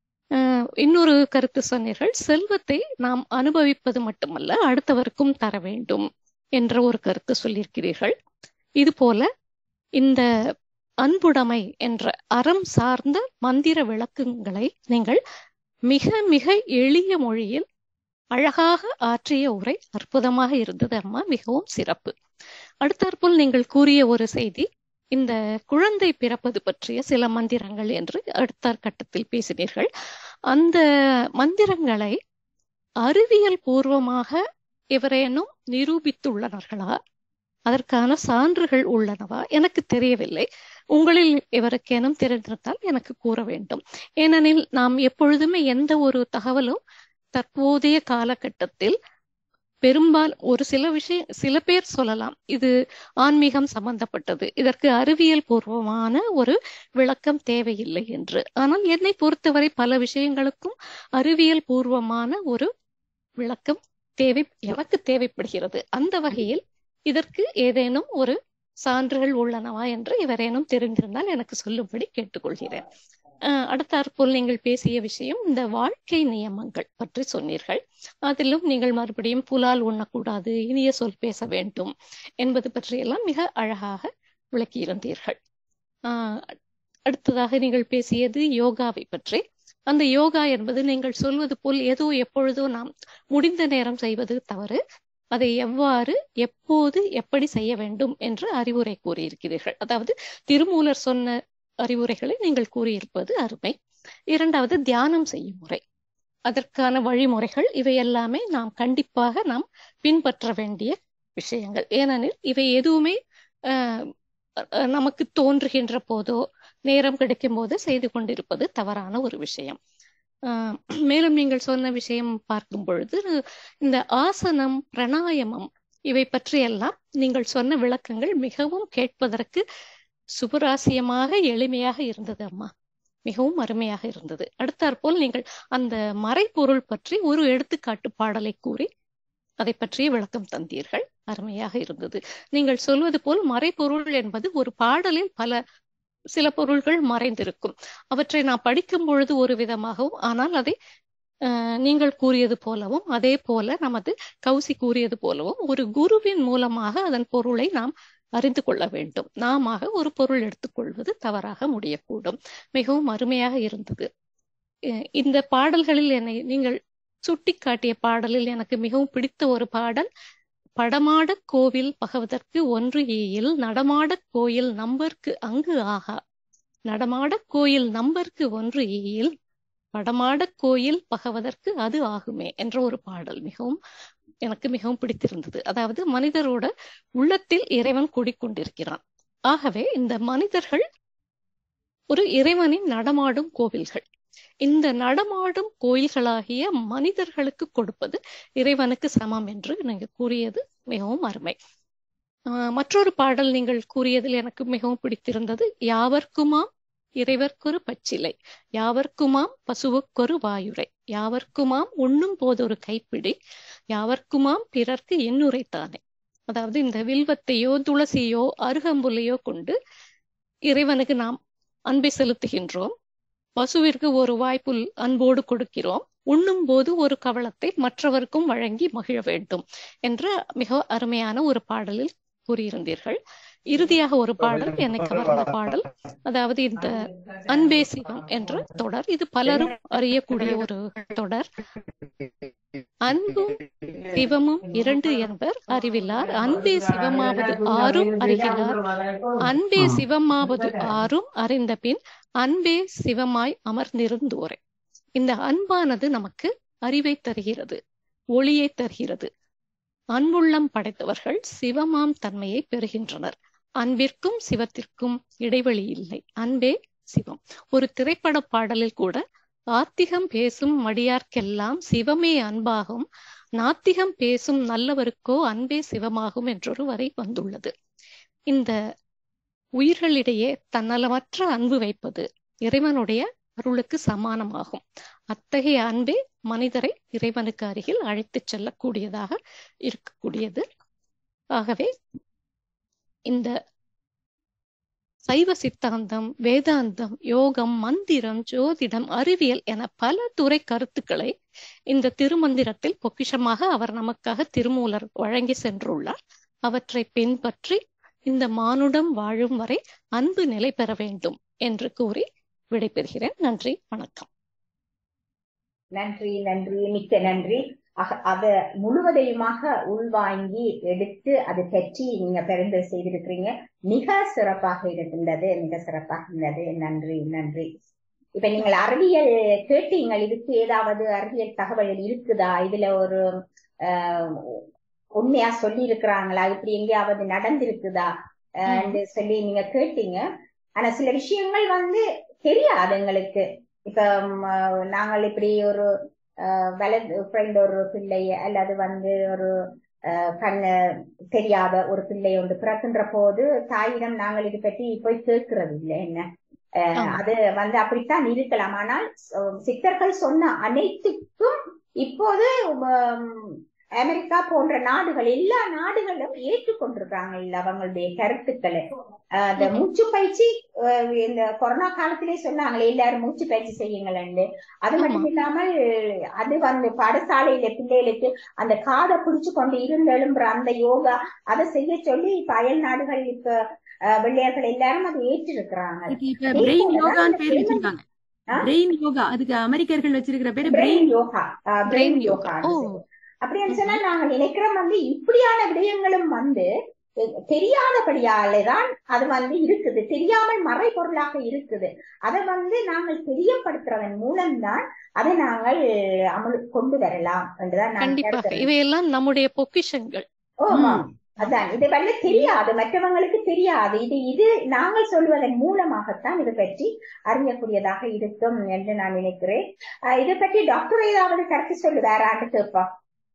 இன்னொரு கருத்து சொன்னீர்கள் செல்வத்தை நாம் அனுபவிப்பது மட்டுமல்ல அடுத்தவருக்கும் தர வேண்டும் என்ற ஒரு கருத்து சொல்லியிருக்கிறீர்கள் இது போல இந்த அன்புடைமை என்ற அறம் சார்ந்த மந்திர விளக்கங்களை நீங்கள் மிக மிக எளிய மொழியில் அழகாக ஆற்றிய உரை அற்புதமாக இருந்தது அம்மா மிகவும் சிறப்பு அடுத்தாற்போல் நீங்கள் கூறிய ஒரு செய்தி இந்த குழந்தை பிறப்பது பற்றிய சில மந்திரங்கள் என்று அடுத்த கட்டத்தில் பேசினீர்கள் அந்த மந்திரங்களை அறிவியல் பூர்வமாக எவரேனும் நிரூபித்துள்ளனர்களா அதற்கான சான்றுகள் உள்ளனவா எனக்கு தெரியவில்லை உங்களில் எவருக்கேனும் தெரிந்திருந்தால் எனக்கு கூற வேண்டும் ஏனெனில் நாம் எப்பொழுதுமே எந்த ஒரு தகவலும் தற்போதைய காலகட்டத்தில் பெரும்பால் ஒரு சில விஷயம் சில பேர் சொல்லலாம் இது ஆன்மீகம் சம்பந்தப்பட்டது இதற்கு அறிவியல் பூர்வமான ஒரு விளக்கம் தேவையில்லை என்று ஆனால் என்னை பொறுத்தவரை பல விஷயங்களுக்கும் அறிவியல் பூர்வமான ஒரு விளக்கம் தேவை எனக்கு தேவைப்படுகிறது அந்த வகையில் இதற்கு ஏதேனும் ஒரு சான்றுகள் உள்ளனவா என்று எவரேனும் தெரிந்திருந்தால் எனக்கு சொல்லும்படி கேட்டுக்கொள்கிறேன் அடுத்தாற்போல் நீங்கள் பேசிய விஷயம் இந்த வாழ்க்கை நியமங்கள் பற்றி சொன்னீர்கள் அதிலும் நீங்கள் மறுபடியும் புலால் உண்ணக்கூடாது இனிய சொல் பேச வேண்டும் என்பது பற்றியெல்லாம் மிக அழகாக விளக்கியிருந்தீர்கள் ஆஹ் அடுத்ததாக நீங்கள் பேசியது யோகாவை பற்றி அந்த யோகா என்பது நீங்கள் சொல்வது போல் ஏதோ எப்பொழுதோ நாம் முடிந்த நேரம் செய்வது தவறு அதை எவ்வாறு எப்போது எப்படி செய்ய வேண்டும் என்று அறிவுரை கூறியிருக்கிறீர்கள் அதாவது திருமூலர் சொன்ன அறிவுரைகளை நீங்கள் கூறியிருப்பது அருமை இரண்டாவது தியானம் செய்யும் முறை அதற்கான வழிமுறைகள் இவை எல்லாமே நாம் கண்டிப்பாக நாம் பின்பற்ற வேண்டிய விஷயங்கள் ஏனெனில் இவை எதுவுமே நமக்கு தோன்றுகின்ற போதோ நேரம் கிடைக்கும் போது செய்து கொண்டிருப்பது தவறான ஒரு விஷயம் மேலும் நீங்கள் சொன்ன விஷயம் பார்க்கும் பொழுது இந்த ஆசனம் பிரணாயமம் இவை பற்றியெல்லாம் நீங்கள் சொன்ன விளக்கங்கள் மிகவும் கேட்பதற்கு சுபராசியமாக எளிமையாக இருந்தது அம்மா மிகவும் அருமையாக இருந்தது அடுத்தாற்போல் நீங்கள் அந்த மறைப்பொருள் பற்றி ஒரு எடுத்துக்காட்டு பாடலை கூறி அதை பற்றிய விளக்கம் தந்தீர்கள் அருமையாக இருந்தது நீங்கள் சொல்வது போல் மறைப்பொருள் என்பது ஒரு பாடலில் பல சில பொருள்கள் மறைந்திருக்கும் அவற்றை நான் படிக்கும் பொழுது ஒரு விதமாகவும் ஆனால் அதை நீங்கள் கூறியது போலவும் அதே போல நமது கௌசி கூறியது போலவும் ஒரு குருவின் மூலமாக அதன் பொருளை நாம் அறிந்து கொள்ள வேண்டும் நாம ஒரு பொருள் எடுத்துக்கொள்வது தவறாக முடியக்கூடும் மிகவும் அருமையாக இருந்தது இந்த பாடல்களில் என்னை நீங்கள் சுட்டி காட்டிய பாடலில் எனக்கு மிகவும் பிடித்த ஒரு பாடல் படமாட கோவில் பகவதற்கு ஒன்று ஏயில் நடமாட கோயில் நம்பர்க்கு அங்கு ஆகா நடமாட கோயில் நம்பர்க்கு ஒன்று ஏயில் படமாட கோயில் பகவதற்கு அது ஆகுமே என்ற ஒரு பாடல் மிகவும் எனக்கு மிகவும் பிடித்திருந்தது அதாவது மனிதரோட உள்ளத்தில் இறைவன் குடிக்கொண்டிருக்கிறான் ஆகவே இந்த மனிதர்கள் ஒரு இறைவனின் நடமாடும் கோவில்கள் இந்த நடமாடும் கோயில்களாகிய மனிதர்களுக்கு கொடுப்பது இறைவனுக்கு சமம் என்று நீங்க கூறியது மிகவும் அருமை ஆஹ் மற்றொரு பாடல் நீங்கள் கூறியதில் எனக்கு மிகவும் பிடித்திருந்தது யாவர்க்குமாம் இறைவர்க்கொரு பச்சிலை யாவர்க்குமாம் பசுவுக்கொரு வாயுரை யாவர்க்குமாம் உண்ணும் போதொரு கைப்பிடி யாவர்க்குமாம் பிறர்க்கு எண்ணுரைத்தானே அதாவது இந்த வில்வத்தையோ துளசியோ அருகம்புல்லையோ கொண்டு இறைவனுக்கு நாம் அன்பை செலுத்துகின்றோம் பசுவிற்கு ஒரு வாய்ப்புல் அன்போடு கொடுக்கிறோம் உண்ணும் போது ஒரு கவளத்தை மற்றவருக்கும் வழங்கி மகிழ வேண்டும் என்ற மிக அருமையான ஒரு பாடலில் கூறியிருந்தீர்கள் இறுதியாக ஒரு பாடல் என்னை கவர்ந்த பாடல் அதாவது இந்த அன்பே சிவம் என்ற தொடர் இது பலரும் அறியக்கூடிய ஒரு தொடர் அன்பும் சிவமும் இரண்டு என்பர் அறிவிலார் அன்பே சிவமாவது ஆறும் அறிகிறார் அன்பே சிவமாவது ஆறும் அறிந்த பின் அன்பே சிவமாய் அமர்ந்திருந்தோரே இந்த அன்பானது நமக்கு அறிவை தருகிறது ஒளியை தருகிறது அன்புள்ளம் படைத்தவர்கள் சிவமாம் தன்மையை பெறுகின்றனர் அன்பிற்கும் சிவத்திற்கும் இடைவெளி இல்லை அன்பே சிவம் ஒரு திரைப்பட பாடலில் கூட ஆத்திகம் பேசும் மடியார்க்கெல்லாம் சிவமே அன்பாகும் நாத்திகம் பேசும் நல்லவருக்கோ அன்பே சிவமாகும் என்றொரு வரை வந்துள்ளது இந்த உயிர்களிடையே தன்னலமற்ற அன்பு வைப்பது இறைவனுடைய அருளுக்கு சமானமாகும் அத்தகைய அன்பே மனிதரை இறைவனுக்கு அருகில் அழைத்துச் செல்லக்கூடியதாக இருக்கக்கூடியது ஆகவே இந்த சைவ சித்தாந்தம் வேதாந்தம் யோகம் மந்திரம் ஜோதிடம் அறிவியல் என பல துறை கருத்துக்களை இந்த திருமந்திரத்தில் பொக்கிஷமாக அவர் நமக்காக திருமூலர் வழங்கி சென்றுள்ளார் அவற்றை பின்பற்றி இந்த மானுடம் வாழும் வரை அன்பு நிலை பெற வேண்டும் என்று கூறி விடைபெறுகிறேன் நன்றி வணக்கம் நன்றி நன்றி மிக்க நன்றி அக- அத முழுவதையுமாக உள்வாங்கி எடுத்து அது பற்றி நீங்க பெருந்து செய்திருக்கிறீங்க மிக சிறப்பாக இருக்கின்றது மிக சிறப்பாக இருந்தது நன்றி நன்றி இப்ப நீங்கள் அறிவியல் கேட்டீங்கள் இதுக்கு ஏதாவது அறிவியல் தகவல் இருக்குதா இதுல ஒரு ஆஹ், உண்மையா சொல்லி இருக்கிறாங்களா இப்படி எங்கேயாவது நடந்திருக்குதா ஆஹ், என்று சொல்லி நீங்க கேட்டீங்க ஆனா சில விஷயங்கள் வந்து தெரியாது எங்களுக்கு இப்ப ம், ஆஹ், நாங்கள் இப்படி ஒரு ஆஹ், வலது ஃப்ரெண்ட் ஒரு பிள்ளை அல்லது வந்து ஒரு ஆஹ், கண்ணு தெரியாத ஒரு பிள்ளை ஒன்று பிறக்கின்ற போது தாயிடம் நாங்கள் இது பற்றி போய் கேட்கிறது இல்லை என்ன ஆஹ், ஆமா. அது வந்து அப்படித்தான் இருக்கலாம் ஆனால் அஹ், சித்தர்கள் சொன்ன அனைத்துக்கும் இப்போது உம், அமெரிக்கா போன்ற நாடுகள் எல்லா நாடுகளும் ஏற்றுக்கொண்டிருக்காங்க இல்ல அவங்களுடைய கருத்துக்களை ஆஹ், அந்த மூச்சு பயிற்சி ஆஹ், இந்த கொரோனா காலத்திலே சொன்னாங்களே எல்லாரும் மூச்சு பயிற்சி செய்யுங்கள்னு அது மட்டும் ஆமா. இல்லாமல் அது வந்து பாடசாலையில பிள்ளைகளுக்கு அந்த காதை பிடிச்சு கொண்டு இருந்து எழும்புற அந்த யோகா அதை செய்ய சொல்லி இப்ப அயல் நாடுகள் இப்ப ஆஹ், வெள்ளையர்கள் எல்லாரும் அதை ஏற்றிருக்கிறாங்க இதுக்கு இப்ப பிரெயின் யோகான்னு பேர் வச்சிருக்காங்க ஆ? பிரெயின் யோகா அதுக்கு அமெரிக்கர்கள் வச்சிருக்கிற பேரு brain brain yoga Brain brain yoga. Yoga ஓ. அப்படின்னு சொன்னா நாங்க நினைக்கிறோம் வந்து இப்படியான விடயங்களும் வந்து தெ- தெரியாதபடியாலே தான் அது வந்து இருக்குது தெரியாமல் மறைபொருளாக இருக்குது அதை வந்து நாங்கள் தெரியப்படுத்துறதன் மூலம்தான் அதை நாங்கள் அமல் கொண்டு வரலாம் என்றுதான் நான் கண்டிப்பாக கருதுறேன். இவையெல்லாம் நம்முடைய பொக்கிஷங்கள் ஓ, ஆமாம். அதான் இது வந்து தெரியாது மற்றவங்களுக்கு தெரியாது இது இது நாங்கள் சொல்வதன் மூலமாகத்தான் இது பற்றி அறியக்கூடியதாக இருக்கும் என்று நான் நினைக்கிறேன் அஹ் இதை பற்றி டாக்டர் ஏதாவது கருத்து சொல்லுவாரான்னு கேட்போம்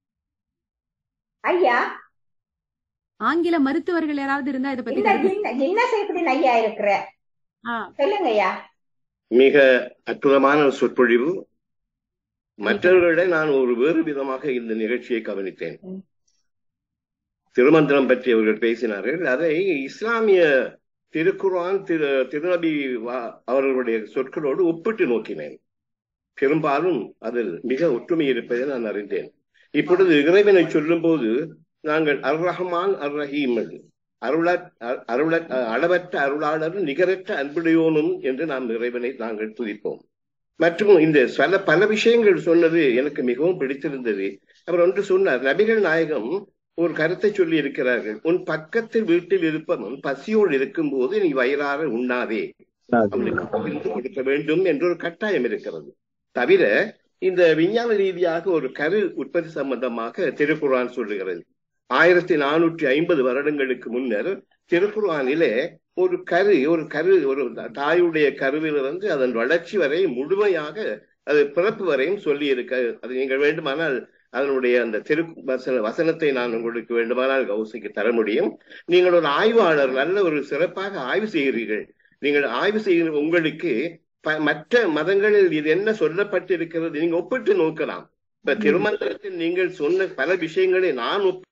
ஐயா ஆங்கில மருத்துவர்கள் யாராவது இருந்தா இதை பத்தி இந்த கருத்து- ஜின்ன ஜின்ன செய்யப்படி ஐயா இருக்கிற ஆ, சொல்லுங்க ஐயா மிக அற்புதமான ஒரு சொற்பொழிவு மற்றவர்களை நான் ஒரு வேறு விதமாக இந்த நிகழ்ச்சியை கவனித்தேன் ம். திருமந்திரம் பற்றி அவர்கள் பேசினார்கள் அதை இஸ்லாமிய திருக்குர்ஆன் திரு திருநபி வா- அவர்களுடைய சொற்களோடு ஒப்பிட்டு நோக்கினேன் பெரும்பாலும் அதில் மிக ஒற்றுமை இருப்பதை நான் அறிந்தேன் இப்பொழுது இறைவனை சொல்லும்போது நாங்கள் அர் ரஹ்மான் அர் ரஹீம் அருள அருள அளவற்ற அருளாளர் நிகரற்ற அன்புடையோனும் என்று நாம் இறைவனை நாங்கள் துதிப்போம் மற்றும் இந்த சில பல விஷயங்கள் சொன்னது எனக்கு மிகவும் பிடித்திருந்தது அவர் ஒன்று சொன்னார் நபிகள் நாயகம் ஒரு கருத்தை சொல்லி இருக்கிறார்கள் உன் பக்கத்தில் வீட்டில் இருப்பவன் பசியோடு இருக்கும் போது நீ வயிறார உண்ணாதே அவனுக்கு பகிர்ந்து கொடுக்க வேண்டும் என்ற ஒரு கட்டாயம் இருக்கிறது தவிர இந்த விஞ்ஞான ரீதியாக ஒரு கரு உற்பத்தி சம்பந்தமாக திருக்குறான் சொல்லுகிறது ஆயிரத்தி நானூற்றி ஐம்பது வருடங்களுக்கு முன்னர் திருக்குர்ஆனிலே ஒரு கரு ஒரு கரு ஒரு தாயுடைய கருவிலிருந்து அதன் வளர்ச்சி வரை முழுமையாக அது பிறப்பு வரையும் சொல்லி இருக்க அது நீங்கள் வேண்டுமானால் அதனுடைய அந்த திரு வசன வசனத்தை நான் உங்களுக்கு வேண்டுமானால் கௌசிக்கு தர முடியும் நீங்கள் ஒரு ஆய்வாளர் நல்ல ஒரு சிறப்பாக ஆய்வு செய்கிறீர்கள் நீங்கள் ஆய்வு செய்கிற உங்களுக்கு ப- மற்ற மதங்களில் இது என்ன சொல்லப்பட்டிருக்கிறது நீங்க ஒப்பிட்டு நோக்கலாம் இப்ப திருமந்திரத்தில் நீங்கள் சொன்ன பல விஷயங்களை நான் ஒப்பு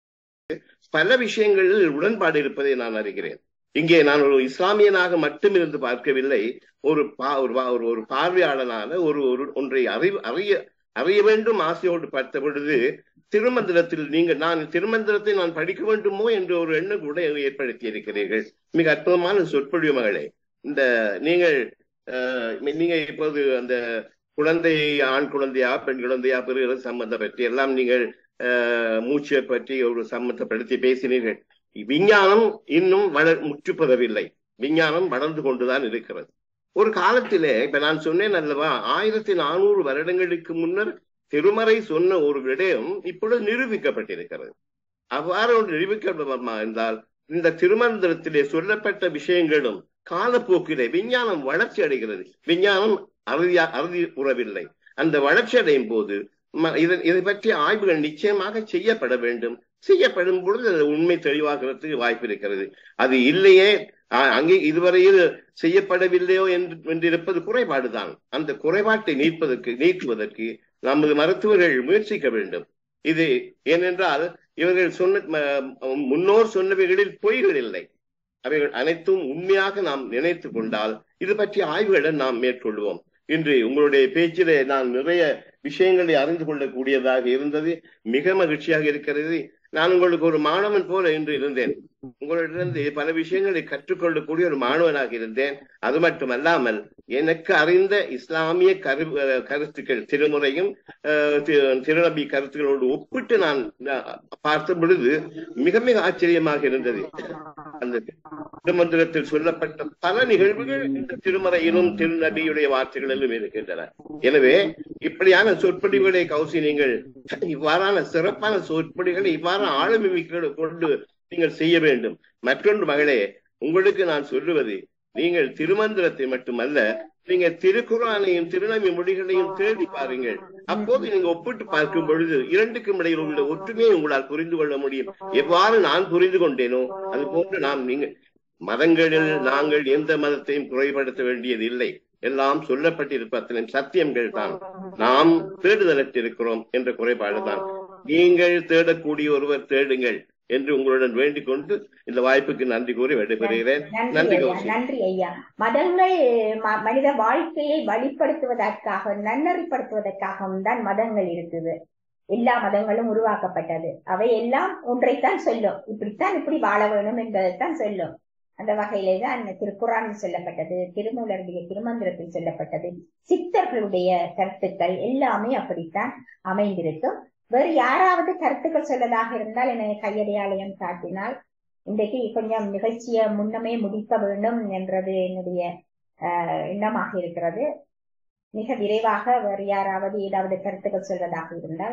பல விஷயங்களில் உடன்பாடு இருப்பதை நான் அறிகிறேன் இங்கே நான் ஒரு இஸ்லாமியனாக மட்டும் இருந்து பார்க்கவில்லை ஒரு பா- ஒரு வா- ஒரு- ஒரு பார்வையாளனான ஒரு ஒரு ஒன்றை அறி அறிய அறிய வேண்டும் ஆசையோடு பார்த்த பொழுது திருமந்திரத்தில் நீங்கள் நான் திருமந்திரத்தை நான் படிக்க வேண்டுமோ என்ற ஒரு எண்ணம் கூட ஏற்படுத்தி இருக்கிறீர்கள் மிக அற்புதமான சொற்பொழிவு மகளே இந்த நீங்கள் அஹ், நீங்க இப்போது அந்த குழந்தை ஆண் குழந்தையா பெண் குழந்தையா பெறுகிறது சம்பந்தம் பற்றி எல்லாம் நீங்கள் அஹ், மூச்சை பற்றி ஒரு சம்பந்தப்படுத்தி பேசினீர்கள் விஞ்ஞானம் இன்னும் வளர் முற்றுப்பெறவில்லை விஞ்ஞானம் வளர்ந்து கொண்டுதான் இருக்கிறது ஒரு காலத்திலே இப்ப நான் சொன்னேன் அல்லவா ஆயிரத்தி நானூறு வருடங்களுக்கு முன்னர் திருமறை சொன்ன ஒரு விடயம் இப்பொழுது நிரூபிக்கப்பட்டிருக்கிறது அவ்வாறு ஒன்று நிரூபிக்கப்படுமா என்றால் இந்த திருமந்திரத்திலே சொல்லப்பட்ட விஷயங்களும் காலப்போக்கிலே விஞ்ஞானம் வளர்ச்சி அடைகிறது விஞ்ஞானம் அறுதியா அறுதி உறவில்லை அந்த வளர்ச்சி அடையும் போது ம- இதை இதை பற்றிய ஆய்வுகள் நிச்சயமாக செய்யப்பட வேண்டும் செய்யப்படும் பொழுது அது உண்மை தெளிவாகிறதுக்கு வாய்ப்பு இருக்கிறது அது இல்லையே அ- அங்கே இதுவரையில் செய்யப்படவில்லையோ என்று என்றிருப்பது குறைபாடுதான் அந்த குறைபாட்டை நீட்பதற்கு நீக்குவதற்கு நமது மருத்துவர்கள் முயற்சிக்க வேண்டும் இது ஏனென்றால் இவர்கள் சொன்ன ம- முன்னோர் சொன்னவைகளில் பொய்கள் இல்லை அவைகள் அனைத்தும் உண்மையாக நாம் நினைத்து கொண்டால் இது பற்றிய ஆய்வுகளை நாம் மேற்கொள்வோம் இன்று உங்களுடைய பேச்சிலே நான் நிறைய விஷயங்களை அறிந்து கொள்ளக்கூடியதாக இருந்தது மிக மகிழ்ச்சியாக இருக்கிறது நான் உங்களுக்கு ஒரு மாணவன் போல இன்று இருந்தேன் உங்களிடமிருந்து பல விஷயங்களை கற்றுக்கொள்ளக்கூடிய ஒரு மாணவனாக இருந்தேன் அது மட்டுமல்லாமல் எனக்கு அறிந்த இஸ்லாமிய கரு அஹ் கருத்துக்கள் திருமுறையும் அஹ் தி- திருநபி கருத்துக்களோடு ஒப்பிட்டு நான் அஹ், பார்த்த பொழுது மிக மிக ஆச்சரியமாக இருந்தது அந்த திருமந்திரத்தில் சொல்லப்பட்ட பல நிகழ்வுகள் இந்த திருமறையிலும் திருநபியுடைய வார்த்தைகளிலும் இருக்கின்றன எனவே இப்படியான சொற்பொழிவுகளை கௌசி நீங்கள் இவ்வாறான சிறப்பான சொற்பொழிகளை இவ்வாறு ஆளுமிக்க கொண்டு நீங்கள் செய்ய வேண்டும் மற்றொன்று மகளே உங்களுக்கு நான் சொல்லுவது நீங்கள் திருமந்திரத்தை மட்டுமல்ல நீங்க திருக்குறானையும் திருநபி மொழிகளையும் தேடி பாருங்கள் அப்போது நீங்க ஒப்பிட்டு பார்க்கும் பொழுது இரண்டுக்கும் இடையில் உள்ள ஒற்றுமையை உங்களால் புரிந்து கொள்ள முடியும் எவ்வாறு நான் புரிந்து கொண்டேனோ அது போன்று நாம் நீங்க மதங்களில் நாங்கள் எந்த மதத்தையும் குறைபடுத்த வேண்டியது இல்லை எல்லாம் சொல்லப்பட்டிருப்ப சத்தியங்கள் தான் நாம் தேடுதலற்றிருக்கிறோம் என்ற குறைபாடுதான் நீங்கள் தேடக்கூடிய ஒருவர் தேடுங்கள் என்று உங்களுடன் வேண்டிக் கொண்டு இந்த வாய்ப்புக்கு நன்றி கூறி விடைபெறுகிறேன் நன்றி நன்றி ஐயா கௌசி நன்றி ஐயா மதங்கள் ம- மனித வாழ்க்கையை வழிப்படுத்துவதற்காக நன்னறிப்படுத்துவதற்காகவும் தான் மதங்கள் இருக்குது எல்லா மதங்களும் உருவாக்கப்பட்டது அவை எல்லாம் ஒன்றைத்தான் சொல்லும் இப்படித்தான் இப்படி வாழ வேணும் என்பதைத்தான் சொல்லும் அந்த வகையிலே தான் திருக்குறான் சொல்லப்பட்டது திருமூலருடைய திருமந்திரத்தில் சொல்லப்பட்டது சித்தர்களுடைய கருத்துக்கள் எல்லாமே அப்படித்தான் அமைந்திருக்கும் வேறு யாராவது கருத்துக்கள் சொல்லதாக இருந்தால் என்னை கையடையாலயம் காட்டினால் இன்றைக்கு கொஞ்சம் நிகழ்ச்சியை முன்னமே முடிக்க வேண்டும் என்றது என்னுடைய ஆஹ், எண்ணமாக இருக்கிறது மிக விரைவாக வேறு யாராவது ஏதாவது கருத்துக்கள் சொல்வதாக இருந்தால்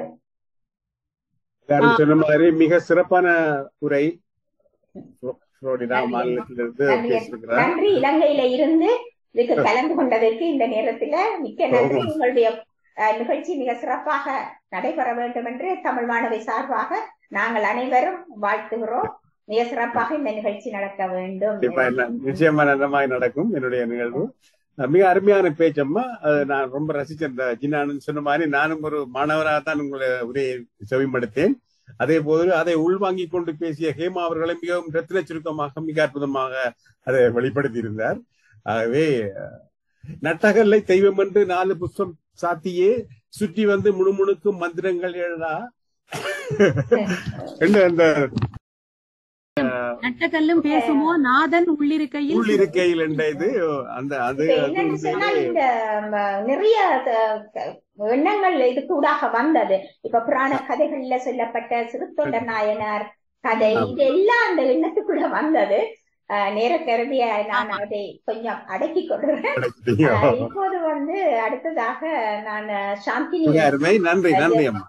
எல்லாரும் சொன்ன மாதிரி மிக சிறப்பான உரை புளோ- புளோரிடா நன்றி. மாநிலத்திலிருந்து நன்றி. பேசியிருக்கிறார் நன்றி இலங்கையில இருந்து இதுக்கு கலந்து கொண்டதற்கு இந்த நேரத்துல மிக்க நன்றி உங்களுடைய ஆஹ், நிகழ்ச்சி மிக சிறப்பாக நடைபெற வேண்டும் என்று தமிழ் மாணவி சார்பாக நாங்கள் அனைவரும் வாழ்த்துகிறோம் மிக சிறப்பாக இந்த நிகழ்ச்சி நடக்க வேண்டும் கண்டிப்பா எல்லாம் நிச்சயமா நல்ல மாதிரி நடக்கும் என்னுடைய நிகழ்வு அஹ் மிக அருமையான பேச்சம்மா அது நான் ரொம்ப ரசிச்சேன் இந்த ஜின்னானு சொன்ன மாதிரி நானும் ஒரு மாணவராக தான் உங்களை உரையை செவிமடுத்தேன் அதே போது அதை உள்வாங்கிக் கொண்டு பேசிய ஹேமா அவர்களை மிகவும் ரத்தின சுருக்கமாக மிக அற்புதமாக அதை வெளிப்படுத்தி இருந்தார் ஆகவே அஹ், நட்டகல்லை தெய்வம் என்று நாலு புஷ்பம் சாத்தியே சுற்றி வந்து முணுமுணுக்கும் மந்திரங்கள் எழுதா என்று அந்த நட்டக்கல்லும் பேசுமோ நாதன் உள்ளிருக்கையில் உள்ளிருக்கையில் என்ற இது அந்த அது இப்ப அது என்னன்னு சொன்னால் உண்மையிலே இந்த ம, நிறைய த- க- எண்ணங்கள் இது கூடாக வந்தது இப்ப புராண கதைகள்ல சொல்லப்பட்ட சிறுத்தொண்ட நாயனார் கதை ஆமா. இது எல்லாம் அந்த எண்ணத்துக்குள்ள வந்தது அஹ், நேர கருதிய நான் அதை கொஞ்சம் அடக்கி கொள்றேன் கிடைச்சிட்டீங்க. அஹ், இப்போது வந்து அடுத்ததாக நான் சாந்தினி மிக அருமை நன்றி நன்றி அம்மா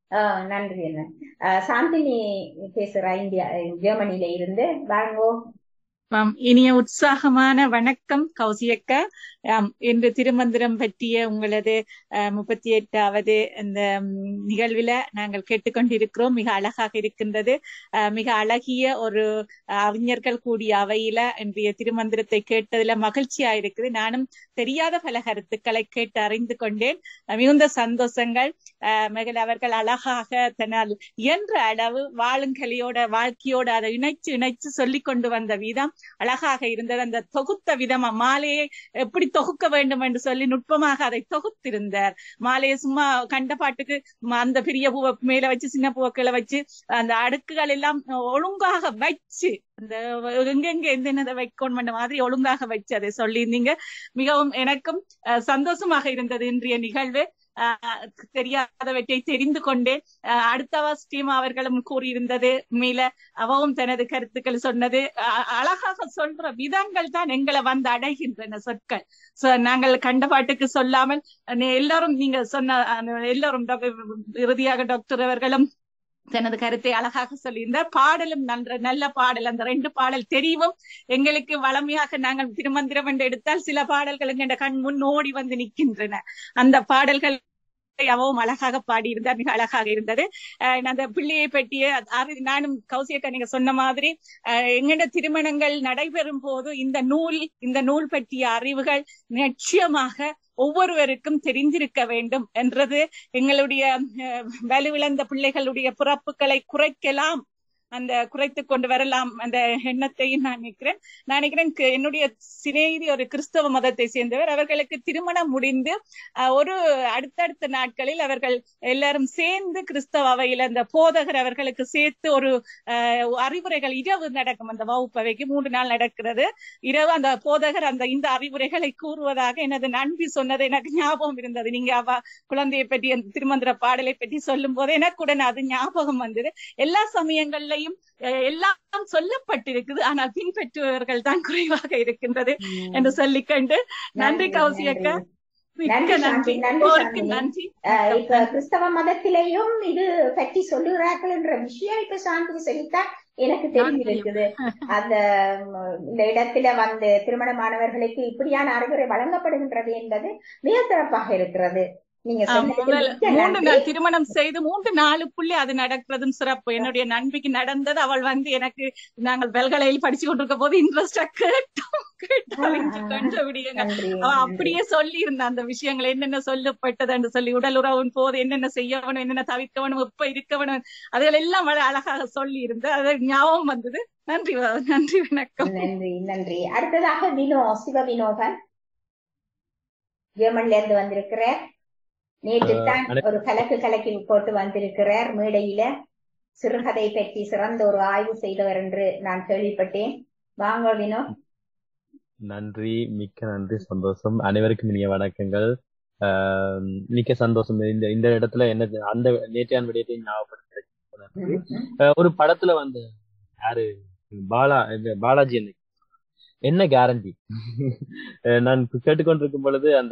ஆஹ் நன்றி அண்ணா ஆஹ் சாந்தினி பேசுறா இந்தியா ஜெர்மனில இருந்து வாங்கோ ஆம், இனிய உற்சாகமான வணக்கம் கௌசியக்கா ஆம், இன்று திருமந்திரம் பற்றிய உங்களது அஹ், முப்பத்தி எட்டாவது இந்த ம், நிகழ்வில நாங்கள் கேட்டுக்கொண்டிருக்கிறோம் மிக அழகாக இருக்கின்றது அஹ், மிக அழகிய ஒரு அஹ், அறிஞர்கள் கூடிய அவையில இன்றைய திருமந்திரத்தை கேட்டதுல மகிழ்ச்சியா இருக்குது நானும் தெரியாத பல கருத்துக்களை கேட்டு அறிந்து கொண்டேன் அஹ், மிகுந்த சந்தோஷங்கள் அஹ், மிக அவர்கள் அழகாக தன்னால் இயன்ற அளவு வாழுங்கலியோட வாழ்க்கையோட அதை இணைச்சு இணைச்சு சொல்லிக் கொண்டு வந்த விதம் அழகாக இருந்தது அந்த தொகுத்த விதமா மாலையை எப்படி தொகுக்க வேண்டும் என்று சொல்லி நுட்பமாக அதை தொகுத்திருந்தார் மாலையை சும்மா கண்ட பாட்டுக்கு ம- அந்த பெரிய பூவை மேல வச்சு சின்ன பூக்களை வச்சு அந்த அடுக்குகள் எல்லாம் ஒழுங்காக வச்சு அந்த எங்கெங்க எந்தெந்த வைக்கணும் மாதிரி ஒழுங்காக வச்சு அதை சொல்லியிருந்தீங்க மிகவும் எனக்கும் அஹ், சந்தோஷமாக இருந்தது இன்றைய நிகழ்வு அஹ், தெரியாதவற்றை தெரிந்து கொண்டேன் அஹ், அடுத்தவா ஸ்ரீமா அவர்களும் கூறியிருந்தது மேல அவவும் தனது கருத்துக்கள் சொன்னது அ- அழகாக சொல்ற விதங்கள் தான் எங்களை வந்து அடைகின்றன சொற்கள் So, நாங்கள் கண்ட பாட்டுக்கு சொல்லாமல் அஹ், எல்லாரும் நீங்க சொன்ன அஹ், எல்லாரும் டாக்டர் இறுதியாக டாக்டர் அவர்களும் தனது கருத்தை அழகாக சொல்லியிருந்தார் பாடலும் நன்ற நல்ல பாடல் அந்த ரெண்டு பாடல் தெரிவும் எங்களுக்கு வளமையாக நாங்கள் திருமந்திரம் என்று எடுத்தால் சில பாடல்கள் எங்க கண் முன் ஓடி வந்து நிற்கின்றன அந்த பாடல்கள் அவவும் அழகாக பாடியிருந்தார் மிக அழகாக இருந்தது அஹ் அந்த பிள்ளையை பற்றிய அறி- நானும் கௌசியக்கா நீங்க சொன்ன மாதிரி அஹ் எங்கட திருமணங்கள் நடைபெறும் போது இந்த நூல் இந்த நூல் பற்றிய அறிவுகள் நிச்சயமாக ஒவ்வொருவருக்கும் தெரிந்திருக்க வேண்டும் என்றது எங்களுடைய அஹ், வலுவிழந்த பிள்ளைகளுடைய பிறப்புகளை குறைக்கலாம் அந்த குறைத்து கொண்டு வரலாம் அந்த எண்ணத்தையும் நான் நினைக்கிறேன் நான் நினைக்கிறேன் கு- என்னுடைய சிநேகிதி ஒரு கிறிஸ்தவ மதத்தை சேர்ந்தவர் அவர்களுக்கு திருமணம் முடிந்து அஹ், ஒரு அடுத்தடுத்த நாட்களில் அவர்கள் எல்லாரும் சேர்ந்து கிறிஸ்தவ அவையில் அந்த போதகர் அவர்களுக்கு சேர்த்து ஒரு அஹ், அறிவுரைகள் இரவு நடக்கும் அந்த வகுப்பவைக்கு மூன்று நாள் நடக்கிறது இரவு அந்த போதகர் அந்த இந்த அறிவுரைகளை கூறுவதாக எனது நண்பி சொன்னது எனக்கு ஞாபகம் இருந்தது நீங்க அவ குழந்தையை பற்றி அந்த திருமந்திர பாடலை பற்றி சொல்லும் போது எனக்குடன் அது ஞாபகம் வந்தது எல்லா சமயங்கள்லையும் அஹ், எல்லாம் சொல்லப்பட்டிருக்குது ஆனால் பின்பற்றுபவர்கள் தான் குறைவாக இருக்கின்றது என்று சொல்லிக்கொண்டு நன்றி கௌசியக்கா மிக்க நன்றி நன்றி சாந்தி, நன்றி எல்லோருக்கும் சாந்தி. நன்றி ஆஹ் இப்ப கிறிஸ்தவ மதத்திலேயும் இது பற்றி சொல்லுகிறார்கள் என்ற விஷயம் இப்ப சாந்தி சொல்லித்தான் எனக்கு தெரிஞ்சிருக்குது அந்த ம், இந்த இடத்துல வந்து திருமணமானவர்களுக்கு இப்படியான அறிவுரை வழங்கப்படுகின்றது என்பது மிக சிறப்பாக இருக்கிறது நீங்க ஆஹ் சொன்னதுக்கு முதல் மிக்க மூன்று நன்றி நாள் திருமணம் செய்து மூன்று நாளுக்குள்ளே அது நடக்கிறதும் சிறப்பு என்னுடைய நண்பிக்கு நடந்தது அவள் வந்து எனக்கு நாங்கள் பெல்கலையில் படிச்சு கொண்டிருக்க போது இன்ட்ரெஸ்டா கேட்டோம் கேட்டறிஞ்சு கொண்ட விடியங்க நன்றி அவ அப்படியே சொல்லி இருந்த அந்த விஷயங்கள் என்னென்ன சொல்லப்பட்டது என்று சொல்லி உடல் உறவின் போது என்னென்ன செய்யணும் என்னென்ன தவிர்க்க வேணும் எப்ப இருக்க வேணும் அதுகள் எல்லாம் வள- அழகாக சொல்லி இருந்து அது ஞாபகம் வந்தது நன்றி வ- நன்றி வணக்கம் நன்றி நன்றி அடுத்ததாக வினோ சிவ வினோதன் ஜெர்மன்ல இருந்து வந்திருக்கிறார் நேற்று தான் ஒரு கலக்கு கலக்கி போட்டு வந்திருக்கிறார் மேடையில சிறுகதை பற்றி சிறந்த ஒரு ஆய்வு செய்தவர் என்று நான் கேள்விப்பட்டேன் வாங்க வினோ நன்றி மிக்க நன்றி சந்தோஷம் அனைவருக்கும் இனிய வணக்கங்கள் ஆஹ் மிக்க சந்தோஷம் இந்த இந்த இடத்துல என்ன அந்த நேற்றையான் விடயத்தை ஞாபகப்படுத்த நன்றி ஆஹ் ஒரு படத்துல வந்து யாரு பாலா இது பாலாஜி என்ன என்ன கேரண்டி நான் கேட்டுக்கொண்டிருக்கும் பொழுது அந்த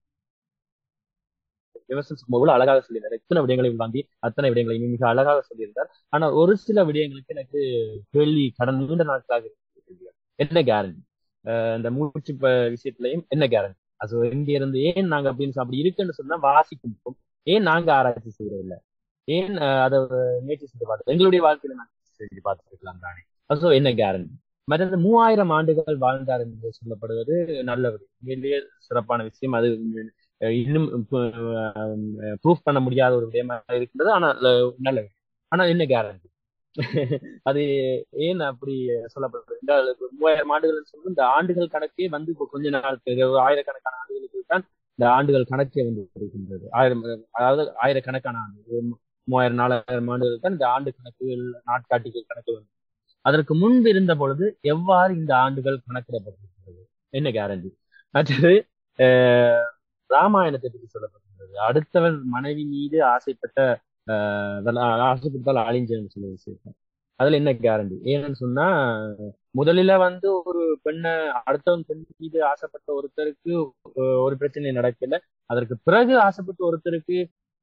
விமர்சனம் எவ்வளவு அழகாக சொல்லியிருந்தார் எத்தனை விடயங்களையும் தாண்டி அத்தனை விடயங்களையும் மிக அழகாக சொல்லியிருந்தார் ஆனா ஒரு சில விடயங்களுக்கு எனக்கு கேள்வி கடந்த நீண்ட நாட்களாக இருக்கு. என்ன கேரண்டி இந்த மூச்சு ப- விஷயத்திலையும் என்ன கேரண்டி அது எங்க இருந்து ஏன் நாங்க அப்படின்னு அப்படி இருக்குன்னு சொன்னா வாசிக்கும் ஏன் நாங்க ஆராய்ச்சி செய்யறதில்ல ஏன் அஹ், அதை முயற்சி செஞ்சு பார்த்தோம் எங்களுடைய வாழ்க்கையில நாங்க செஞ்சு பார்த்துருக்கலாம் தானே அது என்ன கேரண்டி மற்றது மூவாயிரம் ஆண்டுகள் வாழ்ந்தார் என்று சொல்லப்படுவது நல்ல விடயம் உண்மையிலேயே சிறப்பான விஷயம் அது அஹ், இன்னும் ப்ரூஃப் பண்ண முடியாத ஒரு விடயமா இருக்கின்றது ஆனா அஹ், நல்ல விடயம் ஆனா என்ன கேரண்டி அது ஏன் அப்படி சொல்லப்படுறது என்றால் இப்ப மூவாயிரம் ஆண்டுகள் சொல்லும் இந்த ஆண்டுகள் கணக்கே வந்து இப்போ கொஞ்ச நாளுக்கு ஒரு ஆயிரக்கணக்கான ஆண்டுகளுக்கு தான் இந்த ஆண்டுகள் கணக்கே வந்து இருக்கின்றது ஆயிரம் அதாவது ஆயிரக்கணக்கான ஆண்டு ஒரு மூவாயிரம் நாலாயிரம் ஆண்டுகள் தான் இந்த ஆண்டு கணக்குகள் நாட்காட்டிகள் கணக்கு வந்து அதற்கு முன்பு இருந்த பொழுது எவ்வாறு இந்த ஆண்டுகள் கணக்கிடப்பட்டிருக்கிறது என்ன கேரண்டி அடுத்தது அஹ், ராமாயணத்தை பற்றி சொல்லப்பட்டிருக்கிறது அடுத்தவன் மனைவி மீது ஆசைப்பட்ட ஆஹ், அதெல்லாம் ஆசைப்பட்டால் அழிஞ்சேன்னு சொல்ல விஷயம் அதுல என்ன கேரண்டி ஏன்னு சொன்னா முதலில வந்து ஒரு பெண்ணை அடுத்தவன் பெண் மீது ஆசைப்பட்ட ஒருத்தருக்கு அஹ், ஒரு பிரச்சனை நடக்கல அதற்கு பிறகு ஆசைப்பட்ட ஒருத்தருக்கு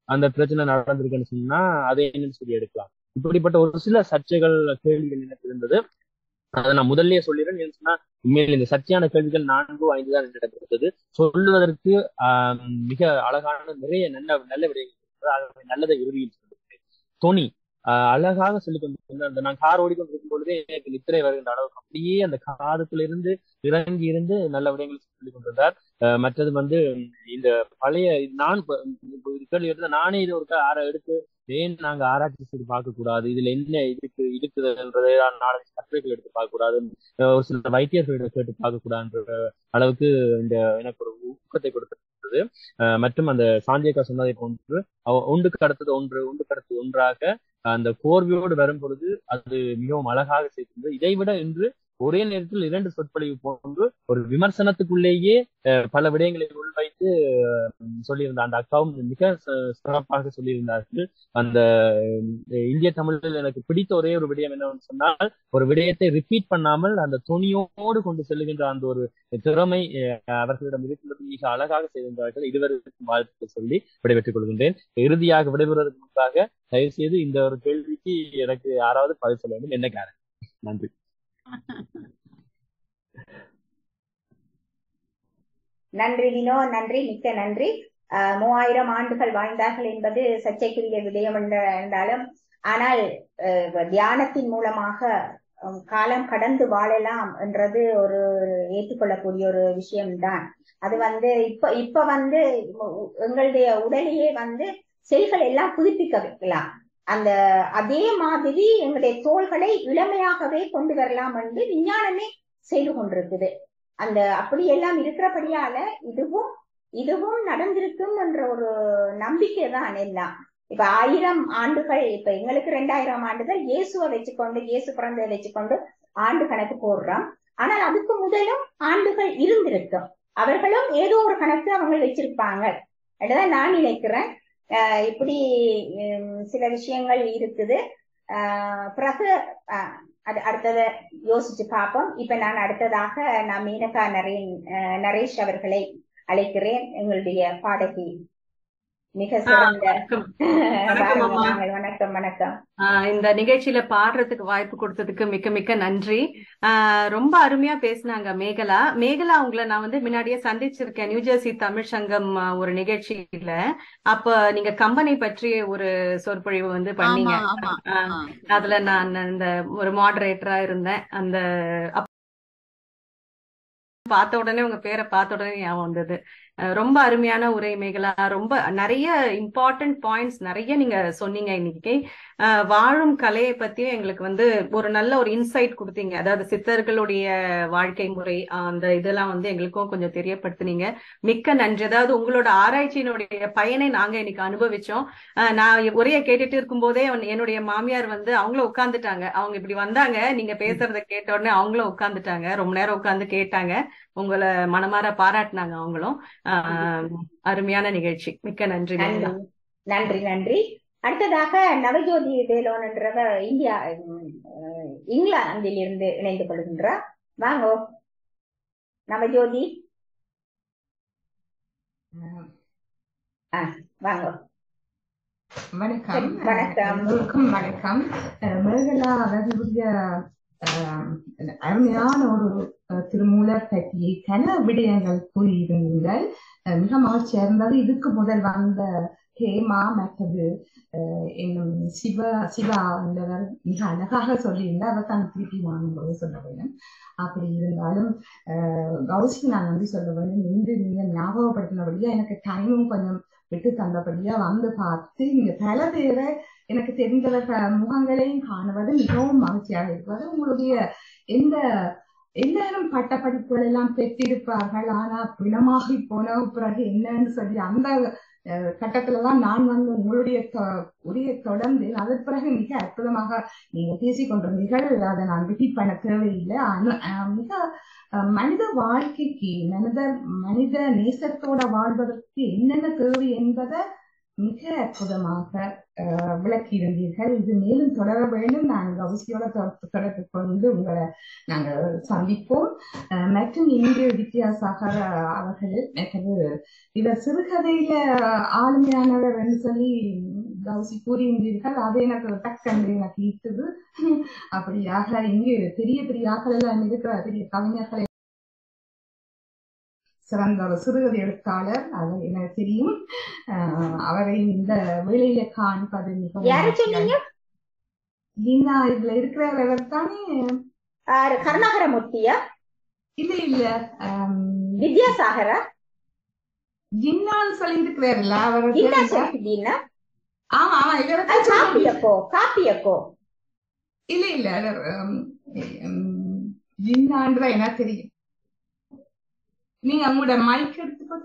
அந்த பிரச்சனை நடந்திருக்குன்னு சொன்னா அதை என்னன்னு சொல்லி எடுக்கலாம் இப்படிப்பட்ட ஒரு சில சர்ச்சைகள் கேள்விகள் எனக்கு இருந்தது அதை நான் முதல்லயே சொல்லிடுறேன் ஏன்னு சொன்னா உண்மையில் இந்த சர்ச்சையான கேள்விகள் நான்கு ஐந்து தான் நடந்திருந்தது சொல்லுவதற்கு ஆஹ் மிக அழகான நிறைய நல்ல நல்ல விடயங்கள் இருக்கிறது. ஆகவே நல்லதை இறுதியில் சொல்லுகிறேன் தொனி ஆஹ் அழகாக சொல்லி கொண்டு அந்த நான் கார் ஓடிக்கொண்டிருக்கும் பொழுதே எனக்கு நித்திரை வருகின்ற அளவுக்கு அப்படியே அந்த காதத்துல இருந்து இறங்கி இருந்து நல்ல விடயங்களை சொல்லி கொண்டிருந்தார் ஆஹ் மற்றது வந்து இந்த பழைய நான் இப்ப இப்ப இது கேள்வி எடுத்த நானே இது ஒரு ஆற எடுத்து ஏன் நாங்க ஆராய்ச்சி செய்து பார்க்க கூடாது இதுல என்ன இதுக்கு இருக்குதுன்றதை நாலஞ்சு கட்டுரைகள் எடுத்து பார்க்க கூடாது ஆஹ் ஒரு சில வைத்தியர்களிடம் கேட்டு பார்க்க கூடாதுன்ற அளவுக்கு இந்த எனக்கு ஒரு ஊக்கத்தை கொடுத்திருந்தது ஆஹ் மற்றும் அந்த சாந்தியக்கா சொன்னதை போன்று அவ- ஒன்றுக்கு அடுத்தது ஒன்று ஒன்றுக்கு அடுத்தது ஒன்றாக அந்த கோர்வையோடு வரும் பொழுது அது மிகவும் அழகாக செய்திருந்தது இதைவிட இன்று ஒரே நேரத்தில் இரண்டு சொற்பொழிவு போன்று ஒரு விமர்சனத்துக்குள்ளேயே அஹ், பல விடயங்களை உள்வைத்து அஹ், சொல்லியிருந்த அந்த அக்காவும் மிக ச- சிறப்பாக சொல்லியிருந்தார்கள் அந்த அஹ், இந்திய தமிழில் எனக்கு பிடித்த ஒரே ஒரு விடயம் என்னவென்று சொன்னால் ஒரு விடயத்தை ரிப்பீட் பண்ணாமல் அந்த துணியோடு கொண்டு செல்லுகின்ற அந்த ஒரு திறமை அஹ், அவர்களிடம் இருக்கின்றது மிக அழகாக செய்திருந்தார்கள் இருவருக்கும் வாழ்த்துக்கள் சொல்லி விடைபெற்றுக் கொள்கின்றேன் இறுதியாக விடைபெறுவதற்கு முன்பாக தயவு செய்து இந்த ஒரு கேள்விக்கு எனக்கு யாராவது பதில் சொல்ல வேண்டும் என்ன கேரக்டர் நன்றி நன்றி வினோ நன்றி மிக்க நன்றி ஆஹ் மூவாயிரம் ஆண்டுகள் வாழ்ந்தார்கள் என்பது சர்ச்சைக்குரிய விடயம் என்ற- என்றாலும் ஆனால் ஆஹ் தியானத்தின் மூலமாக ஹம், காலம் கடந்து வாழலாம் என்றது ஒரு ஏற்றுக்கொள்ளக்கூடிய ஒரு விஷயம்தான் அது வந்து இப்ப இப்ப வந்து உ- எங்களுடைய உடலையே வந்து செல்கள் எல்லாம் புதுப்பிக்க வைக்கலாம் அந்த அதே மாதிரி எங்களுடைய தோள்களை இளமையாகவே கொண்டு வரலாம் என்று விஞ்ஞானமே செய்து கொண்டிருக்குது அந்த அப்படி எல்லாம் இருக்கிறபடியால இதுவும் இதுவும் நடந்திருக்கும் என்ற ஒரு நம்பிக்கை தான் எல்லாம் இப்ப ஆயிரம் ஆண்டுகள் இப்ப எங்களுக்கு ரெண்டாயிரம் ஆண்டுகள் இயேசுவை வச்சுக்கொண்டு இயேசு பிறந்ததை வச்சுக்கொண்டு ஆண்டு கணக்கு போடுறோம் ஆனால் அதுக்கு முதலும் ஆண்டுகள் இருந்திருக்கும் அவர்களும் ஏதோ ஒரு கணக்கு அவங்க வச்சிருப்பாங்க அப்படிதான் நான் நினைக்கிறேன் ஆஹ் இப்படி உம், சில விஷயங்கள் இருக்குது ஆஹ் பிறகு ஆஹ் அது அடுத்ததை யோசிச்சு பார்ப்போம் இப்ப நான் அடுத்ததாக நான் மீனகா நரேன் அஹ் நரேஷ் அவர்களை அழைக்கிறேன் எங்களுடைய பாடகி மிக சிறந்த வணக்கம் வணக்கம் பாருங்க, அம்மா. வாங்கள். வணக்கம் வணக்கம் ஆஹ் இந்த நிகழ்ச்சியில பாடுறதுக்கு வாய்ப்பு கொடுத்ததுக்கு மிக்க மிக்க நன்றி ஆஹ் ரொம்ப அருமையா பேசினாங்க மேகலா மேகலா உங்களை நான் வந்து முன்னாடியே சந்திச்சிருக்கேன் நியூஜெர்சி தமிழ் சங்கம் ஆஹ், ஒரு நிகழ்ச்சியில அப்ப நீங்க கம்பெனி பற்றி ஒரு சொற்பொழிவு வந்து பண்ணீங்க ஆமா ஆமா ஆஹ், ஆ. அதுல நான் இந்த ஒரு மாடரேட்டரா இருந்தேன் அந்த அப்ப பார்த்த உடனே உங்க பேரை பார்த்த உடனே ஞாபகம் வந்தது அஹ் ரொம்ப அருமையான உரை மேகலா ரொம்ப நிறைய இம்பார்ட்டன்ட் பாயிண்ட்ஸ் நிறைய நீங்க சொன்னீங்க இன்னைக்கு அஹ் வாழும் கலையை பத்தியும் எங்களுக்கு வந்து ஒரு நல்ல ஒரு இன்சைட் கொடுத்தீங்க அதாவது சித்தர்களுடைய வாழ்க்கை முறை அஹ் அந்த இதெல்லாம் வந்து எங்களுக்கும் கொஞ்சம் தெரியப்படுத்துனீங்க மிக்க நன்றி அதாவது உங்களோட ஆராய்ச்சியினுடைய பயனை நாங்க இன்னைக்கு அனுபவிச்சோம் அஹ் நான் உரையை கேட்டுட்டு இருக்கும்போதே அவன்- என்னுடைய மாமியார் வந்து அவங்களும் உட்கார்ந்துட்டாங்க அவங்க இப்படி வந்தாங்க நீங்க பேசுறத கேட்ட உடனே அவங்களும் உட்கார்ந்துட்டாங்க ரொம்ப நேரம் உட்கார்ந்து கேட்டாங்க உங்களை மனமார பாராட்டினாங்க அவங்களும் ஆஹ் அருமையான நிகழ்ச்சி மிக்க நன்றி நன்றி மேகலா நன்றி நன்றி அடுத்ததாக நவஜோதி வேலோன் என்றவர் இந்தியா உம், அஹ், இங்கிலாந்தில் இருந்து இணைந்து கொள்கின்றார் வாங்கோ நவஜோதி ஆ, வாங்கோ வணக்கம் சரி, வணக்கம். எல்லோருக்கும் வணக்கம் அஹ் மேகலா அவர்களுடைய அஹ், அருமையான ஒரு அஹ், திருமூலர் பற்றி கன விடயங்கள் கூறியிருந்தீர்கள் அஹ், மிக மகிழ்ச்சியா இருந்தது இதுக்கு முதல் வந்த ஹேமா மற்றது அஹ், என்னும் சிவா சிவா என்றவர் மிக அழகாக சொல்லியிருந்தார் அவர் தான் திருப்பி வாங்கும்போது சொல்ல வேண்டும் அப்படி இருந்தாலும் அஹ், கௌசிக்கு நான் நன்றி சொல்ல வேண்டும் இன்று நீங்க ஞாபகப்படுத்தினபடியா எனக்கு டைமும் கொஞ்சம் விட்டு தந்தபடியா வந்து பார்த்து இங்க பல பேரை எனக்கு தெரிந்தவர்கள் முகங்களையும் காணுவது மிகவும் மகிழ்ச்சியாக இருக்கிறது உங்களுடைய எந்த எல்லாரும் பட்ட படிப்புகள் எல்லாம் பெற்றிருப்பார்கள் ஆனா பிணமாகி போன பிறகு என்னன்னு சொல்லி அந்த அஹ், கட்டத்துலதான் நான் வந்து உங்களுடைய தொ- உரிய தொடர்ந்து அதன் பிறகு மிக அற்புதமாக நீங்க பேசிக் கொண்டிருந்தீர்கள் அதை நான் ரிப்பீட் பண்ண தேவையில்லை ஆனா, அஹ், மிக அஹ், மனித வாழ்க்கைக்கு மனித மனித நேசத்தோட வாழ்வதற்கு என்னென்ன தேவை என்பதை மிக அற்புதமாக அஹ், விளக்கியிருந்தீர்கள் இது மேலும் தொடர வேண்டும் நாங்கள் அவசியோட தொடர்பு தொடர்பு கொண்டு உங்களை நாங்கள் சந்திப்போம் அஹ், மற்றும் இங்கு வித்யாசாகர் அவர்கள் மற்றது இவர் சிறுகதையில ஆளுமையானவர் என்று சொல்லி கௌசி கூறியிருந்தீர்கள் அது எனக்கு டக்கன்று எனக்கு ஈர்த்தது அப்படியாக இங்கு பெரிய பெரிய ஆக்கள் எல்லாம் இருக்கிற பெரிய கவிஞர்களை சிறந்த ஒரு சிறுகதை எழுத்தாளர் அது எனக்கு தெரியும் அஹ் அவரை இந்த வேளையில காண்பது மிகவும் யாரை சொன்னீங்க லீனா இதுல இருக்கிறவர் தானே ஆர் கருணாகரமூர்த்தியா இல்ல இல்ல ஆம், வித்யாசாகரா ஜின்னான்னு சொல்லி இருக்கிறாருல்ல அவர் என்ன பேரு- சொல்லிட்டீங்கன்னா ஆமா ஆமா இவரை அது தான் சொல்றேன். காப்பியக்கோ காப்பியக்கோ இல்ல இல்ல அவர், ஆம், உம், ஜின்னான்றா எனக்கு தெரியும் நீங்க உங்களோட மைக் எடுத்துக்கோ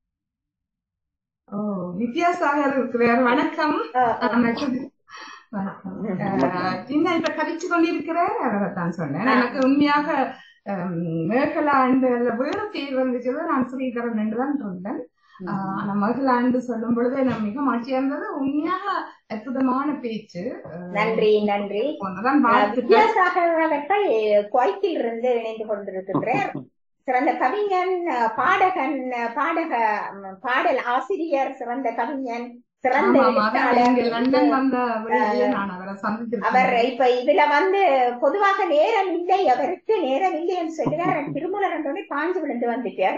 ஓ வித்யாசாகர் இருக்கிறார் வணக்கம் ஆஹ் மற்றது- வணக்கம் ஆஹ் சின்ன இப்ப கழிச்சு கொண்டிருக்கிறார் அவரை தான் சொன்னேன் எனக்கு உண்மையாக ஆம், மேகலாண்டு அல்ல வேறு பேர் வந்துச்சு நான் ஸ்ரீதரன் என்று தான் இருந்தேன் ஆஹ் ஆனா மகிழாண்டு சொல்லும் பொழுது எனக்கு மிக மகிழ்ச்சியா இருந்தது உண்மையாக அற்புதமான பேச்சு ஆஹ் நன்றி நன்றி ஒன்றுதான் அஹ், வாழ்த்துக்கள் வித்யாசாகர் அவர்கள் குவைத்தில் இருந்து இணைந்து கொண்டிருக்கின்றார் சிறந்த கவிஞன் அஹ், பாடகன் அஹ், பாடக ம், பாடல் ஆசிரியர் சிறந்த கவிஞன் சிறந்த ஆமா, ஆமா. அதான் இங்க லண்டன் எழுத்தாளர் வந்த வேளையிலே நான் அவரை சந்தித்திருக்கேன். அவர் இப்ப இதுல வந்து பொதுவாக நேரம் இல்லை அவருக்கு நேரம் இல்லை என்று சொல்லுவார் திருமூலர் என்றோடனே பாஞ்சு விழுந்து வந்துட்டார்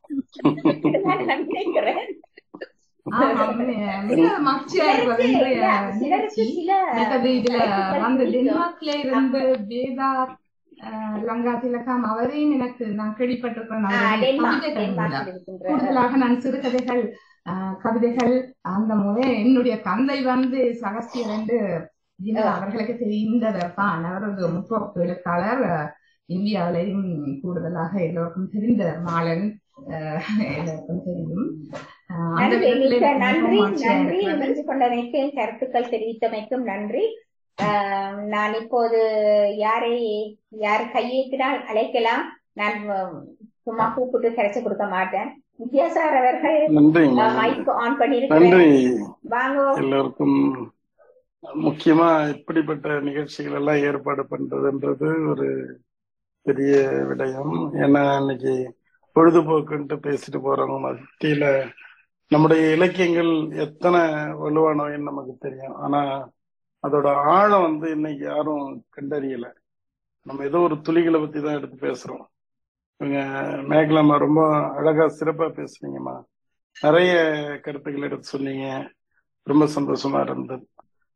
நான் நினைக்கிறேன் ஆமா, மிக- மிக மகிழ்ச்சியா இருக்கிறது இன்றைய சிலருக்கு நிகழ்ச்சி. சில மற்றது இதுல கருத்துக்கள் வந்து பிடிக்கும். டென்மார்க்ல இருந்து வேதா அஹ், லங்கா திலகம் அவரையும் எனக்கு நான் கேள்விப்பட்டிருக்கிறேன் ஆஹ், அவருடைய டென்மார்க் கவிதைகள் மூலம். டென்மார்க்கில் இருக்கின்ற கூடுதலாக நான் சிறுகதைகள் ஆஹ், கவிதைகள் அந்த முறை என்னுடைய தந்தை வந்து சகஸ்தியர் என்று ஜின்னா அவர்களுக்கு தெரிந்தவர் தான் அவர் ஒரு முற்போக்கு எழுத்தாளர் ஆஹ், இந்தியாவிலையும் கூடுதலாக எல்லோருக்கும் தெரிந்த மாலன் ஆஹ், எல்லோருக்கும் தெரியும் ஆஹ், அந்த நன்றி விதத்திலே மிக்க எனக்கு நன்றி மிகவும் மகிழ்ச்சியா நன்றி இருக்கிறது. இணைந்து கொண்டமைக்கும் கருத்துக்கள் தெரிவித்தமைக்கும் நன்றி ஆஹ், நான் இப்போது யாரை யார் கையேற்றினால் அழைக்கலாம் நான் உம், சும்மா கூப்பிட்டு கிடைச்சு கொடுக்க மாட்டேன் வித்யாசார் அவர்கள் நன்றிங்க மைக் ஆன் நன்றி பண்ணிருக்கிறேன் வாங்க எல்லோருக்கும் முக்கியமா இப்படிப்பட்ட நிகழ்ச்சிகள் எல்லாம் ஏற்பாடு பண்றதுன்றது ஒரு பெரிய விடயம் ஏன்னா இன்னைக்கு பொழுதுபோக்குன்ட்டு பேசிட்டு போறவங்க மத்தியில நம்முடைய இலக்கியங்கள் எத்தனை வலுவானவைன்னு நமக்கு தெரியும் ஆனா அதோட ஆழம் வந்து இன்னைக்கு யாரும் கண்டறியல நம்ம ஏதோ ஒரு துளிகளை பத்தி தான் எடுத்து பேசுறோம் இவங்க மேகலாமா ரொம்ப அழகா சிறப்பா பேசுனீங்கம்மா நிறைய கருத்துக்கள் எடுத்து சொன்னீங்க ரொம்ப சந்தோஷமா இருந்தது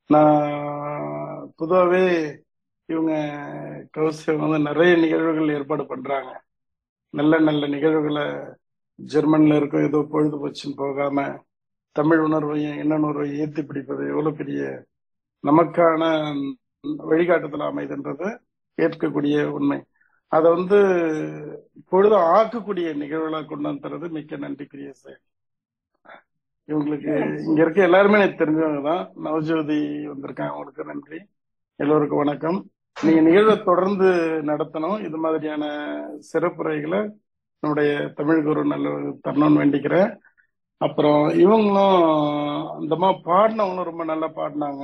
நான் பொதுவாகவே இவங்க கௌசியம் வந்து நிறைய நிகழ்வுகள் ஏற்பாடு பண்றாங்க நல்ல நல்ல நிகழ்வுகளை ஜெர்மன்ல இருக்கும் ஏதோ பொழுது போச்சுன்னு போகாம தமிழ் உணர்வையும் எண்ணணுர்வையும் ஏத்தி பிடிப்பது எவ்வளவு பெரிய நமக்கான வழிகாட்டுதல் அமைதுன்றது ஏற்கக்கூடிய உண்மை அதை வந்து பொழுது ஆக்கக்கூடிய நிகழ்வுகளா கொண்டு வந்துறது மிக்க நன்றிக்குரிய செயல் இவங்களுக்கு இங்க இருக்க எல்லாருமே எனக்கு தெரிஞ்சவங்க தான் நவஜோதி வந்திருக்காங்க அவங்களுக்கு நன்றி எல்லோருக்கும் வணக்கம் நீங்க நிகழ்வை தொடர்ந்து நடத்தணும் இது மாதிரியான சிறப்புரைகளை நம்முடைய தமிழ் குரு நல்ல தரணும்னு வேண்டிக்கிறேன் அப்புறம் இவங்களும் அந்த மாதிரி பாடினவங்களும் ரொம்ப நல்லா பாடினாங்க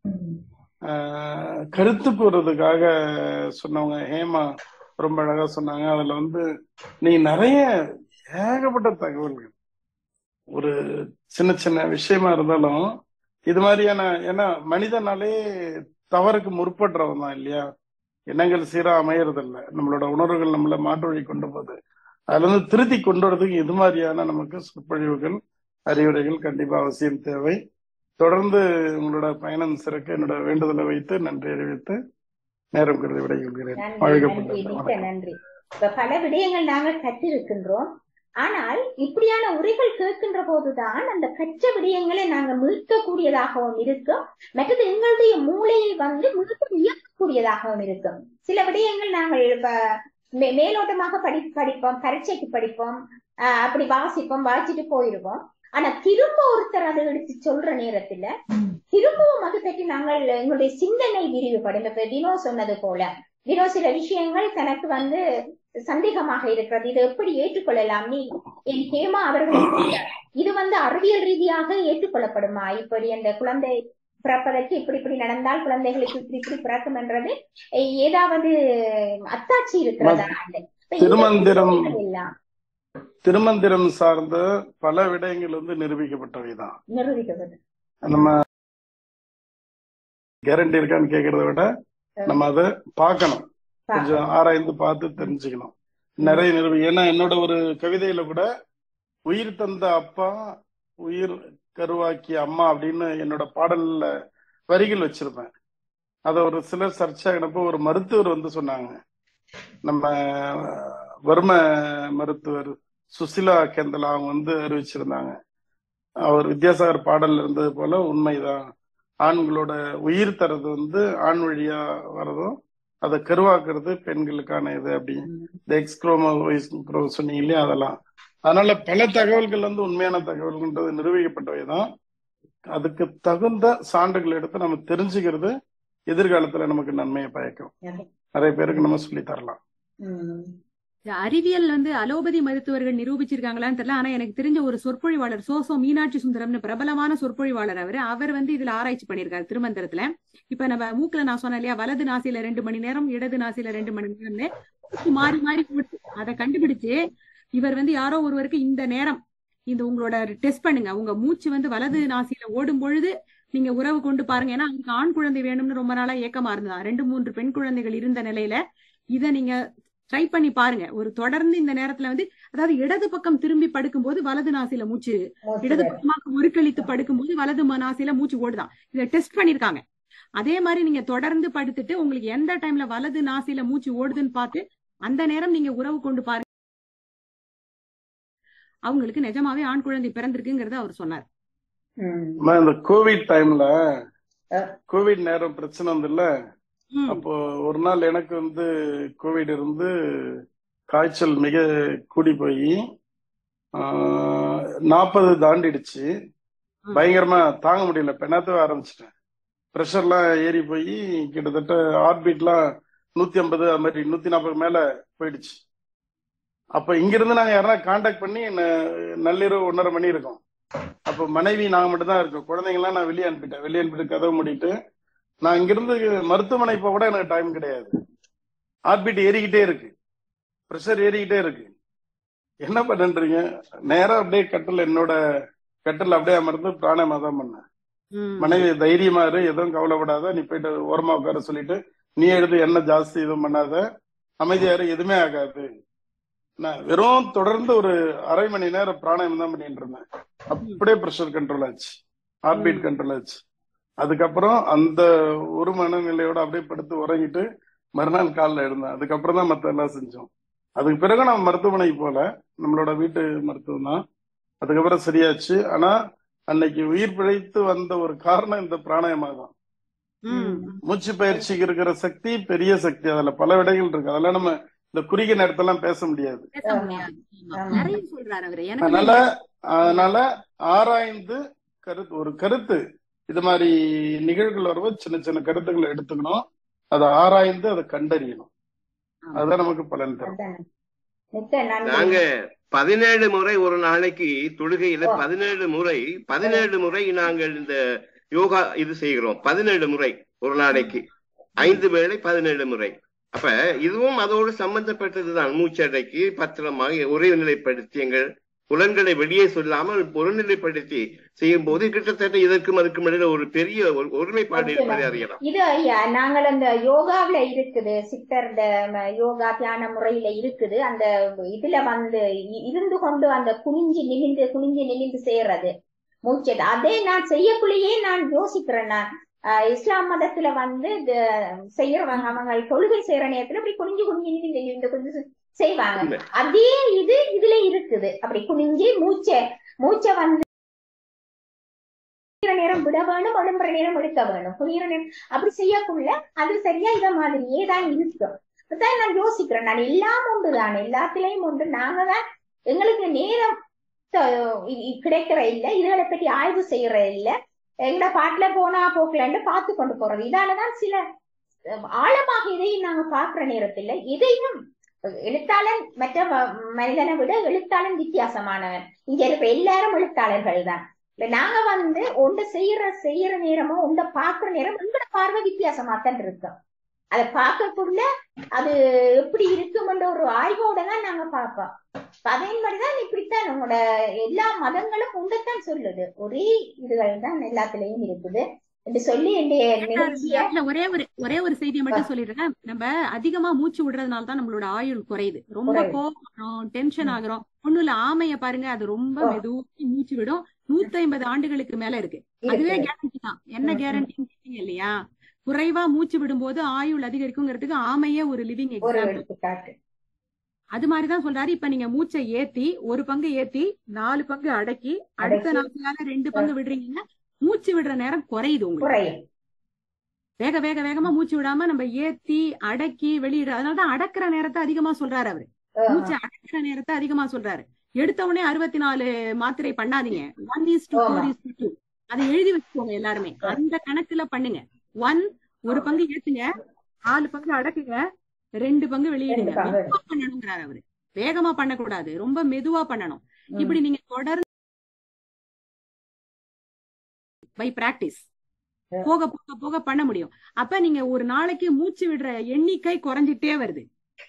ஆஹ் கருத்து கூறுறதுக்காக சொன்னவங்க ஹேமா ரொம்ப அழகா சொன்னாங்க அதுல வந்து நீங்க நிறைய ஏகப்பட்ட தகவல்கள் ஒரு சின்ன சின்ன விஷயமா இருந்தாலும் இது மாதிரியான ஏன்னா மனிதனாலே தவறுக்கு முற்படுறவன் தான் இல்லையா எண்ணங்கள் சீரா அமையறதில்ல நம்மளோட உணர்வுகள் நம்மள மாற்று வழி கொண்டு போகுது அதுல இருந்து திருத்தி கொண்டு வரதுக்கு இது மாதிரியான நமக்கு சொற்பொழிவுகள் அறிவுரைகள் கண்டிப்பா அவசியம் தேவை தொடர்ந்து உங்களோட பயணம் சிறக்க என்னோட வேண்டுதலை வைத்து நன்றி அறிவித்து நேரம் கருதி விடைகொள்கிறேன் நன்றி வாழ்க நன்றி பல்லாண்டு. மிக்க வணக்கம் நன்றி இப்ப பல விடயங்கள் நாங்கள் கற்றிருக்கின்றோம் ஆனால் இப்படியான உரைகள் கேட்கின்ற போதுதான் அந்த கற்ற விடயங்களை நாங்கள் மீட்கக்கூடியதாகவும் இருக்கும் மற்றது எங்களுடைய மூளையை வந்து மீண்டும் இயக்கக்கூடியதாகவும் இருக்கும் சில விடயங்கள் நாங்கள் இப்ப மே- மேலோட்டமாக படி படிப்போம் பரீட்சைக்கு படிப்போம் ஆஹ் அப்படி வாசிப்போம் வாசிச்சுட்டு போயிருவோம் ஆனா திரும்ப ஒருத்தர் அதை எடுத்து சொல்ற நேரத்துல திரும்பவும் அது பற்றி நாங்கள் எங்களுடைய சிந்தனை விரிவுபடும் இப்ப தினோ சொன்னது போல தினோ சில விஷயங்கள் தனக்கு வந்து சந்தேகமாக இருக்கிறது இதை எப்படி ஏற்றுக்கொள்ளலாம் நீ என் ஹேமா அவர்கள் இது வந்து அறிவியல் ரீதியாக ஏற்றுக்கொள்ளப்படுமா இப்படி அந்த குழந்தை பிறப்பதற்கு இப்படி இப்படி நடந்தால் குழந்தைகளுக்கு இப்படி இப்படி பிறக்கும் என்றது எ- ஏதாவது அத்தாட்சி இருக்கிறதா அந்த இப்ப இந்த திருமந்திரம் விஷயங்கள் எல்லாம் திருமந்திரம் சார்ந்த பல விடயங்கள் வந்து நிரூபிக்கப்பட்டவைதான் நிரூபிக்கப்பட்டது நம்ம கேரண்டி இருக்கான்னு கேக்குறத விட நம்ம அதை பார்க்கணும் கொஞ்சம் ஆராய்ந்து பார்த்து தெரிஞ்சுக்கணும் நிறைய நிரூபி ஏன்னா என்னோட ஒரு கவிதையில கூட உயிர் தந்த அப்பா உயிர் கருவாக்கிய அம்மா அப்படின்னு என்னோட பாடல்ல வரிகள் வச்சிருப்பேன் அத ஒரு சிலர் சர்ச்சாகினப்போ ஒரு மருத்துவர் வந்து சொன்னாங்க நம்ம வர்ம மருத்துவர் சுசிலா கேந்தலா அவங்க வந்து அறிவிச்சிருந்தாங்க அவர் வித்யாசாகர் பாடல்ல இருந்தது போல உண்மைதான் ஆண்களோட உயிர் தரது வந்து ஆண் வழியா வர்றதும் அதை கருவாக்குறது பெண்களுக்கான இது அப்படி இந்த எக்ஸ்க்ரோமோ சொன்னீங்க இல்லையா அதெல்லாம் அதனால பல தகவல்கள் வந்து உண்மையான தகவல்ன்றது நிரூபிக்கப்பட்டவைதான் அதுக்கு தகுந்த சான்றுகள் எடுத்து நம்ம தெரிஞ்சுக்கிறது எதிர்காலத்துல நமக்கு நன்மையை பயக்கும் நிறைய பேருக்கு நம்ம சொல்லி தரலாம் இந்த அறிவியல் வந்து அலோபதி மருத்துவர்கள் நிரூபிச்சிருக்காங்களான்னு தெரியல ஆனா எனக்கு தெரிஞ்ச ஒரு சொற்பொழிவாளர் சோசோ மீனாட்சி சுந்தரம்னு பிரபலமான சொற்பொழிவாளர் அவர் அவர் வந்து இதுல ஆராய்ச்சி பண்ணியிருக்காரு திருமந்திரத்துல இப்ப நம்ம மூக்குல நான் சொன்னேன் இல்லையா வலது நாசில ரெண்டு மணி நேரம் இடது நாசில ரெண்டு மணி நேரம்னு மாறி மாறி போட்டு அதை கண்டுபிடிச்சு இவர் வந்து யாரோ ஒருவருக்கு இந்த நேரம் இந்த உங்களோட டெஸ்ட் பண்ணுங்க உங்க மூச்சு வந்து வலது நாசியில ஓடும் பொழுது நீங்க உறவு கொண்டு பாருங்க ஏன்னா அவருக்கு ஆண் குழந்தை வேணும்னு ரொம்ப நாளா ஏக்கமா இருந்தா ரெண்டு மூன்று பெண் குழந்தைகள் இருந்த நிலையில இதை நீங்க ட்ரை பண்ணி பாருங்க ஒரு தொடர்ந்து இந்த நேரத்துல வந்து அதாவது இடது பக்கம் திரும்பி படுக்கும்போது வலது நாசில மூச்சு இடது பக்கமாக ஒருக்களித்து படுக்கும்போது வலது ம- நாசில மூச்சு ஓடுதான் இதை டெஸ்ட் பண்ணிருக்காங்க அதே மாதிரி நீங்க தொடர்ந்து படுத்துட்டு உங்களுக்கு எந்த டைம்ல வலது நாசில மூச்சு ஓடுதுன்னு பார்த்து அந்த நேரம் நீங்க உறவு கொண்டு பாருங்க அவங்களுக்கு நிஜமாவே ஆண் குழந்தை பிறந்திருக்குங்கிறத அவர் சொன்னார் அம்மா, இந்த கோவிட் டைம்ல கோவிட் நேரம் பிரச்சனை வந்துல்ல அப்போ ஒரு நாள் எனக்கு வந்து கோவிட் இருந்து காய்ச்சல் மிக கூடி போய் நாற்பது தாண்டிடுச்சு பயங்கரமா தாங்க முடியல பெண்ணாத்தவே ஆரம்பிச்சிட்டேன் ப்ரெஷர்லாம் ஏறி போய் கிட்டத்தட்ட ஹார்ட் பீட்லாம் நூத்தி ஐம்பது அது மாதிரி நூத்தி நாற்பது மேல போயிடுச்சு அப்ப இங்கிருந்து நாங்க யாரா காண்டாக்ட் பண்ணி ந- நள்ளிரவு ஒன்றரை மணி இருக்கும் அப்ப மனைவி நாங்க மட்டும் தான் இருக்கோம் குழந்தைங்களாம் நான் வெளியே அனுப்பிட்டேன் வெளியே அனுப்பிட்டு கதவு மூடிட்டு நான் இங்கிருந்து மருத்துவமனை போக கூட எனக்கு டைம் கிடையாது ஹார்ட் பீட் ஏறிக்கிட்டே இருக்கு ப்ரெஷர் ஏறிக்கிட்டே இருக்கு என்ன பண்ணுன்றீங்க நேரா அப்படியே கட்டில் என்னோட கட்டில் அப்படியே அமர்ந்து பிராணாயமா தான் பண்ணேன் மனைவி தைரியமா இரு எதுவும் கவலைப்படாத நீ போயிட்டு ஓரமா உட்கார சொல்லிட்டு நீ எழுது என்ன ஜாஸ்தி எதுவும் பண்ணாத அமைதியா இரு எதுவுமே ஆகாது நான் வெறும் தொடர்ந்து ஒரு அரை மணி நேரம் பிராணாயம் தான் பண்ணிட்டு இருந்தேன் அப்படியே ப்ரெஷர் கண்ட்ரோல் ஆச்சு ஹார்ட் பீட் கண்ட்ரோல் ஆச்சு அதுக்கப்புறம் அந்த ஒரு மனநிலையோட அப்படியே படுத்து உறங்கிட்டு மறுநாள் காலைல எழுந்தேன் அதுக்கப்புறம் தான் மத்த எல்லாம் செஞ்சோம் அதுக்கு பிறகு நான் மருத்துவமனைக்கு போல நம்மளோட வீட்டு மருத்துவம் தான் அதுக்கப்புறம் சரியாச்சு ஆனா அன்னைக்கு உயிர் பிழைத்து வந்த ஒரு காரணம் இந்த பிராணாயமா தான் மூச்சு பயிற்சிக்கு இருக்கிற சக்தி பெரிய சக்தி அதுல பல விடைகள் இருக்கு அதெல்லாம் நம்ம இந்த குறுகிய நேரத்தெல்லாம் பேச முடியாது பேச முடியாது நிறைய சொல்றாரு அவரு எனக்கு அதனால அதனால ஆராய்ந்து கருத்து ஒரு கருத்து இது மாதிரி நிகழ்வுகள் வரும்போது சின்ன சின்ன கருத்துக்களை எடுத்துக்கணும் அதை ஆராய்ந்து அதை கண்டறியணும் அதுதான் நமக்கு பலன் தரும் மிக்க நாங்க நன்றி பதினேழு முறை ஒரு நாளைக்கு தொழுகையில பதினேழு முறை பதினேழு முறை நாங்கள் இந்த யோகா இது செய்கிறோம் பதினேழு முறை ஒரு நாளைக்கு ஐந்து வேளை பதினேழு முறை அப்ப இதுவும் அதோடு சம்பந்தப்பட்டதுதான் மூச்சடைக்கு பத்திரமாக ஒருநிலைப்படுத்தி எங்கள் புலன்களை வெளியே சொல்லாமல் ஒருநிலைப்படுத்தி செய்யும் போது கிட்டத்தட்ட இதற்கும் அதுக்கும் இடையில ஒரு பெரிய ஒரு ஒருமைப்பாடு இருப்பதை அறியலாம் இது ஐயா நாங்கள் அந்த யோகாவுல இருக்குது சித்தர் இந்த ம, யோகா தியான முறையில இருக்குது அந்த இதுல வந்து இ- இருந்து கொண்டு அந்த குனிஞ்சு நிமிந்து குனிஞ்சு நிமிந்து செய்யறது மூச்சு அதே நான் செய்யக்குள்ளேயே நான் யோசிக்கிறேன் நான் ஆஹ், இஸ்லாம் மதத்துல வந்து இது செய்யறவங்க அவங்க தொழுகை செய்யற நேரத்துல இப்படி குனிஞ்சு குனிஞ்சு நிமிந்து நிமிந்து கொஞ்சம் செய்வாங்க அதே இது இதுல இருக்குது அப்படி குனிஞ்சு மூச்சை மூச்சை வந்து குளிர நேரம் விட வேணும் எழும்புற நேரம் எடுக்க வேணும் குளிர நேரம் அப்படி செய்யக்குள்ள அது சரியா இத மாதிரியே தான் இருக்கும் அதான் நான் யோசிக்கிறேன் நான் எல்லாம் உண்டு தான் எல்லாத்திலையும் உண்டு நாங்க தான் எங்களுக்கு நேரம் த- இ- இ- கிடைக்கிற இல்ல இதுகளை பற்றி ஆய்வு செய்யற இல்ல எங்கட பாட்டுல போனா போக்கலன்னு பார்த்து கொண்டு போறது இதாலதான் சில அஹ், ஆழமாக இதையும் நாங்க பாக்குற நேரத்துல இதையும் எழுத்தாளன் மற்ற ம- மனிதனை விட எழுத்தாளன் வித்தியாசமானவன் இங்க இருக்க எல்லாரும் எழுத்தாளர்கள் தான் இல்ல நாங்க வந்து ஒன்று செய்யற செய்யற நேரமோ ஒன்றை பாக்குற நேரம் உங்களோட பார்வை வித்தியாசமா தான் இருக்கும் அதை பார்க்கக்குள்ள அது எப்படி இருக்கும்ன்ற ஒரு ஆய்வோட தான் நாங்க பார்ப்போம் இப்ப அதே மாதிரிதான் இப்படித்தான் உங்களோட எல்லா மதங்களும் உண்டைத்தான் சொல்லுது ஒரே இதுகள் தான் எல்லாத்துலயும் இருக்குது என்று சொல்லி என்னுடைய நிகழ்ச்சிய இல்ல ஒரே ஒரு ஒரே ஒரு செய்தியை மட்டும் சொல்லிடுறேன் நம்ம அதிகமா மூச்சு விடுறதுனால தான் நம்மளோட ஆயுள் குறையுது ரொம்ப குறையுது. கோபம் டென்ஷன் ஆகுறோம் ஒண்ணும் இல்ல ஆமைய பாருங்க அது ரொம்ப ஓ. மெதுவா மூச்சு விடும் நூத்தி ஐம்பது ஆண்டுகளுக்கு மேல இருக்கு அதுவே இருக்குது. கேரண்டி தான் என்ன ம், ம். கேரண்டி இல்லையா குறைவா மூச்சு விடும்போது ஆயுள் அதிகரிக்குங்கிறதுக்கு ஆமையே ஒரு லிவிங் ஒரு எக்ஸாம்பிள் எடுத்துக்காட்டு அது மாதிரிதான் சொல்றாரு இப்ப நீங்க மூச்சை ஏத்தி ஒரு பங்கு ஏத்தி நாலு பங்கு அடக்கி அடுத்த அடக்கி. நாளுக்கால ரெண்டு பங்கு விடுறீங்கன்னா மூச்சு விடுற நேரம் குறையுது உங்களுக்கு குறையும் வேக வேக வேகமா மூச்சு விடாம நம்ம ஏத்தி அடக்கி வெளியிட அதனாலதான் அடக்குற நேரத்தை அதிகமா சொல்றாரு அவரு மூச்சு அடக்குற நேரத்தை அதிகமா சொல்றாரு எடுத்த உடனே அறுபத்தி நாலு மாத்திரை பண்ணாதீங்க ஒன் இஸ் டூ ஆமா. ஃபோர் இஸ் டூ அதை எழுதி வச்சுக்கோங்க எல்லாருமே அந்த கணக்குல பண்ணுங்க ஒன் ஒரு பங்கு ஏத்துங்க நாலு பங்கு அடக்குங்க ரெண்டு பங்கு வெளியிடுங்க ரெண்டு பங்கு மெதுவா பண்ணணுங்கிறாரு அவரு வேகமா பண்ணக்கூடாது ரொம்ப மெதுவா பண்ணணும் ம். இப்படி நீங்க தொடர்ந்து பை பிராக்டிஸ் போக போக போக பண்ண முடியும் அப்ப நீங்க ஒரு நாளைக்கு மூச்சு விடுற எண்ணிக்கை குறைஞ்சிட்டே வருது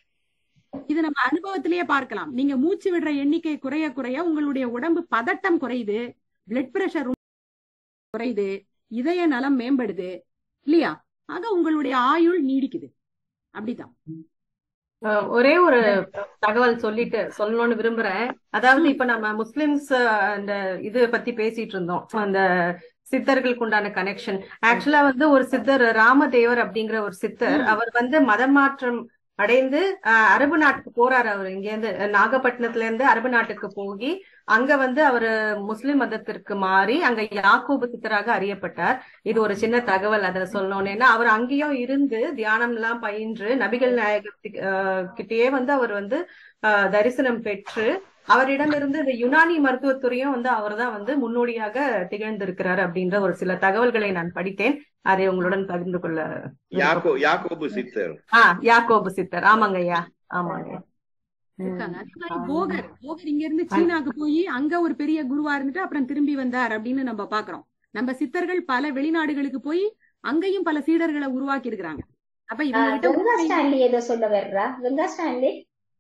இது நம்ம அனுபவத்திலேயே பார்க்கலாம் நீங்க மூச்சு விடுற எண்ணிக்கை குறைய குறைய உங்களுடைய உடம்பு பதட்டம் குறையுது பிளட் பிரஷர் குறையுது இதய நலம் மேம்படுது இல்லையா ஆக உங்களுடைய ஆயுள் நீடிக்குது அப்படிதான் அஹ் ஒரே ஒரு தகவல் சொல்லிட்டு சொல்லணும்னு விரும்புறேன் அதாவது இப்ப நம்ம முஸ்லிம்ஸ் அந்த இது பத்தி பேசிட்டு இருந்தோம் அந்த சித்தர்களுக்கு உண்டான கனெக்ஷன் ஆக்சுவலா வந்து ஒரு சித்தர் ராமதேவர் அப்படிங்கிற ஒரு சித்தர் ம். அவர் வந்து மதமாற்றம் அடைந்து அஹ், அரபு நாட்டுக்கு போறாரு அவர் இங்க இருந்து நாகப்பட்டினத்துல இருந்து அரபு நாட்டுக்கு போய் அங்க வந்து அவர் முஸ்லிம் மதத்திற்கு மாறி அங்க யாக்கூபு சித்தராக அறியப்பட்டார் இது ஒரு சின்ன தகவல் அதை சொல்லணும்னு ஏன்னா அவர் அங்கேயும் இருந்து தியானம் எல்லாம் பயின்று நபிகள் நாயகத்துக்கு அஹ், கிட்டயே வந்து அவர் வந்து அஹ், தரிசனம் பெற்று அவரிடமிருந்து இந்த யுனானி மருத்துவத்துறையும் வந்து அவர்தான் வந்து முன்னோடியாக திகழ்ந்திருக்கிறார் அப்படின்ற ஒரு சில தகவல்களை நான் படித்தேன் அதை உங்களுடன் பகிர்ந்து கொள்ள யாக்கோ யாக்கோபு சித்தர் ஆ யாக்கோபு சித்தர் ஆமாங்க ஐயா ஆமாங்க இருக்காங்க அதே மாதிரி போகர் போகர் இங்க இருந்து சீனாக்கு போய் அங்க ஒரு பெரிய குருவா இருந்துட்டு அப்புறம் திரும்பி வந்தார் அப்படின்னு நம்ம பாக்குறோம் நம்ம சித்தர்கள் பல வெளிநாடுகளுக்கு போய் அங்கேயும் பல சீடர்களை உருவாக்கி இருக்கிறாங்க அப்ப இவங்க ஆஹ் கிட்ட கங்கா ஸ்டான்லி ஏதோ சொல்ல வர்றா கங்கா ஸ்டான்லி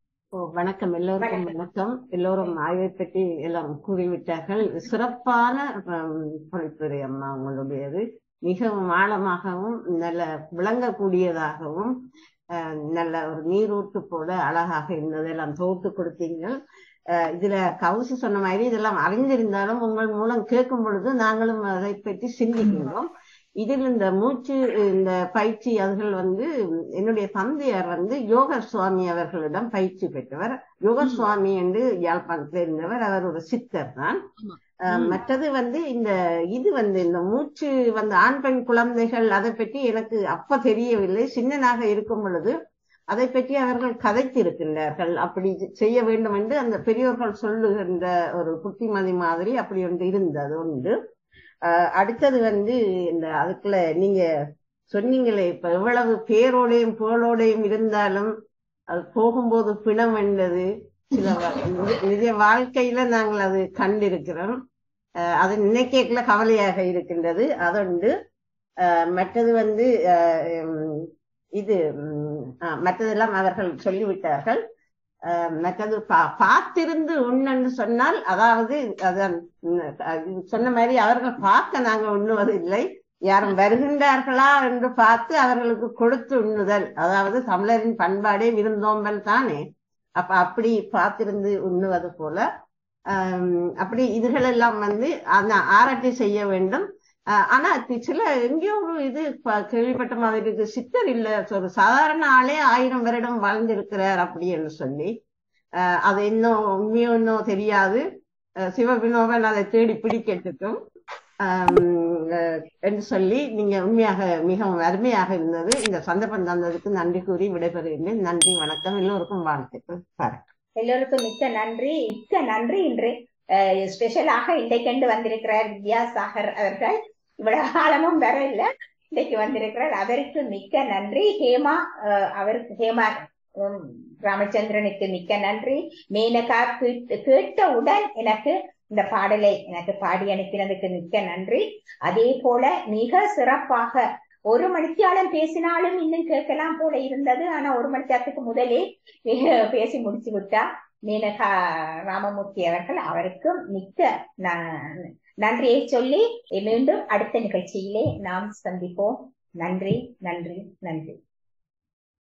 ஓ வணக்கம் எல்லோருக்கும் வணக்கம் எல்லோரும் ஆய்வை பற்றி எல்லாம் கூறிவிட்டார்கள் சிறப்பான ஹம், பொழிப்புரை அம்மா உங்களுடையது மிகவும் ஆழமாகவும் நல்ல விளங்கக்கூடியதாகவும் அஹ், நல்ல ஒரு நீரூற்று போல அழகாக இருந்ததெல்லாம் தொகுத்து கொடுத்தீங்க அஹ், இதுல கவுசு சொன்ன மாதிரி இதெல்லாம் அறிந்திருந்தாலும் உங்கள் மூலம் கேட்கும் பொழுது நாங்களும் அதை பற்றி சிந்திக்கின்றோம் இதில் இந்த மூச்சு இந்த பயிற்சி அவர்கள் வந்து என்னுடைய தந்தையார் வந்து யோகர் சுவாமி அவர்களிடம் பயிற்சி பெற்றவர் யோகர் சுவாமி என்று யாழ்ப்பாணத்தில் இருந்தவர் அவர் ஒரு சித்தர் தான் ஆமா. அஹ், ம். மற்றது வந்து இந்த இது வந்து இந்த மூச்சு வந்து ஆண் பெண் குழந்தைகள் அதை பற்றி எனக்கு அப்ப தெரியவில்லை சின்னனாக இருக்கும் பொழுது அதை பற்றி அவர்கள் கதைத்திருக்கின்றார்கள் அப்படி செய்ய வேண்டும் என்று அந்த பெரியோர்கள் சொல்லுகின்ற ஒரு புத்திமதி மாதிரி அப்படி ஒன்று இருந்தது உண்டு அஹ் அடுத்தது வந்து இந்த அதுக்குள்ள நீங்க சொன்னீங்களே இப்ப எவ்வளவு பேரோடையும் புகழோடையும் இருந்தாலும் அது போகும்போது பிணம் என்றது சில வ- நிஜ- நிஜ வாழ்க்கையில நாங்கள் அது கண்டிருக்கிறோம் அஹ் அது நினைக்கல கவலையாக இருக்கின்றது அதொண்டு அஹ் மற்றது வந்து அஹ் உம் இது உம் அஹ் மற்றதெல்லாம் அவர்கள் சொல்லிவிட்டார்கள் அஹ் மற்றது பா- பார்த்திருந்து உண்ணன்னு சொன்னால் அதாவது அதான் உம், அது சொன்ன மாதிரி அவர்கள் பார்க்க நாங்க உண்ணுவது இல்லை யாரும் வருகின்றார்களா என்று பார்த்து அவர்களுக்கு கொடுத்து உண்ணுதல் அதாவது தமிழரின் பண்பாடே விருந்தோம்பல் தானே அப்ப அப்படி பார்த்திருந்து உண்ணுவது போல ஆம், அப்படி இதுகள் எல்லாம் வந்து அதான் ஆராய்ச்சி செய்ய வேண்டும் ஆஹ் ஆனா தி- சில எங்கேயோ ஒரு இது ப- கேள்விப்பட்ட மாதிரி இருக்கு சித்தர் இல்ல ஒரு சாதாரண ஆளே ஆயிரம் வருடம் வாழ்ந்திருக்கிறார் அப்படின்னு சொல்லி ஆஹ் அது இன்னும் உண்மையோ இன்னும் தெரியாது ஆஹ் சிவவினோபன் அதை தேடி பிடிக்கட்டும் ஆம், ஆஹ் என்று சொல்லி நீங்க உண்மையாக மிகவும் அருமையாக இருந்தது இந்த சந்தர்ப்பம் தந்ததுக்கு நன்றி கூறி விடைபெறுகின்றேன் நன்றி வணக்கம் எல்லோருக்கும் வாழ்த்துக்கள் பாருங்க எல்லோருக்கும் மிக்க நன்றி மிக்க நன்றி இன்று அஹ், ஸ்பெஷலாக இன்றைக்கெண்டு வந்திருக்கிறார் வித்யாசாகர் அவர்கள் இவ்வளவு காலமும் வர இல்ல இன்றைக்கு வந்திருக்கிறார் அவருக்கு மிக்க நன்றி ஹேமா அஹ், அவருக்கு ஹேமா உம், ராமச்சந்திரனுக்கு மிக்க நன்றி மேனகா கேட்டு- கேட்டவுடன் எனக்கு இந்த பாடலை எனக்கு பாடி அனுப்பினதுக்கு மிக்க நன்றி அதே போல மிக சிறப்பாக ஒரு மணித்தியாலம் பேசினாலும் இன்னும் கேட்கலாம் போல இருந்தது ஆனா ஒரு மணித்தியாலத்துக்கு முதலே பேசி முடிச்சு விட்டா மேனகா ராமமூர்த்தி அவர்கள் அவருக்கும் மிக்க ந- நன்றியை சொல்லி மீண்டும் அடுத்த நிகழ்ச்சியிலே நாம் சந்திப்போம் நன்றி நன்றி நன்றி